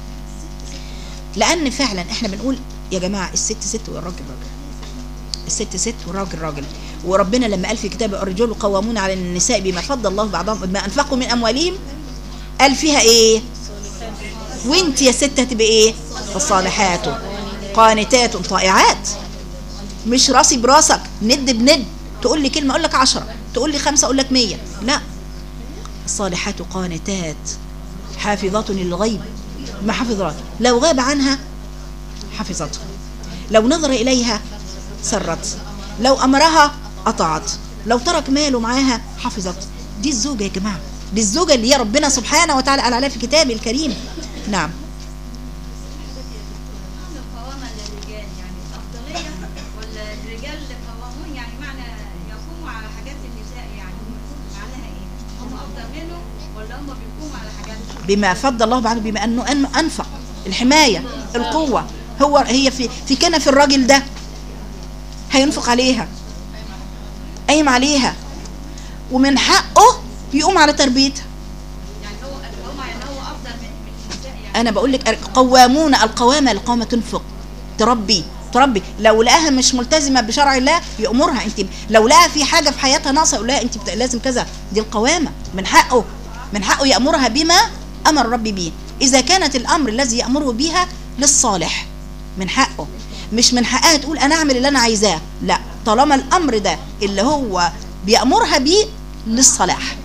لان فعلا احنا بنقول يا جماعه الست ست والراجل راجل الست ست والراجل راجل وربنا لما قال في كتابه الرجال قوامون على النساء بما فضل الله بعضهم بما انفقوا من اموالهم قال فيها ايه وانت يا ست هتبقى ايه الصالحات قانتات طائعات مش راسي براسك ند بند تقول لي كلمه اقول لك عشرة تقول لي خمسه اقول لك مية لا الصالحات قانتات حافظات للغيب ما حفظت لو غاب عنها حفظته لو نظر إليها سرت لو أمرها أطاعت لو ترك ماله معاها حفظت دي الزوجة يا جماعة دي الزوجة اللي هي ربنا سبحانه وتعالى قال عليها في كتابه الكريم نعم القوامة للرجال يعني أفضلية ولا الرجال قوامون يعني معنى يقوموا على حاجات النساء يعني معناها إيه؟ هم أفضل منهم ولا هم بيقوموا على حاجات بما فضل الله بعده بما انه أن- انفق الحمايه القوه هو هي في في كنف الراجل ده هينفق عليها قايم عليها ومن حقه يقوم على تربيتها يعني هو القوامة يعني هو أفضل من من النساء يعني انا بقول لك قوامون القوامه القوامه تنفق تربي تربي لو لقاها مش ملتزمه بشرع الله يامرها انت لو لقى في حاجه في حياتها ناقصه يقول لها انت بت- لازم كذا دي القوامه من حقه من حقه يامرها بما امر ربي به اذا كانت الامر الذي يامره بها للصالح من حقه مش من حقها تقول انا اعمل اللي انا عايزاه لا طالما الامر ده اللي هو بيامرها بيه للصلاح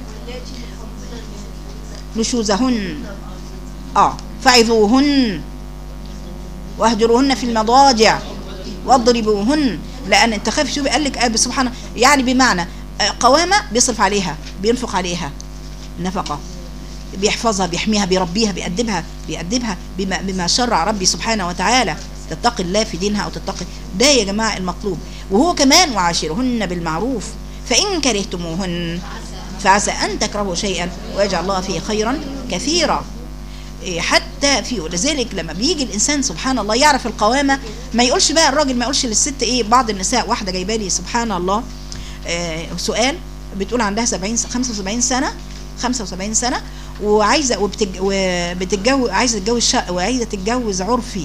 نشوزهن اه فعظوهن واهجروهن في المضاجع واضربوهن لان انت خايف شو قال لك آه سبحانه يعني بمعنى آه، قوامه بيصرف عليها بينفق عليها نفقه بيحفظها بيحميها بيربيها بيأدبها بيأدبها بما, بما شرع ربي سبحانه وتعالى تتقي الله في دينها او تتقي ده يا جماعه المطلوب وهو كمان وعاشرهن بالمعروف فان كرهتموهن فعسى ان تكرهوا شيئا ويجعل الله فيه خيرا كثيرا إيه، حتى في ولذلك لما بيجي الانسان سبحان الله يعرف القوامه ما يقولش بقى الراجل ما يقولش للست ايه بعض النساء واحده جايبه لي سبحان الله آه سؤال بتقول عندها 70 س- 75 سنه 75 سنه وعايزه وبتج وبتتجوز عايزه تتجوز شق وعايزه تتجوز عرفي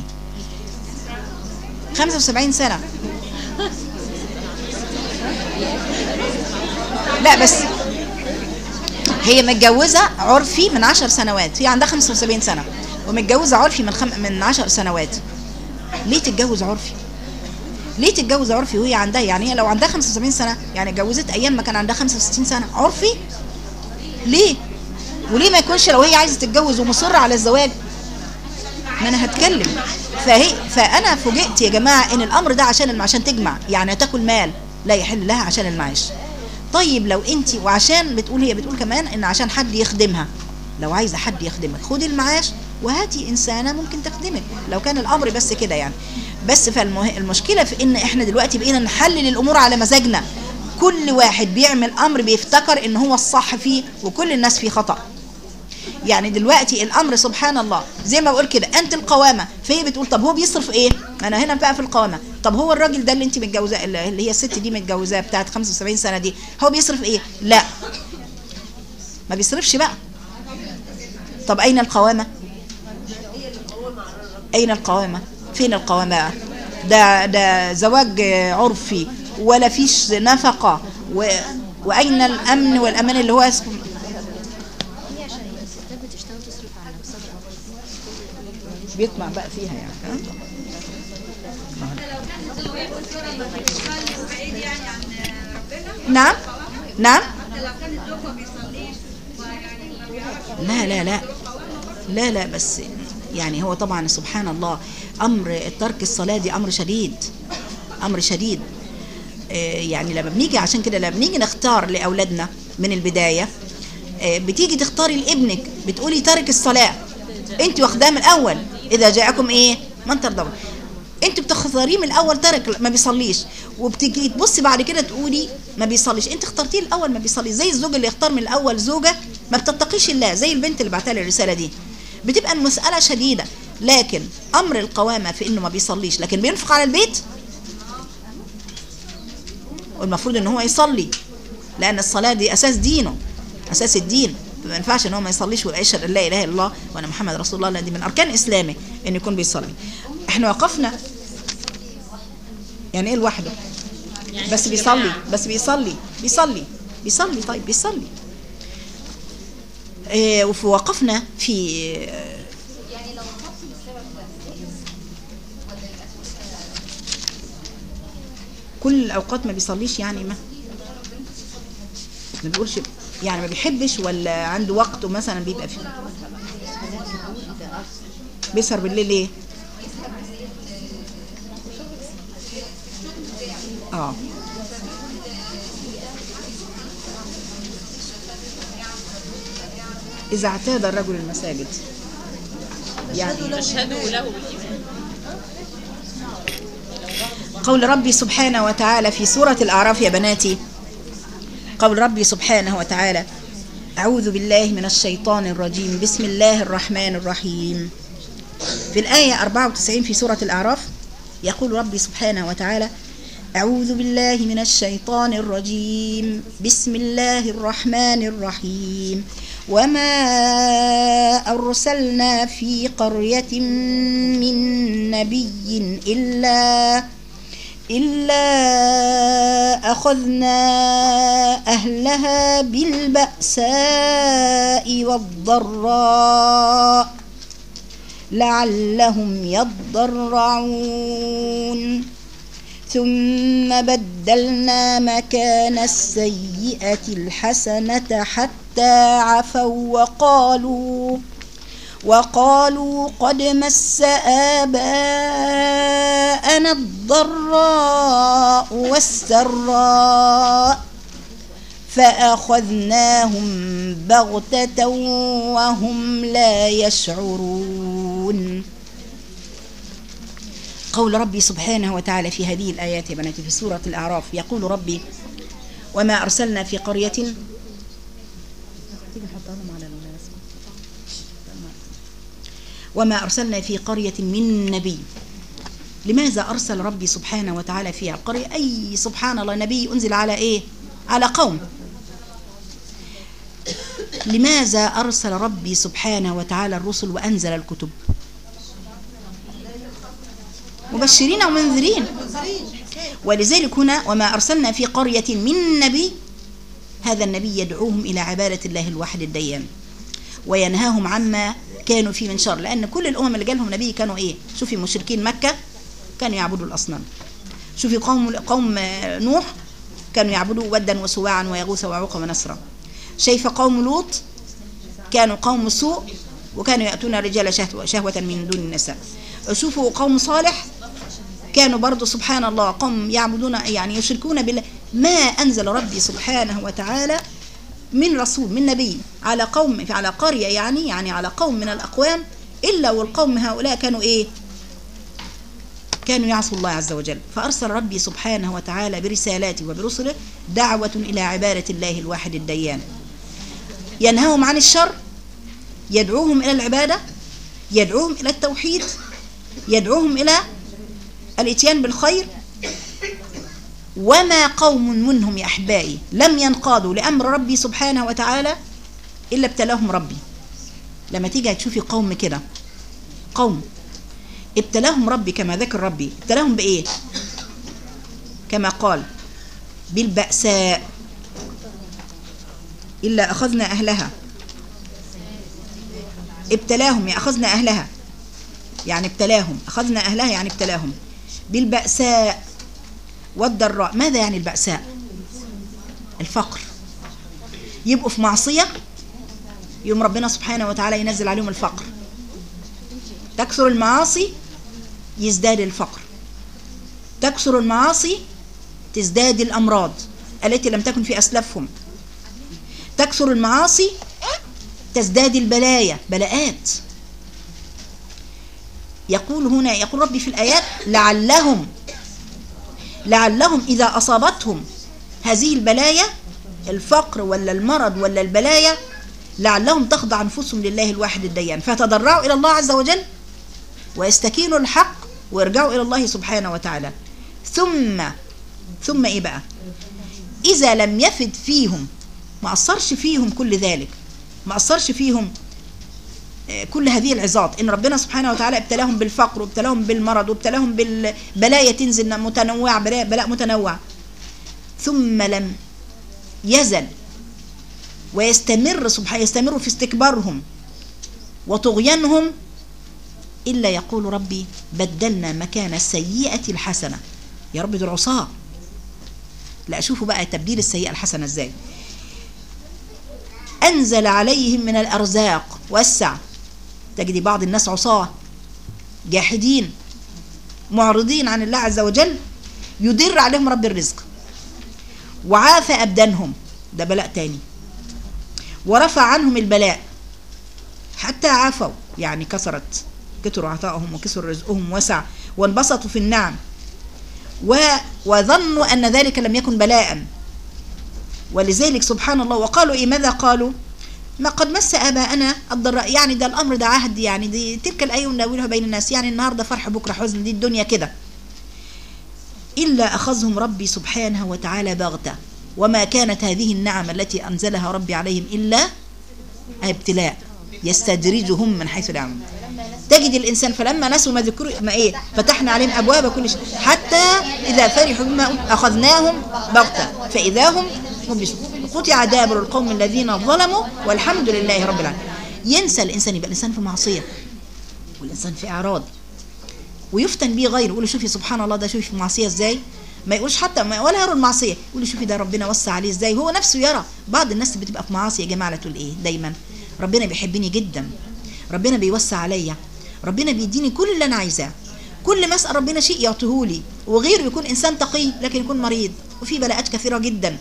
75 سنه لا بس هي متجوزة عرفي من عشر سنوات هي عندها 75 سنة ومتجوزة عرفي من خم... من عشر سنوات ليه تتجوز عرفي ليه تتجوز عرفي وهي عندها يعني هي لو عندها 75 سنة يعني اتجوزت أيام ما كان عندها 65 سنة عرفي ليه وليه ما يكونش لو هي عايزة تتجوز ومصرة على الزواج ما انا هتكلم فهي فانا فوجئت يا جماعه ان الامر ده عشان الم- عشان تجمع يعني تاكل مال لا يحل لها عشان المعيش طيب لو انت وعشان بتقول هي بتقول كمان ان عشان حد يخدمها لو عايزه حد يخدمك خدي المعاش وهاتي انسانه ممكن تخدمك لو كان الامر بس كده يعني بس فالمشكله في ان احنا دلوقتي بقينا نحلل الامور على مزاجنا كل واحد بيعمل امر بيفتكر ان هو الصح فيه وكل الناس فيه خطأ يعني دلوقتي الامر سبحان الله زي ما بقول كده انت القوامه فهي بتقول طب هو بيصرف ايه انا هنا بقى في القوامه طب هو الراجل ده اللي انت متجوزاه اللي هي الست دي متجوزاه بتاعت 75 سنه دي هو بيصرف ايه لا ما بيصرفش بقى طب اين القوامه اين القوامه فين القوامه بقى ده ده زواج عرفي ولا فيش نفقه و واين الامن والامان اللي هو اسمه هي عشان الستات بتشتغل تصرف على نفسها بيطمع بقى فيها يعني ها؟ بعيد يعني عن ربنا نعم نعم حتى لو كان الزوج ما بيصليش ويعني ما بيعرفش لا لا لا لا لا بس يعني هو طبعا سبحان الله امر ترك الصلاه دي امر شديد امر شديد آه، يعني لما بنيجي عشان كده لما بنيجي نختار لاولادنا من البدايه آه، بتيجي تختاري لابنك بتقولي ترك الصلاه انت واخداه من الاول اذا جاءكم ايه من ترضون انت بتختاريه من الاول ترك ما بيصليش وبتيجي تبصي بعد كده تقولي ما بيصليش انت اخترتيه الاول ما بيصليش زي الزوج اللي يختار من الاول زوجه ما بتتقيش الله زي البنت اللي بعتها لي الرساله دي بتبقى المساله شديده لكن امر القوامه في انه ما بيصليش لكن بينفق على البيت والمفروض ان هو يصلي لان الصلاه دي اساس دينه اساس الدين ما ينفعش ان هو ما يصليش ويبقى يشهد ان لا اله الا الله وانا محمد رسول الله لان دي من اركان اسلامه ان يكون بيصلي احنا وقفنا يعني ايه لوحده بس بيصلي بس بيصلي بيصلي بيصلي طيب بيصلي إيه ووقفنا في كل الاوقات ما بيصليش يعني ما ما بيقولش يعني ما بيحبش ولا عنده وقت مثلا بيبقى فيه بيسهر بالليل ليه اه إذا اعتاد الرجل المساجد يعني اشهدوا له بالايمان قول ربي سبحانه وتعالى في سورة الأعراف يا بناتي قول ربي سبحانه وتعالى أعوذ بالله من الشيطان الرجيم بسم الله الرحمن الرحيم في الآية 94 في سورة الأعراف يقول ربي سبحانه وتعالى أعوذ بالله من الشيطان الرجيم بسم الله الرحمن الرحيم وما أرسلنا في قرية من نبي إلا إلا أخذنا أهلها بالبأساء والضراء لعلهم يضرعون ثم بدلنا مكان السيئة الحسنة حتى عفوا وقالوا وقالوا قد مس آباءنا الضراء والسراء فأخذناهم بغتة وهم لا يشعرون قول ربي سبحانه وتعالى في هذه الآيات يا بناتي في سورة الأعراف يقول ربي وما أرسلنا في قرية تيجي نحطها لهم على الرسم. وما أرسلنا في قرية من نبي لماذا أرسل ربي سبحانه وتعالى فيها القرية أي سبحان الله نبي أنزل على إيه على قوم لماذا أرسل ربي سبحانه وتعالى الرسل وأنزل الكتب مبشرين ومنذرين ولذلك هنا وما أرسلنا في قرية من نبي هذا النبي يدعوهم إلى عبادة الله الواحد الديان وينهاهم عما كانوا فيه من شر لأن كل الأمم اللي جالهم نبي كانوا إيه شوفي مشركين مكة كانوا يعبدوا الأصنام شوفي قوم قوم نوح كانوا يعبدوا ودا وسواعا ويغوث ويعوق ونسرا شايفة قوم لوط كانوا قوم سوء وكانوا يأتون الرجال شهوة, شهوة من دون النساء شوفوا قوم صالح كانوا برضو سبحان الله قوم يعبدون يعني يشركون بالله ما أنزل ربي سبحانه وتعالى من رسول من نبي على قوم على قرية يعني يعني على قوم من الأقوام إلا والقوم هؤلاء كانوا إيه كانوا يعصوا الله عز وجل فأرسل ربي سبحانه وتعالى برسالاته وبرسله دعوة إلى عبادة الله الواحد الديان ينهاهم عن الشر يدعوهم إلى العبادة يدعوهم إلى التوحيد يدعوهم إلى الاتيان بالخير وما قوم منهم يا أحبائي لم ينقادوا لأمر ربي سبحانه وتعالى إلا ابتلاهم ربي لما تيجي تشوفي قوم كده قوم ابتلاهم ربي كما ذكر ربي ابتلاهم بإيه كما قال بالبأساء إلا أخذنا أهلها ابتلاهم يا أخذنا أهلها يعني ابتلاهم أخذنا أهلها يعني ابتلاهم بالبأساء والضراء ماذا يعني البأساء الفقر يبقوا في معصية يوم ربنا سبحانه وتعالى ينزل عليهم الفقر تكثر المعاصي يزداد الفقر تكثر المعاصي تزداد الأمراض التي لم تكن في أسلافهم تكثر المعاصي تزداد البلايا بلاءات يقول هنا يقول ربي في الآيات لعلهم لعلهم إذا أصابتهم هذه البلايا الفقر ولا المرض ولا البلايا لعلهم تخضع أنفسهم لله الواحد الديان فتضرعوا إلى الله عز وجل ويستكينوا الحق ويرجعوا إلى الله سبحانه وتعالى ثم ثم إيه بقى إذا لم يفد فيهم ما أثرش فيهم كل ذلك ما أثرش فيهم كل هذه العظات ان ربنا سبحانه وتعالى ابتلاهم بالفقر وابتلاهم بالمرض وابتلاهم بالبلايا تنزل متنوعه بلاء, بلاء متنوع ثم لم يزل ويستمر سبحانه يستمر في استكبارهم وطغيانهم الا يقول ربي بدلنا مكان السيئه الحسنه يا رب دول عصاه لا شوفوا بقى تبديل السيئه الحسنه ازاي أنزل عليهم من الأرزاق وسع تجد بعض الناس عصاة جاحدين معرضين عن الله عز وجل يدر عليهم رب الرزق وعافى أبدانهم ده بلاء تاني ورفع عنهم البلاء حتى عافوا يعني كثرت كثر عطائهم وكثر رزقهم وسع وانبسطوا في النعم و وظنوا أن ذلك لم يكن بلاء ولذلك سبحان الله وقالوا إيه ماذا قالوا ما قد مس آباءنا الضراء يعني ده الأمر ده عهد يعني دي تلك الأيام نداولها بين الناس يعني النهاردة فرح بكرة حزن دي الدنيا كده إلا أخذهم ربي سبحانه وتعالى بغتة وما كانت هذه النعم التي أنزلها ربي عليهم إلا ابتلاء يستدرجهم من حيث لا يعلمون تجد الإنسان فلما نسوا ما ذكروا ما إيه فتحنا عليهم أبواب كل شيء حتى إذا فرحوا بما أخذناهم بغتة فإذا هم مبلسون قطع دابر القوم الذين ظلموا والحمد لله رب العالمين ينسى الإنسان يبقى الإنسان في معصية والإنسان في إعراض ويفتن بيه غيره يقول له شوفي سبحان الله ده شوفي في معصية إزاي ما يقولش حتى ما ولا يرى المعصية يقول له شوفي ده ربنا وسع عليه إزاي هو نفسه يرى بعض الناس بتبقى في معاصي يا جماعة تقول إيه دايما ربنا بيحبني جدا ربنا بيوسع عليا ربنا بيديني كل اللي انا عايزاه كل ما اسال ربنا شيء يعطيهولي وغيره يكون انسان تقي لكن يكون مريض وفي بلاءات كثيره جدا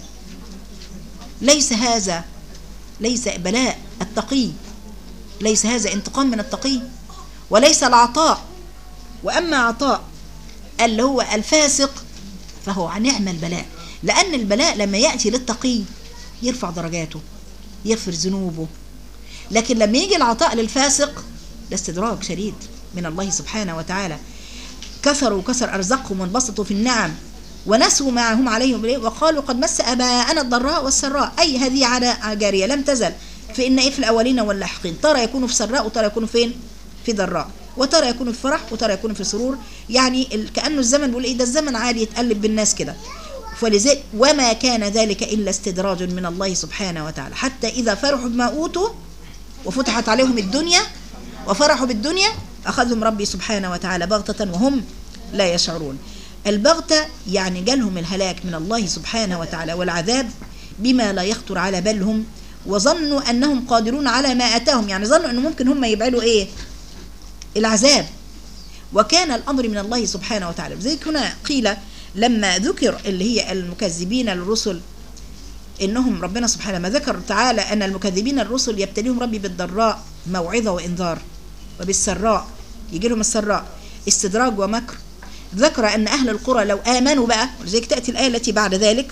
ليس هذا ليس بلاء التقي ليس هذا انتقام من التقي وليس العطاء واما عطاء اللي هو الفاسق فهو نعم البلاء لان البلاء لما ياتي للتقي يرفع درجاته يغفر ذنوبه لكن لما يجي العطاء للفاسق ده استدراج شديد من الله سبحانه وتعالى كثروا وكسر أرزقهم وانبسطوا في النعم ونسوا ما هم عليهم بالإيه؟ وقالوا قد مس أباءنا الضراء والسراء أي هذه عادة جارية لم تزل فإن إيه في الأولين واللاحقين ترى يكون في سراء وترى يكون فين في ضراء وترى يكون في فرح وترى يكون في سرور يعني ال- كأنه الزمن بيقول إيه ده الزمن عادي يتقلب بالناس كده فلذلك وما كان ذلك إلا استدراج من الله سبحانه وتعالى حتى إذا فرحوا بما أوتوا وفتحت عليهم الدنيا وفرحوا بالدنيا أخذهم ربي سبحانه وتعالى بغتة وهم لا يشعرون البغتة يعني جالهم الهلاك من الله سبحانه وتعالى والعذاب بما لا يخطر على بالهم وظنوا أنهم قادرون على ما أتاهم يعني ظنوا أنه ممكن هم يبعلوا إيه العذاب وكان الأمر من الله سبحانه وتعالى لذلك هنا قيل لما ذكر اللي هي المكذبين للرسل انهم ربنا سبحانه ما ذكر تعالى ان المكذبين الرسل يبتليهم ربي بالضراء موعظه وانذار وبالسراء يجي لهم السراء استدراج ومكر ذكر ان اهل القرى لو امنوا بقى ولذلك تاتي الايه التي بعد ذلك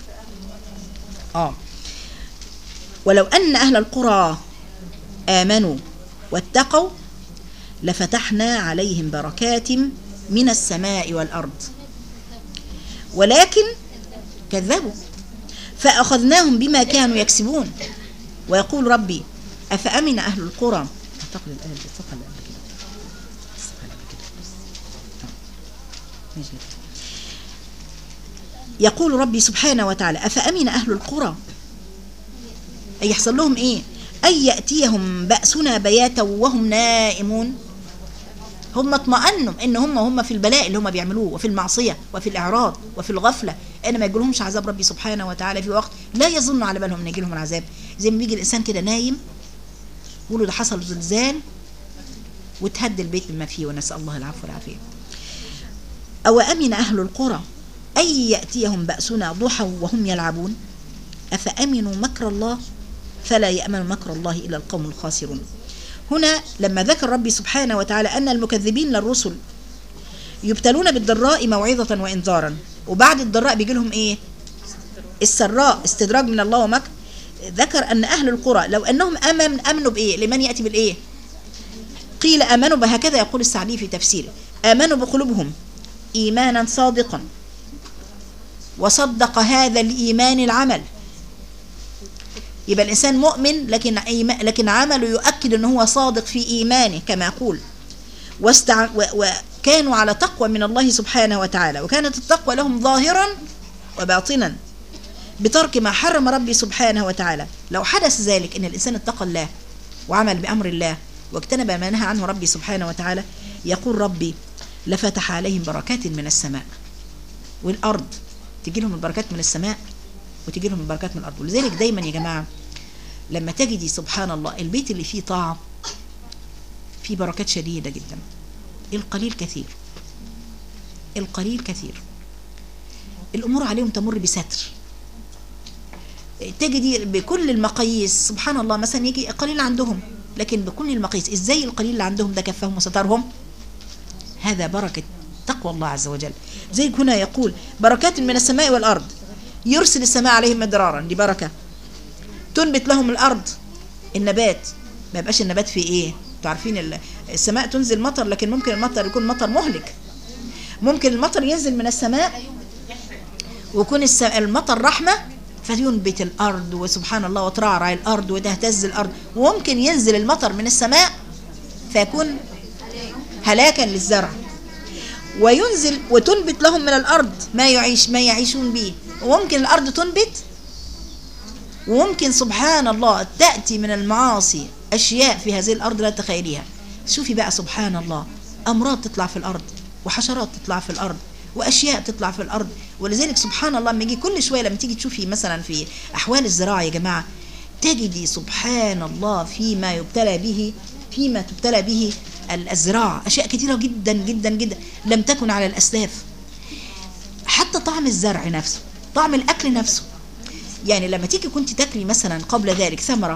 اه ولو ان اهل القرى امنوا واتقوا لفتحنا عليهم بركات من السماء والارض ولكن كذبوا فأخذناهم بما كانوا يكسبون ويقول ربي أفأمن أهل القرى أعتقد الآية الصفحة اللي قبل كده الصفحة اللي قبل كده آه. ماشي. يقول ربي سبحانه وتعالى أفأمن أهل القرى أي يحصل لهم إيه أن يأتيهم بأسنا بياتا وهم نائمون هم اطمأنوا ان هم هم في البلاء اللي هم بيعملوه وفي المعصيه وفي الاعراض وفي الغفله ان ما يجيلهمش عذاب ربي سبحانه وتعالى في وقت لا يظن على بالهم ان يجي لهم العذاب زي ما بيجي الانسان كده نايم يقولوا ده حصل زلزال وتهد البيت بما فيه ونسال الله العفو والعافيه او امن اهل القرى ان ياتيهم باسنا ضحى وهم يلعبون افامنوا مكر الله فلا يامن مكر الله الا القوم الخاسرون هنا لما ذكر ربي سبحانه وتعالى أن المكذبين للرسل يبتلون بالضراء موعظة وإنذارا وبعد الضراء بيجي لهم إيه السراء استدراج من الله ومكر ذكر أن أهل القرى لو أنهم أمن أمنوا بإيه لمن يأتي بالإيه قيل آمنوا بهكذا يقول السعدي في تفسيره آمنوا بقلوبهم إيمانا صادقا وصدق هذا الإيمان العمل يبقى الإنسان مؤمن لكن إيما- لكن عمله يؤكد أنه هو صادق في إيمانه كما يقول واستع... و... وكانوا على تقوى من الله سبحانه وتعالى وكانت التقوى لهم ظاهرا وباطنا بترك ما حرم ربي سبحانه وتعالى لو حدث ذلك ان الانسان اتقى الله وعمل بامر الله واجتنب ما نهى عنه ربي سبحانه وتعالى يقول ربي لفتح عليهم بركات من السماء والارض تجي لهم البركات من السماء وتجي لهم البركات من الارض ولذلك دايما يا جماعه لما تجدي سبحان الله البيت اللي فيه طاعه فيه بركات شديده جدا القليل كثير القليل كثير الامور عليهم تمر بستر تجدي بكل المقاييس سبحان الله مثلا يجي قليل عندهم لكن بكل المقاييس ازاي القليل اللي عندهم ده كفاهم وسترهم هذا بركة تقوى الله عز وجل زي هنا يقول بركات من السماء والأرض يرسل السماء عليهم مدرارا دي بركة تنبت لهم الأرض النبات ما يبقاش النبات في ايه انتوا عارفين ال- السماء تنزل مطر لكن ممكن المطر يكون مطر مهلك ممكن المطر ينزل من السماء ويكون الس- المطر رحمة فينبت الأرض وسبحان الله وترعرع الأرض وتهتز الأرض وممكن ينزل المطر من السماء فيكون هلاكا للزرع وينزل وتنبت لهم من الأرض ما يعيش ما يعيشون به وممكن الأرض تنبت وممكن سبحان الله تأتي من المعاصي أشياء في هذه الأرض لا تخيليها شوفي بقى سبحان الله أمراض تطلع في الأرض وحشرات تطلع في الأرض وأشياء تطلع في الأرض ولذلك سبحان الله لما يجي كل شوية لما تيجي تشوفي مثلا في أحوال الزراعة يا جماعة تجدي سبحان الله فيما يبتلى به فيما تبتلى به ال- الزراعة أشياء كثيرة جدا جدا جدا لم تكن على الأسلاف حتى طعم الزرع نفسه طعم الأكل نفسه يعني لما تيجي كنت تاكلي مثلا قبل ذلك ثمرة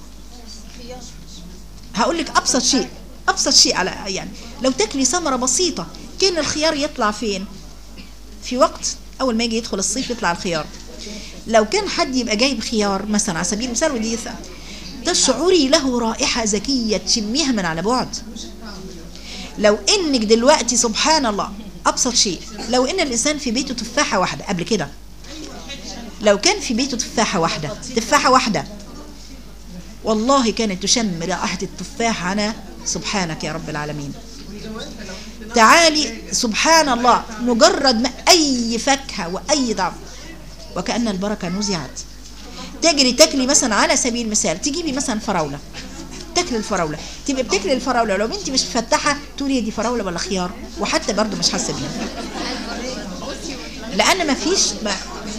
هقول لك أبسط شيء أبسط شيء على يعني لو تاكلي ثمرة بسيطة كان الخيار يطلع فين في وقت أول ما يجي يدخل الصيف يطلع الخيار لو كان حد يبقى جايب خيار مثلا على سبيل المثال ودي ث- تشعري له رائحة ذكية تشميها من على بعد لو انك دلوقتي سبحان الله ابسط شيء لو ان الانسان في بيته تفاحة واحدة قبل كده لو كان في بيته تفاحة واحدة تفاحة واحدة والله كانت تشم رائحة التفاح أنا سبحانك يا رب العالمين تعالي سبحان الله مجرد ما أي فاكهة وأي طعم وكأن البركة نزعت تجري تاكلي مثلا على سبيل المثال تجيبي مثلا فراولة تاكلي الفراولة تبقى بتاكلي الفراولة لو انت مش مفتحة تقولي دي فراولة ولا خيار وحتى برضو مش حاسة بيها لأن ما فيش ما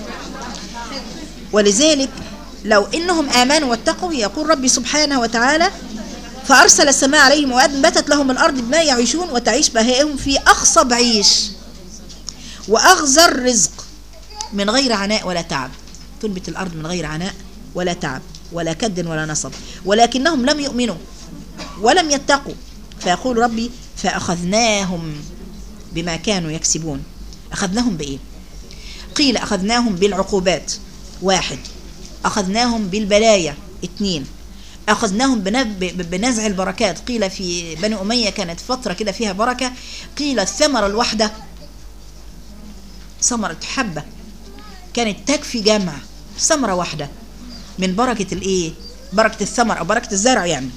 ولذلك لو انهم امنوا واتقوا يقول ربي سبحانه وتعالى فارسل السماء عليهم وانبتت لهم الارض بما يعيشون وتعيش بهائهم في اخصب عيش واغزر رزق من غير عناء ولا تعب تنبت الارض من غير عناء ولا تعب ولا كد ولا نصب ولكنهم لم يؤمنوا ولم يتقوا فيقول ربي فاخذناهم بما كانوا يكسبون اخذناهم بايه قيل أخذناهم بالعقوبات واحد أخذناهم بالبلايا اثنين أخذناهم بنب- ب- بنزع البركات قيل في بني أمية كانت فترة كده فيها بركة قيل الثمرة الواحدة ثمرة حبة كانت تكفي جمع ثمرة واحدة من بركة الإيه بركة الثمر أو بركة الزرع يعني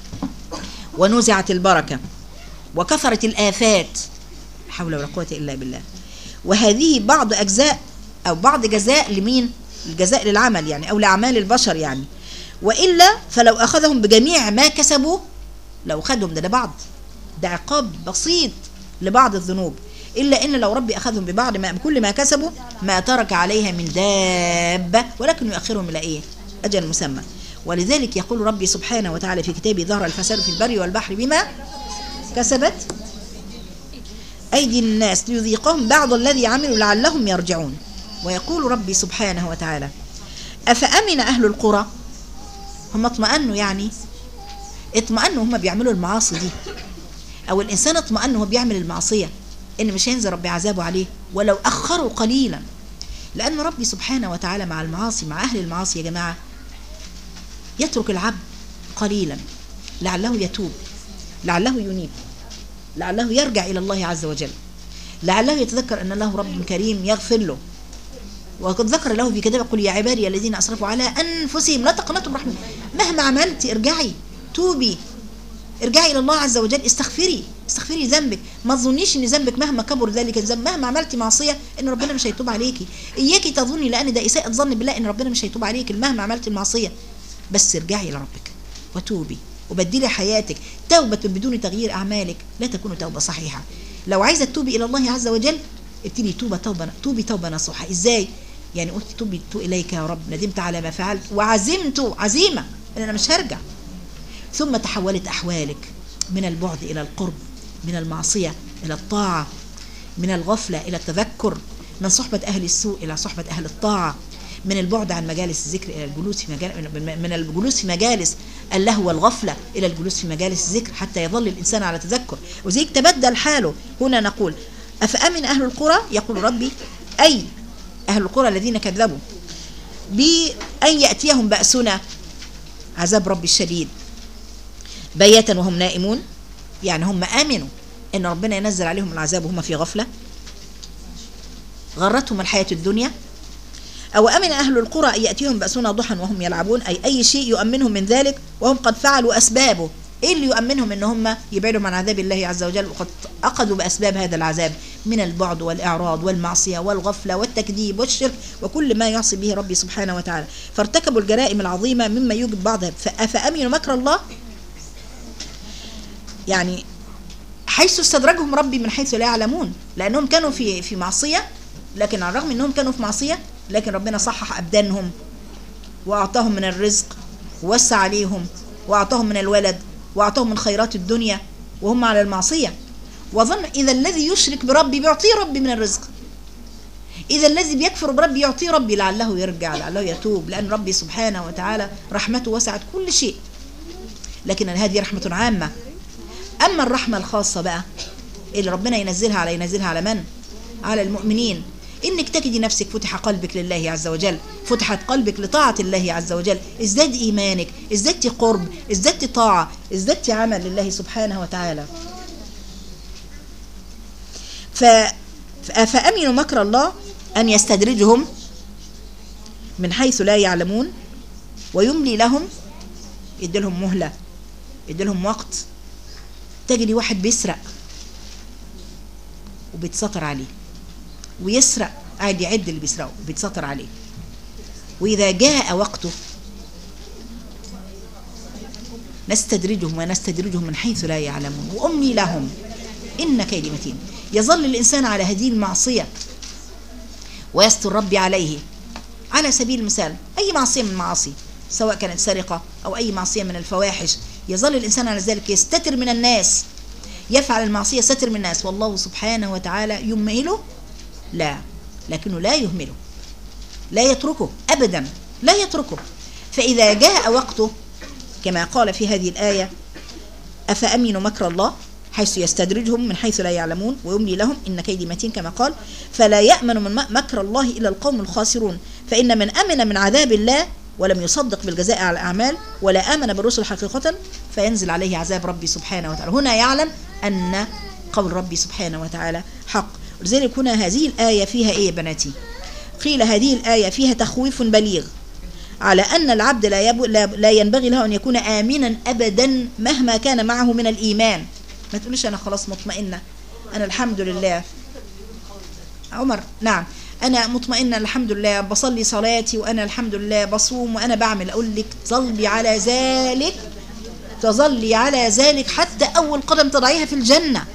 ونزعت البركة وكثرت الآفات لا حول ولا قوة إلا بالله وهذه بعض أجزاء أو بعض جزاء لمين الجزاء للعمل يعني أو لأعمال البشر يعني وإلا فلو أخذهم بجميع ما كسبوا لو خدهم ده ده بعض ده عقاب بسيط لبعض الذنوب إلا إن لو ربي أخذهم ببعض ما بكل ما كسبوا ما ترك عليها من دابة ولكن يؤخرهم إلى إيه أجل مسمى ولذلك يقول ربي سبحانه وتعالى في كتابه ظهر الفساد في البر والبحر بما كسبت أيدي الناس ليذيقهم بعض الذي عملوا لعلهم يرجعون ويقول ربي سبحانه وتعالى أفأمن أهل القرى هم اطمأنوا يعني اطمأنوا هم بيعملوا المعاصي دي أو الإنسان اطمأن وهو بيعمل المعصية إن مش هينزل ربي عذابه عليه ولو أخروا قليلا لأن ربي سبحانه وتعالى مع المعاصي مع أهل المعاصي يا جماعة يترك العبد قليلا لعله يتوب لعله ينيب لعله يرجع إلى الله عز وجل لعله يتذكر أن له رب كريم يغفر له وقد ذكر له في كتابه قل يا عبادي الذين أسرفوا على أنفسهم لا تقنطوا من رحمة مهما عملت ارجعي توبي ارجعي إلى الله عز وجل استغفري استغفري ذنبك ما تظنيش ان ذنبك مهما كبر ذلك الذنب مهما عملتي معصيه ان ربنا مش هيتوب عليكي اياكي تظني لان ده اساءه ظن بالله ان ربنا مش هيتوب عليك مهما عملتي المعصيه بس ارجعي الى ربك وتوبي وبدلي حياتك توبة بدون تغيير أعمالك لا تكون توبة صحيحة لو عايزة تتوبي إلى الله عز وجل ابتدي توبة توبة توبي توبة نصوحة إزاي؟ يعني قلت توبي تو إليك يا رب ندمت على ما فعلت وعزمت عزيمة إن أنا مش هرجع ثم تحولت أحوالك من البعد إلى القرب من المعصية إلى الطاعة من الغفلة إلى التذكر من صحبة أهل السوء إلى صحبة أهل الطاعة من البعد عن مجالس الذكر إلى الجلوس في مجال من- من الجلوس في مجالس اللهو والغفلة إلى الجلوس في مجالس الذكر حتى يظل الإنسان على تذكر وزيك تبدل حاله هنا نقول أفأمن أهل القرى يقول ربي أي أهل القرى الذين كذبوا بأن يأتيهم بأسنا عذاب ربي الشديد بياتا وهم نائمون يعني هم آمنوا إن ربنا ينزل عليهم العذاب وهم في غفلة غرتهم الحياة الدنيا أو أمن أهل القرى أن يأتيهم بأسنا ضحى وهم يلعبون أي أي شيء يؤمنهم من ذلك وهم قد فعلوا أسبابه إيه اللي يؤمنهم إن هم يبعدوا عن عذاب الله عز وجل وقد أخذوا بأسباب هذا العذاب من البعد والإعراض والمعصية والغفلة والتكذيب والشرك وكل ما يعصي به ربي سبحانه وتعالى فارتكبوا الجرائم العظيمة مما يوجب بعضها فأفأمنوا مكر الله يعني حيث استدرجهم ربي من حيث لا يعلمون لانهم كانوا في في معصيه لكن على الرغم انهم كانوا في معصيه لكن ربنا صحح ابدانهم واعطاهم من الرزق ووسع عليهم واعطاهم من الولد واعطاهم من خيرات الدنيا وهم على المعصيه وظن اذا الذي يشرك بربي بيعطيه ربي من الرزق اذا الذي بيكفر بربي يعطيه ربي لعله يرجع لعله يتوب لان ربي سبحانه وتعالى رحمته وسعت كل شيء لكن هذه رحمه عامه اما الرحمه الخاصه بقى اللي ربنا ينزلها على ينزلها على من على المؤمنين انك تجدي نفسك فتح قلبك لله عز وجل فتحت قلبك لطاعه الله عز وجل ازداد ايمانك ازددت قرب ازددت طاعه ازددت عمل لله سبحانه وتعالى ف فامنوا مكر الله ان يستدرجهم من حيث لا يعلمون ويملي لهم يدي لهم مهله يدي لهم وقت تجري واحد بيسرق وبيتستر عليه ويسرق قاعد يعد اللي بيسرقه وبيتستر عليه وإذا جاء وقته نستدرجهم ونستدرجهم من حيث لا يعلمون وأملي لهم إن كيدي متين يظل الإنسان على هذه المعصية ويستر ربي عليه على سبيل المثال أي معصية من المعاصي سواء كانت سرقة أو أي معصية من الفواحش يظل الإنسان على ذلك يستتر من الناس يفعل المعصية ستر من الناس والله سبحانه وتعالى يمهله لا لكنه لا يهمله لا يتركه أبدا لا يتركه فإذا جاء وقته كما قال في هذه الآية أفأمنوا مكر الله حيث يستدرجهم من حيث لا يعلمون ويملي لهم إن كيدي متين كما قال فلا يأمن من مكر الله إلا القوم الخاسرون فإن من أمن من عذاب الله ولم يصدق بالجزاء على الأعمال ولا آمن بالرسل حقيقة فينزل عليه عذاب ربي سبحانه وتعالى هنا يعلم أن قول ربي سبحانه وتعالى حق ولذلك هنا هذه الآية فيها إيه يا بناتي قيل هذه الآية فيها تخويف بليغ على أن العبد لا, يب... لا... لا ينبغي له أن يكون آمنا أبدا مهما كان معه من الإيمان ما تقوليش أنا خلاص مطمئنة أنا الحمد لله عمر نعم أنا مطمئنة الحمد لله بصلي صلاتي وأنا الحمد لله بصوم وأنا بعمل أقول لك تصلي على ذلك تظلي على ذلك حتى أول قدم تضعيها في الجنة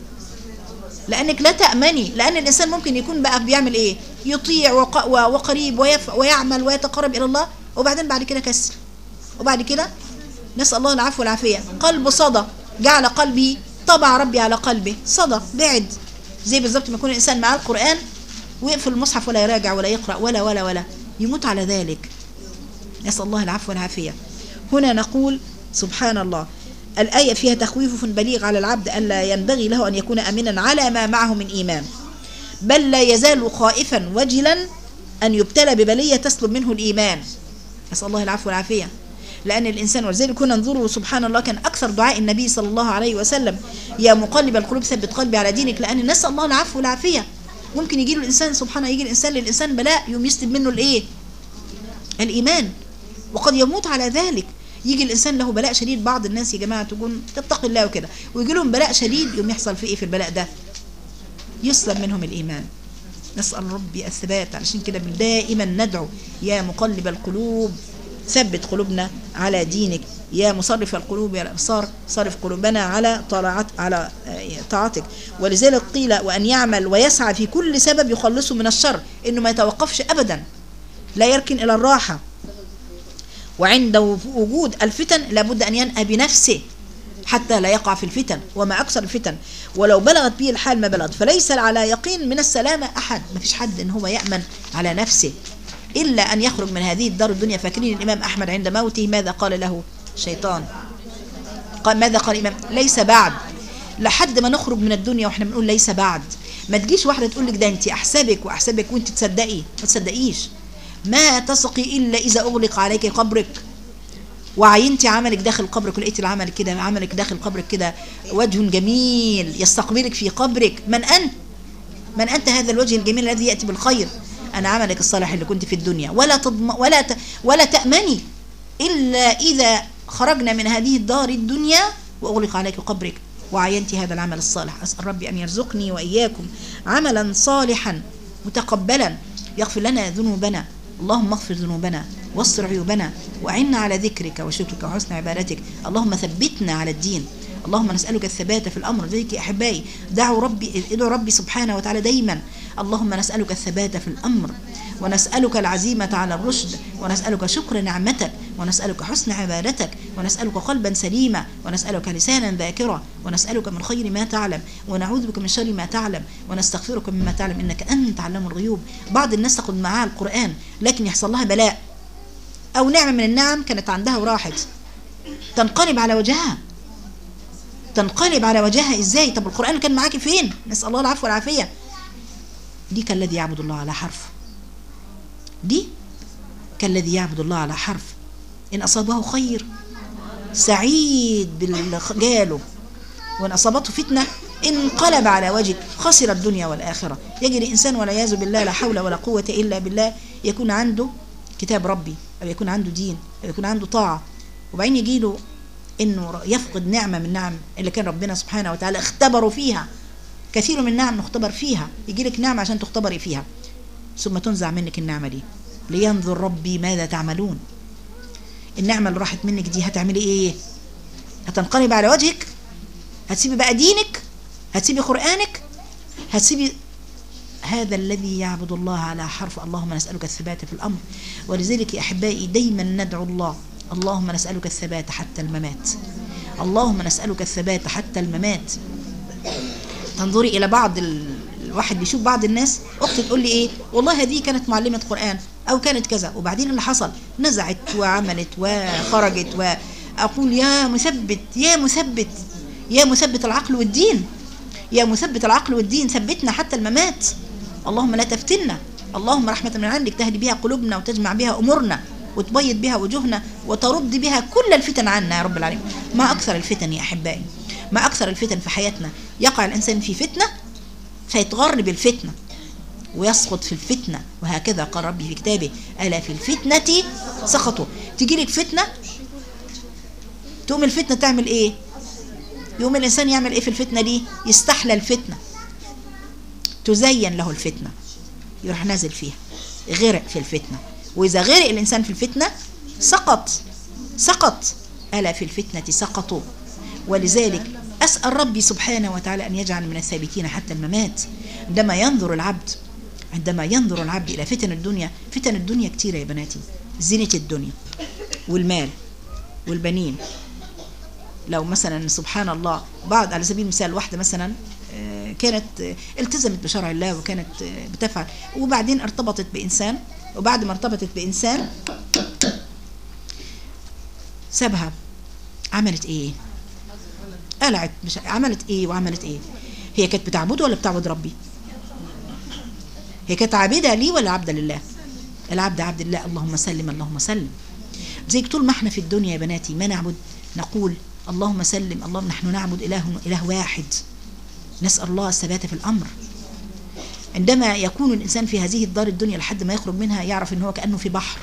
لأنك لا تأمني لأن الإنسان ممكن يكون بقى بيعمل إيه يطيع وق... وقريب ويف... ويعمل ويتقرب إلى الله وبعدين بعد كده كسر وبعد كده نسأل الله العفو والعافية قلب صدى جعل قلبي طبع ربي على قلبه صدى بعد زي بالظبط ما يكون الإنسان معاه القرآن ويقفل المصحف ولا يراجع ولا يقرأ ولا ولا ولا يموت على ذلك نسأل الله العفو والعافية هنا نقول سبحان الله الآية فيها تخويف بليغ على العبد ألا ينبغي له أن يكون أمنا على ما معه من إيمان بل لا يزال خائفا وجلا أن يبتلى ببلية تسلب منه الإيمان نسأل الله العفو والعافية لأن الإنسان ولذلك كنا ننظره سبحان الله كان أكثر دعاء النبي صلى الله عليه وسلم يا مقلب القلوب ثبت قلبي على دينك لأن نسأل الله العفو والعافية ممكن يجي له الإنسان سبحانه يجي الإنسان للإنسان بلاء يوم يسلب منه الإيه الإيمان وقد يموت على ذلك يجي الانسان له بلاء شديد بعض الناس يا جماعه تقول تتقي الله وكده ويجي لهم بلاء شديد يوم يحصل في ايه في البلاء ده يسلب منهم الايمان نسال ربي الثبات علشان كده دائما ندعو يا مقلب القلوب ثبت قلوبنا على دينك يا مصرف القلوب يا الابصار صرف قلوبنا على طاعت على طاعتك ولذلك قيل وان يعمل ويسعى في كل سبب يخلصه من الشر انه ما يتوقفش ابدا لا يركن الى الراحه وعند وجود الفتن لابد أن ينأى بنفسه حتى لا يقع في الفتن وما أكثر الفتن ولو بلغت به الحال ما بلغت فليس على يقين من السلامة أحد ما فيش حد إن هو يأمن على نفسه إلا أن يخرج من هذه الدار الدنيا فاكرين الإمام أحمد عند موته ماذا قال له شيطان قال ماذا قال الإمام ليس بعد لحد ما نخرج من الدنيا واحنا بنقول ليس بعد ما تجيش واحدة تقول لك ده انت احسبك واحسبك وانت تصدقي ما تصدقيش ما تثقي الا اذا اغلق عليك قبرك وعينتي عملك داخل قبرك ولقيتي العمل كده عملك داخل قبرك كده وجه جميل يستقبلك في قبرك من انت من انت هذا الوجه الجميل الذي ياتي بالخير انا عملك الصالح اللي كنت في الدنيا ولا تضم ولا ت... ولا تامني الا اذا خرجنا من هذه الدار الدنيا واغلق عليك قبرك وعينت هذا العمل الصالح اسال ربي ان يرزقني واياكم عملا صالحا متقبلا يغفر لنا ذنوبنا اللهم اغفر ذنوبنا واستر عيوبنا واعنا على ذكرك وشكرك وحسن عبادتك اللهم ثبتنا على الدين اللهم نسألك الثبات في الأمر ذلك يا أحبائي دعوا ربي ادعوا ربي سبحانه وتعالى دايما اللهم نسألك الثبات في الأمر ونسألك العزيمة على الرشد ونسألك شكر نعمتك ونسألك حسن عبادتك ونسألك قلبا سليما ونسألك لسانا ذاكرا ونسألك من خير ما تعلم ونعوذ بك من شر ما تعلم ونستغفرك مما تعلم إنك أنت علام الغيوب بعض الناس تاخد معاها القرآن لكن يحصل لها بلاء أو نعمة من النعم كانت عندها وراحت تنقلب على وجهها تنقلب على وجهها ازاي طب القرآن كان معاكي فين نسأل الله العفو والعافية دي كالذي يعبد الله على حرف دي كالذي يعبد الله على حرف إن أصابه خير سعيد باللي جاله وإن أصابته فتنة انقلب على وجهه خسر الدنيا والآخرة يجري الإنسان والعياذ بالله لا حول ولا قوة إلا بالله يكون عنده كتاب ربي أو يكون عنده دين أو يكون عنده طاعة وبعدين يجي له انه يفقد نعمه من النعم اللي كان ربنا سبحانه وتعالى اختبره فيها كثير من النعم نختبر فيها يجي لك نعمه عشان تختبري فيها ثم تنزع منك النعمه دي لينظر ربي ماذا تعملون النعمه اللي راحت منك دي هتعملي ايه هتنقلب على وجهك هتسيبي بقى دينك هتسيبي قرانك هتسيبي هذا الذي يعبد الله على حرف اللهم نسألك الثبات في الأمر ولذلك يا أحبائي دايما ندعو الله اللهم نسألك الثبات حتى الممات اللهم نسألك الثبات حتى الممات تنظري إلى بعض ال... الواحد بيشوف بعض الناس أختي تقول لي إيه والله هذه كانت معلمة قرآن أو كانت كذا وبعدين اللي حصل نزعت وعملت وخرجت وأقول يا مثبت يا مثبت يا مثبت العقل والدين يا مثبت العقل والدين ثبتنا حتى الممات اللهم لا تفتنا اللهم رحمة من عندك تهدي بها قلوبنا وتجمع بها أمورنا وتبيض بها وجوهنا وترد بها كل الفتن عنا يا رب العالمين ما أكثر الفتن يا أحبائي ما أكثر الفتن في حياتنا يقع الإنسان في فتنة فيتغر بالفتنة ويسقط في الفتنة وهكذا قال ربي في كتابه ألا في الفتنة سقطوا تيجي لك فتنة تقوم الفتنة تعمل إيه يقوم الإنسان يعمل إيه في الفتنة دي يستحلى الفتنة تزين له الفتنة يروح نازل فيها غرق في الفتنة وإذا غرق الإنسان في الفتنة سقط سقط ألا في الفتنة سقطوا ولذلك أسأل ربي سبحانه وتعالى أن يجعل من الثابتين حتى الممات عندما ينظر العبد عندما ينظر العبد إلى فتن الدنيا فتن الدنيا كتيرة يا بناتي زينة الدنيا والمال والبنين لو مثلا سبحان الله بعض على سبيل المثال واحدة مثلا كانت التزمت بشرع الله وكانت بتفعل وبعدين ارتبطت بإنسان وبعد ما ارتبطت بإنسان سابها عملت ايه قلعت مش عملت ايه وعملت ايه هي كانت بتعبده ولا بتعبد ربي هي كانت عابده ليه ولا عبده لله العبد عبد الله اللهم سلم اللهم سلم زي طول ما احنا في الدنيا يا بناتي ما نعبد نقول اللهم سلم اللهم نحن نعبد اله اله واحد نسال الله الثبات في الامر عندما يكون الإنسان في هذه الدار الدنيا لحد ما يخرج منها يعرف إن هو كأنه في بحر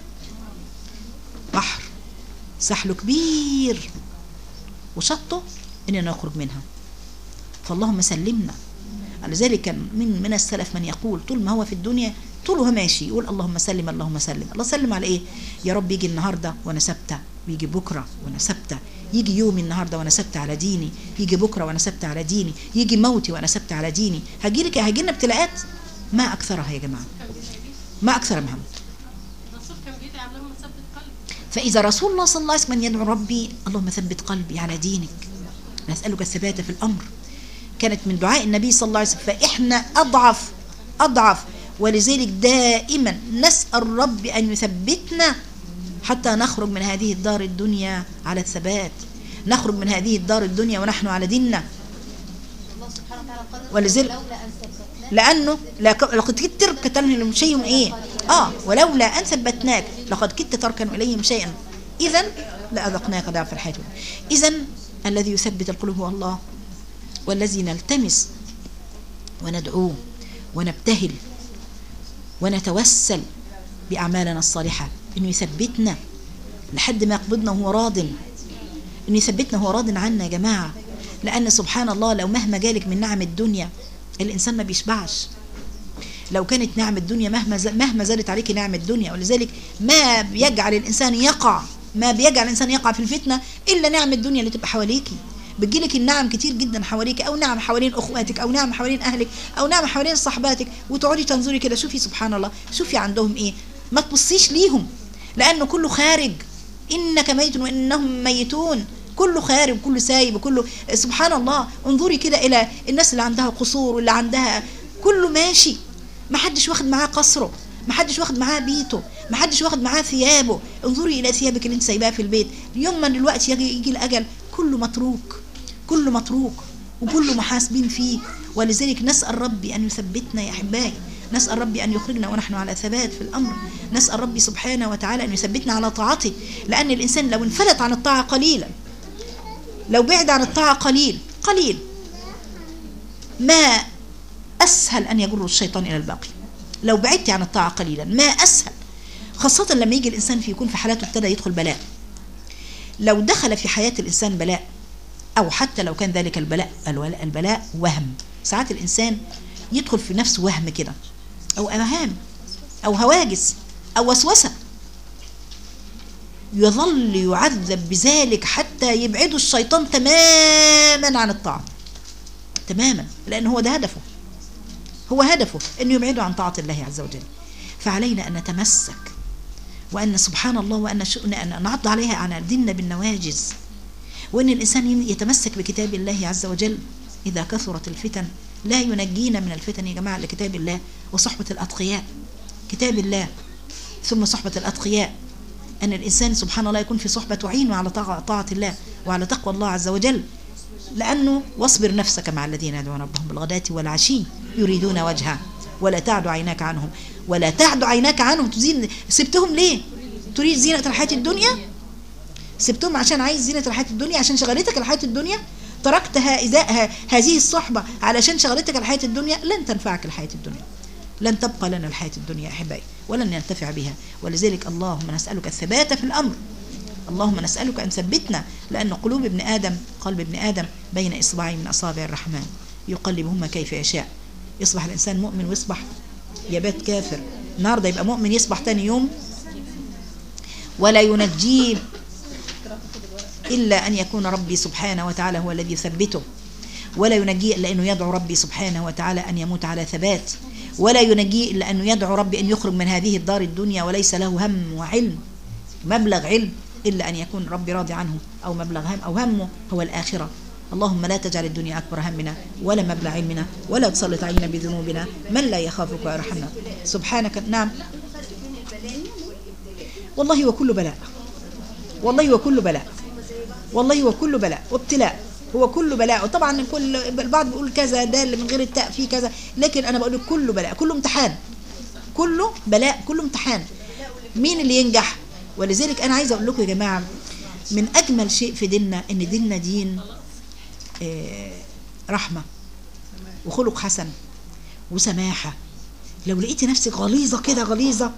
بحر سحله كبير وشطه إننا نخرج منها فاللهم سلمنا لذلك كان من من السلف من يقول طول ما هو في الدنيا طول هو ماشي يقول اللهم سلم اللهم سلم الله سلم على ايه يا رب يجي النهارده وانا ثابته ويجي بكره وانا ثابته يجي يومي النهارده وانا ثابته على ديني يجي بكره وانا ثابته على ديني يجي موتي وانا ثابته على ديني هجي لك هجي لنا ابتلاءات ما اكثرها يا جماعه ما اكثر محمد الرسول كان بيدعي اللهم ثبت قلبي فاذا رسول الله صلى الله عليه وسلم يدعو ربي اللهم ثبت قلبي على دينك نسألك الثبات في الأمر كانت من دعاء النبي صلى الله عليه وسلم فإحنا أضعف أضعف ولذلك دائما نسأل رب أن يثبتنا حتى نخرج من هذه الدار الدنيا على الثبات نخرج من هذه الدار الدنيا ونحن على ديننا الله سبحانه وتعالى قال ولذلك- لولا أن ثبتناك لأنه لك- لقد كدت تركن إليهم شيء إيه آه ولولا أن ثبتناك لقد كدت تركن إليهم شيئا إذا لأذقناك ضعف الحياة إذا الذي يثبت القلوب هو الله والذي نلتمس وندعوه ونبتهل ونتوسل بأعمالنا الصالحة إنه يثبتنا لحد ما يقبضنا وهو راض إنه يثبتنا وهو راض عنا يا جماعة لأن سبحان الله لو مهما جالك من نعم الدنيا الإنسان ما بيشبعش لو كانت نعم الدنيا مهما ز- مهما زادت عليك نعم الدنيا ولذلك ما بيجعل الإنسان يقع ما بيجعل الإنسان يقع في الفتنة إلا نعم الدنيا اللي تبقى حواليكي بتجيلك النعم كتير جدا حواليك او نعم حوالين اخواتك او نعم حوالين اهلك او نعم حوالين صحباتك وتقعدي تنظري كده شوفي سبحان الله شوفي عندهم ايه ما تبصيش ليهم لانه كله خارج انك ميت وانهم ميتون كله خارج كله سايب كله سبحان الله انظري كده الى الناس اللي عندها قصور واللي عندها كله ماشي ما حدش واخد معاه قصره ما حدش واخد معاه بيته ما حدش واخد معاه ثيابه انظري الى ثيابك اللي انت سايباها في البيت يوم ما دلوقتي يجي, يجي الاجل كله متروك كله متروك وكله محاسبين فيه ولذلك نسال ربي ان يثبتنا يا احبائي نسال ربي ان يخرجنا ونحن على ثبات في الامر نسال ربي سبحانه وتعالى ان يثبتنا على طاعته لان الانسان لو انفلت عن الطاعه قليلا لو بعد عن الطاعه قليل قليل ما اسهل ان يجر الشيطان الى الباقي لو بعدت عن الطاعه قليلا ما اسهل خاصه لما يجي الانسان في يكون في حالاته ابتدى يدخل بلاء لو دخل في حياه الانسان بلاء او حتى لو كان ذلك البلاء الولاء- البلاء وهم ساعات الانسان يدخل في نفسه وهم كده او اوهام او هواجس او وسوسه يظل يعذب بذلك حتى يبعده الشيطان تماما عن الطاعه تماما لان هو ده هدفه هو هدفه انه يبعده عن طاعه الله عز وجل فعلينا ان نتمسك وان سبحان الله وان شؤنا ان نعض عليها على ديننا بالنواجز وان الانسان يتمسك بكتاب الله عز وجل اذا كثرت الفتن لا ينجينا من الفتن يا جماعه لكتاب الله وصحبه الاتقياء كتاب الله ثم صحبه الاتقياء ان الانسان سبحان الله يكون في صحبه تعينه على طاعه طاعة الله وعلى تقوى الله عز وجل لانه واصبر نفسك مع الذين يدعون ربهم بالغداة والعشي يريدون وجهه ولا تعد عيناك عنهم ولا تعد عيناك عنهم تزين سبتهم ليه تريد زينة الحياة الدنيا سبتهم عشان عايز زينة الحياة الدنيا عشان شغلتك الحياة الدنيا تركتها إزاء هذه الصحبة علشان شغلتك الحياة الدنيا لن تنفعك الحياة الدنيا لن تبقى لنا الحياة الدنيا أحبائي ولن ننتفع بها ولذلك اللهم نسألك الثبات في الأمر اللهم نسألك أن ثبتنا لأن قلوب ابن آدم قلب ابن آدم بين إصبعين من أصابع الرحمن يقلبهما كيف يشاء يصبح الإنسان مؤمن ويصبح يبات كافر النهارده يبقى مؤمن يصبح تاني يوم ولا ينجيه إلا أن يكون ربي سبحانه وتعالى هو الذي يثبته ولا ينجيه إلا أنه يدعو ربي سبحانه وتعالى أن يموت على ثبات ولا ينجيه إلا أنه يدعو ربي أن يخرج من هذه الدار الدنيا وليس له هم وعلم مبلغ علم إلا أن يكون ربي راضي عنه أو مبلغ هم أو همه هو الآخرة اللهم لا تجعل الدنيا أكبر همنا ولا مبلغ علمنا ولا تسلط علينا بذنوبنا من لا يخافك ويرحمنا سبحانك نعم والله وكل بلاء والله وكل بلاء والله وكل بلاء وابتلاء هو كله بلاء وطبعا كل البعض بيقول كذا ده اللي من غير التاء فيه كذا لكن انا بقول لك كله بلاء كله امتحان كله بلاء كله امتحان مين اللي ينجح ولذلك انا عايزه اقول لكم يا جماعه من اجمل شيء في ديننا ان ديننا دين آه، رحمه وخلق حسن وسماحه لو لقيتي نفسك غليظه كده غليظه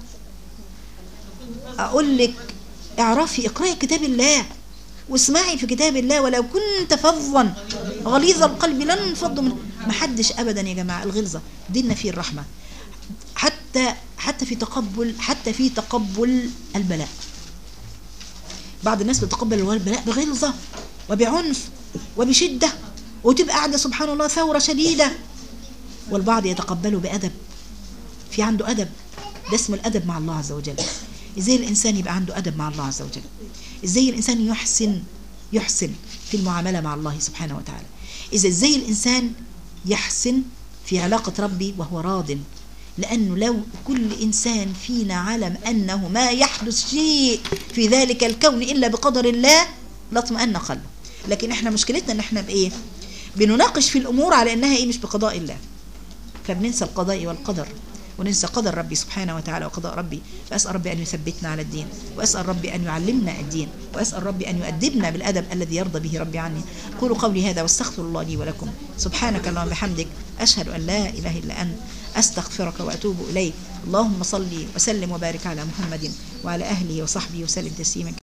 اقول لك اعرفي اقراي كتاب الله واسمعي في كتاب الله ولو كنت فظا غليظ القلب لن انفضوا من ما حدش ابدا يا جماعه الغلظه ديننا فيه الرحمه حتى حتى في تقبل حتى في تقبل البلاء بعض الناس بتقبل البلاء بغلظه وبعنف وبشده وتبقى قاعده سبحان الله ثوره شديده والبعض يتقبله بادب في عنده ادب ده اسمه الادب مع الله عز وجل ازاي الانسان يبقى عنده ادب مع الله عز وجل ازاي الانسان يحسن يحسن في المعاملة مع الله سبحانه وتعالى إذا إزاي الإنسان يحسن في علاقة ربي وهو راض لأنه لو كل إنسان فينا علم أنه ما يحدث شيء في ذلك الكون إلا بقدر الله لاطمأن قلبه لكن احنا مشكلتنا ان احنا بايه بنناقش في الامور على انها ايه مش بقضاء الله فبننسى القضاء والقدر وننسى قدر ربي سبحانه وتعالى وقضاء ربي فأسأل ربي أن يثبتنا على الدين وأسأل ربي أن يعلمنا الدين وأسأل ربي أن يؤدبنا بالأدب الذي يرضى به ربي عني قولوا قولي هذا واستغفر الله لي ولكم سبحانك اللهم بحمدك أشهد أن لا إله إلا أنت أستغفرك وأتوب إليك اللهم صل وسلم وبارك على محمد وعلى أهله وصحبه وسلم تسليما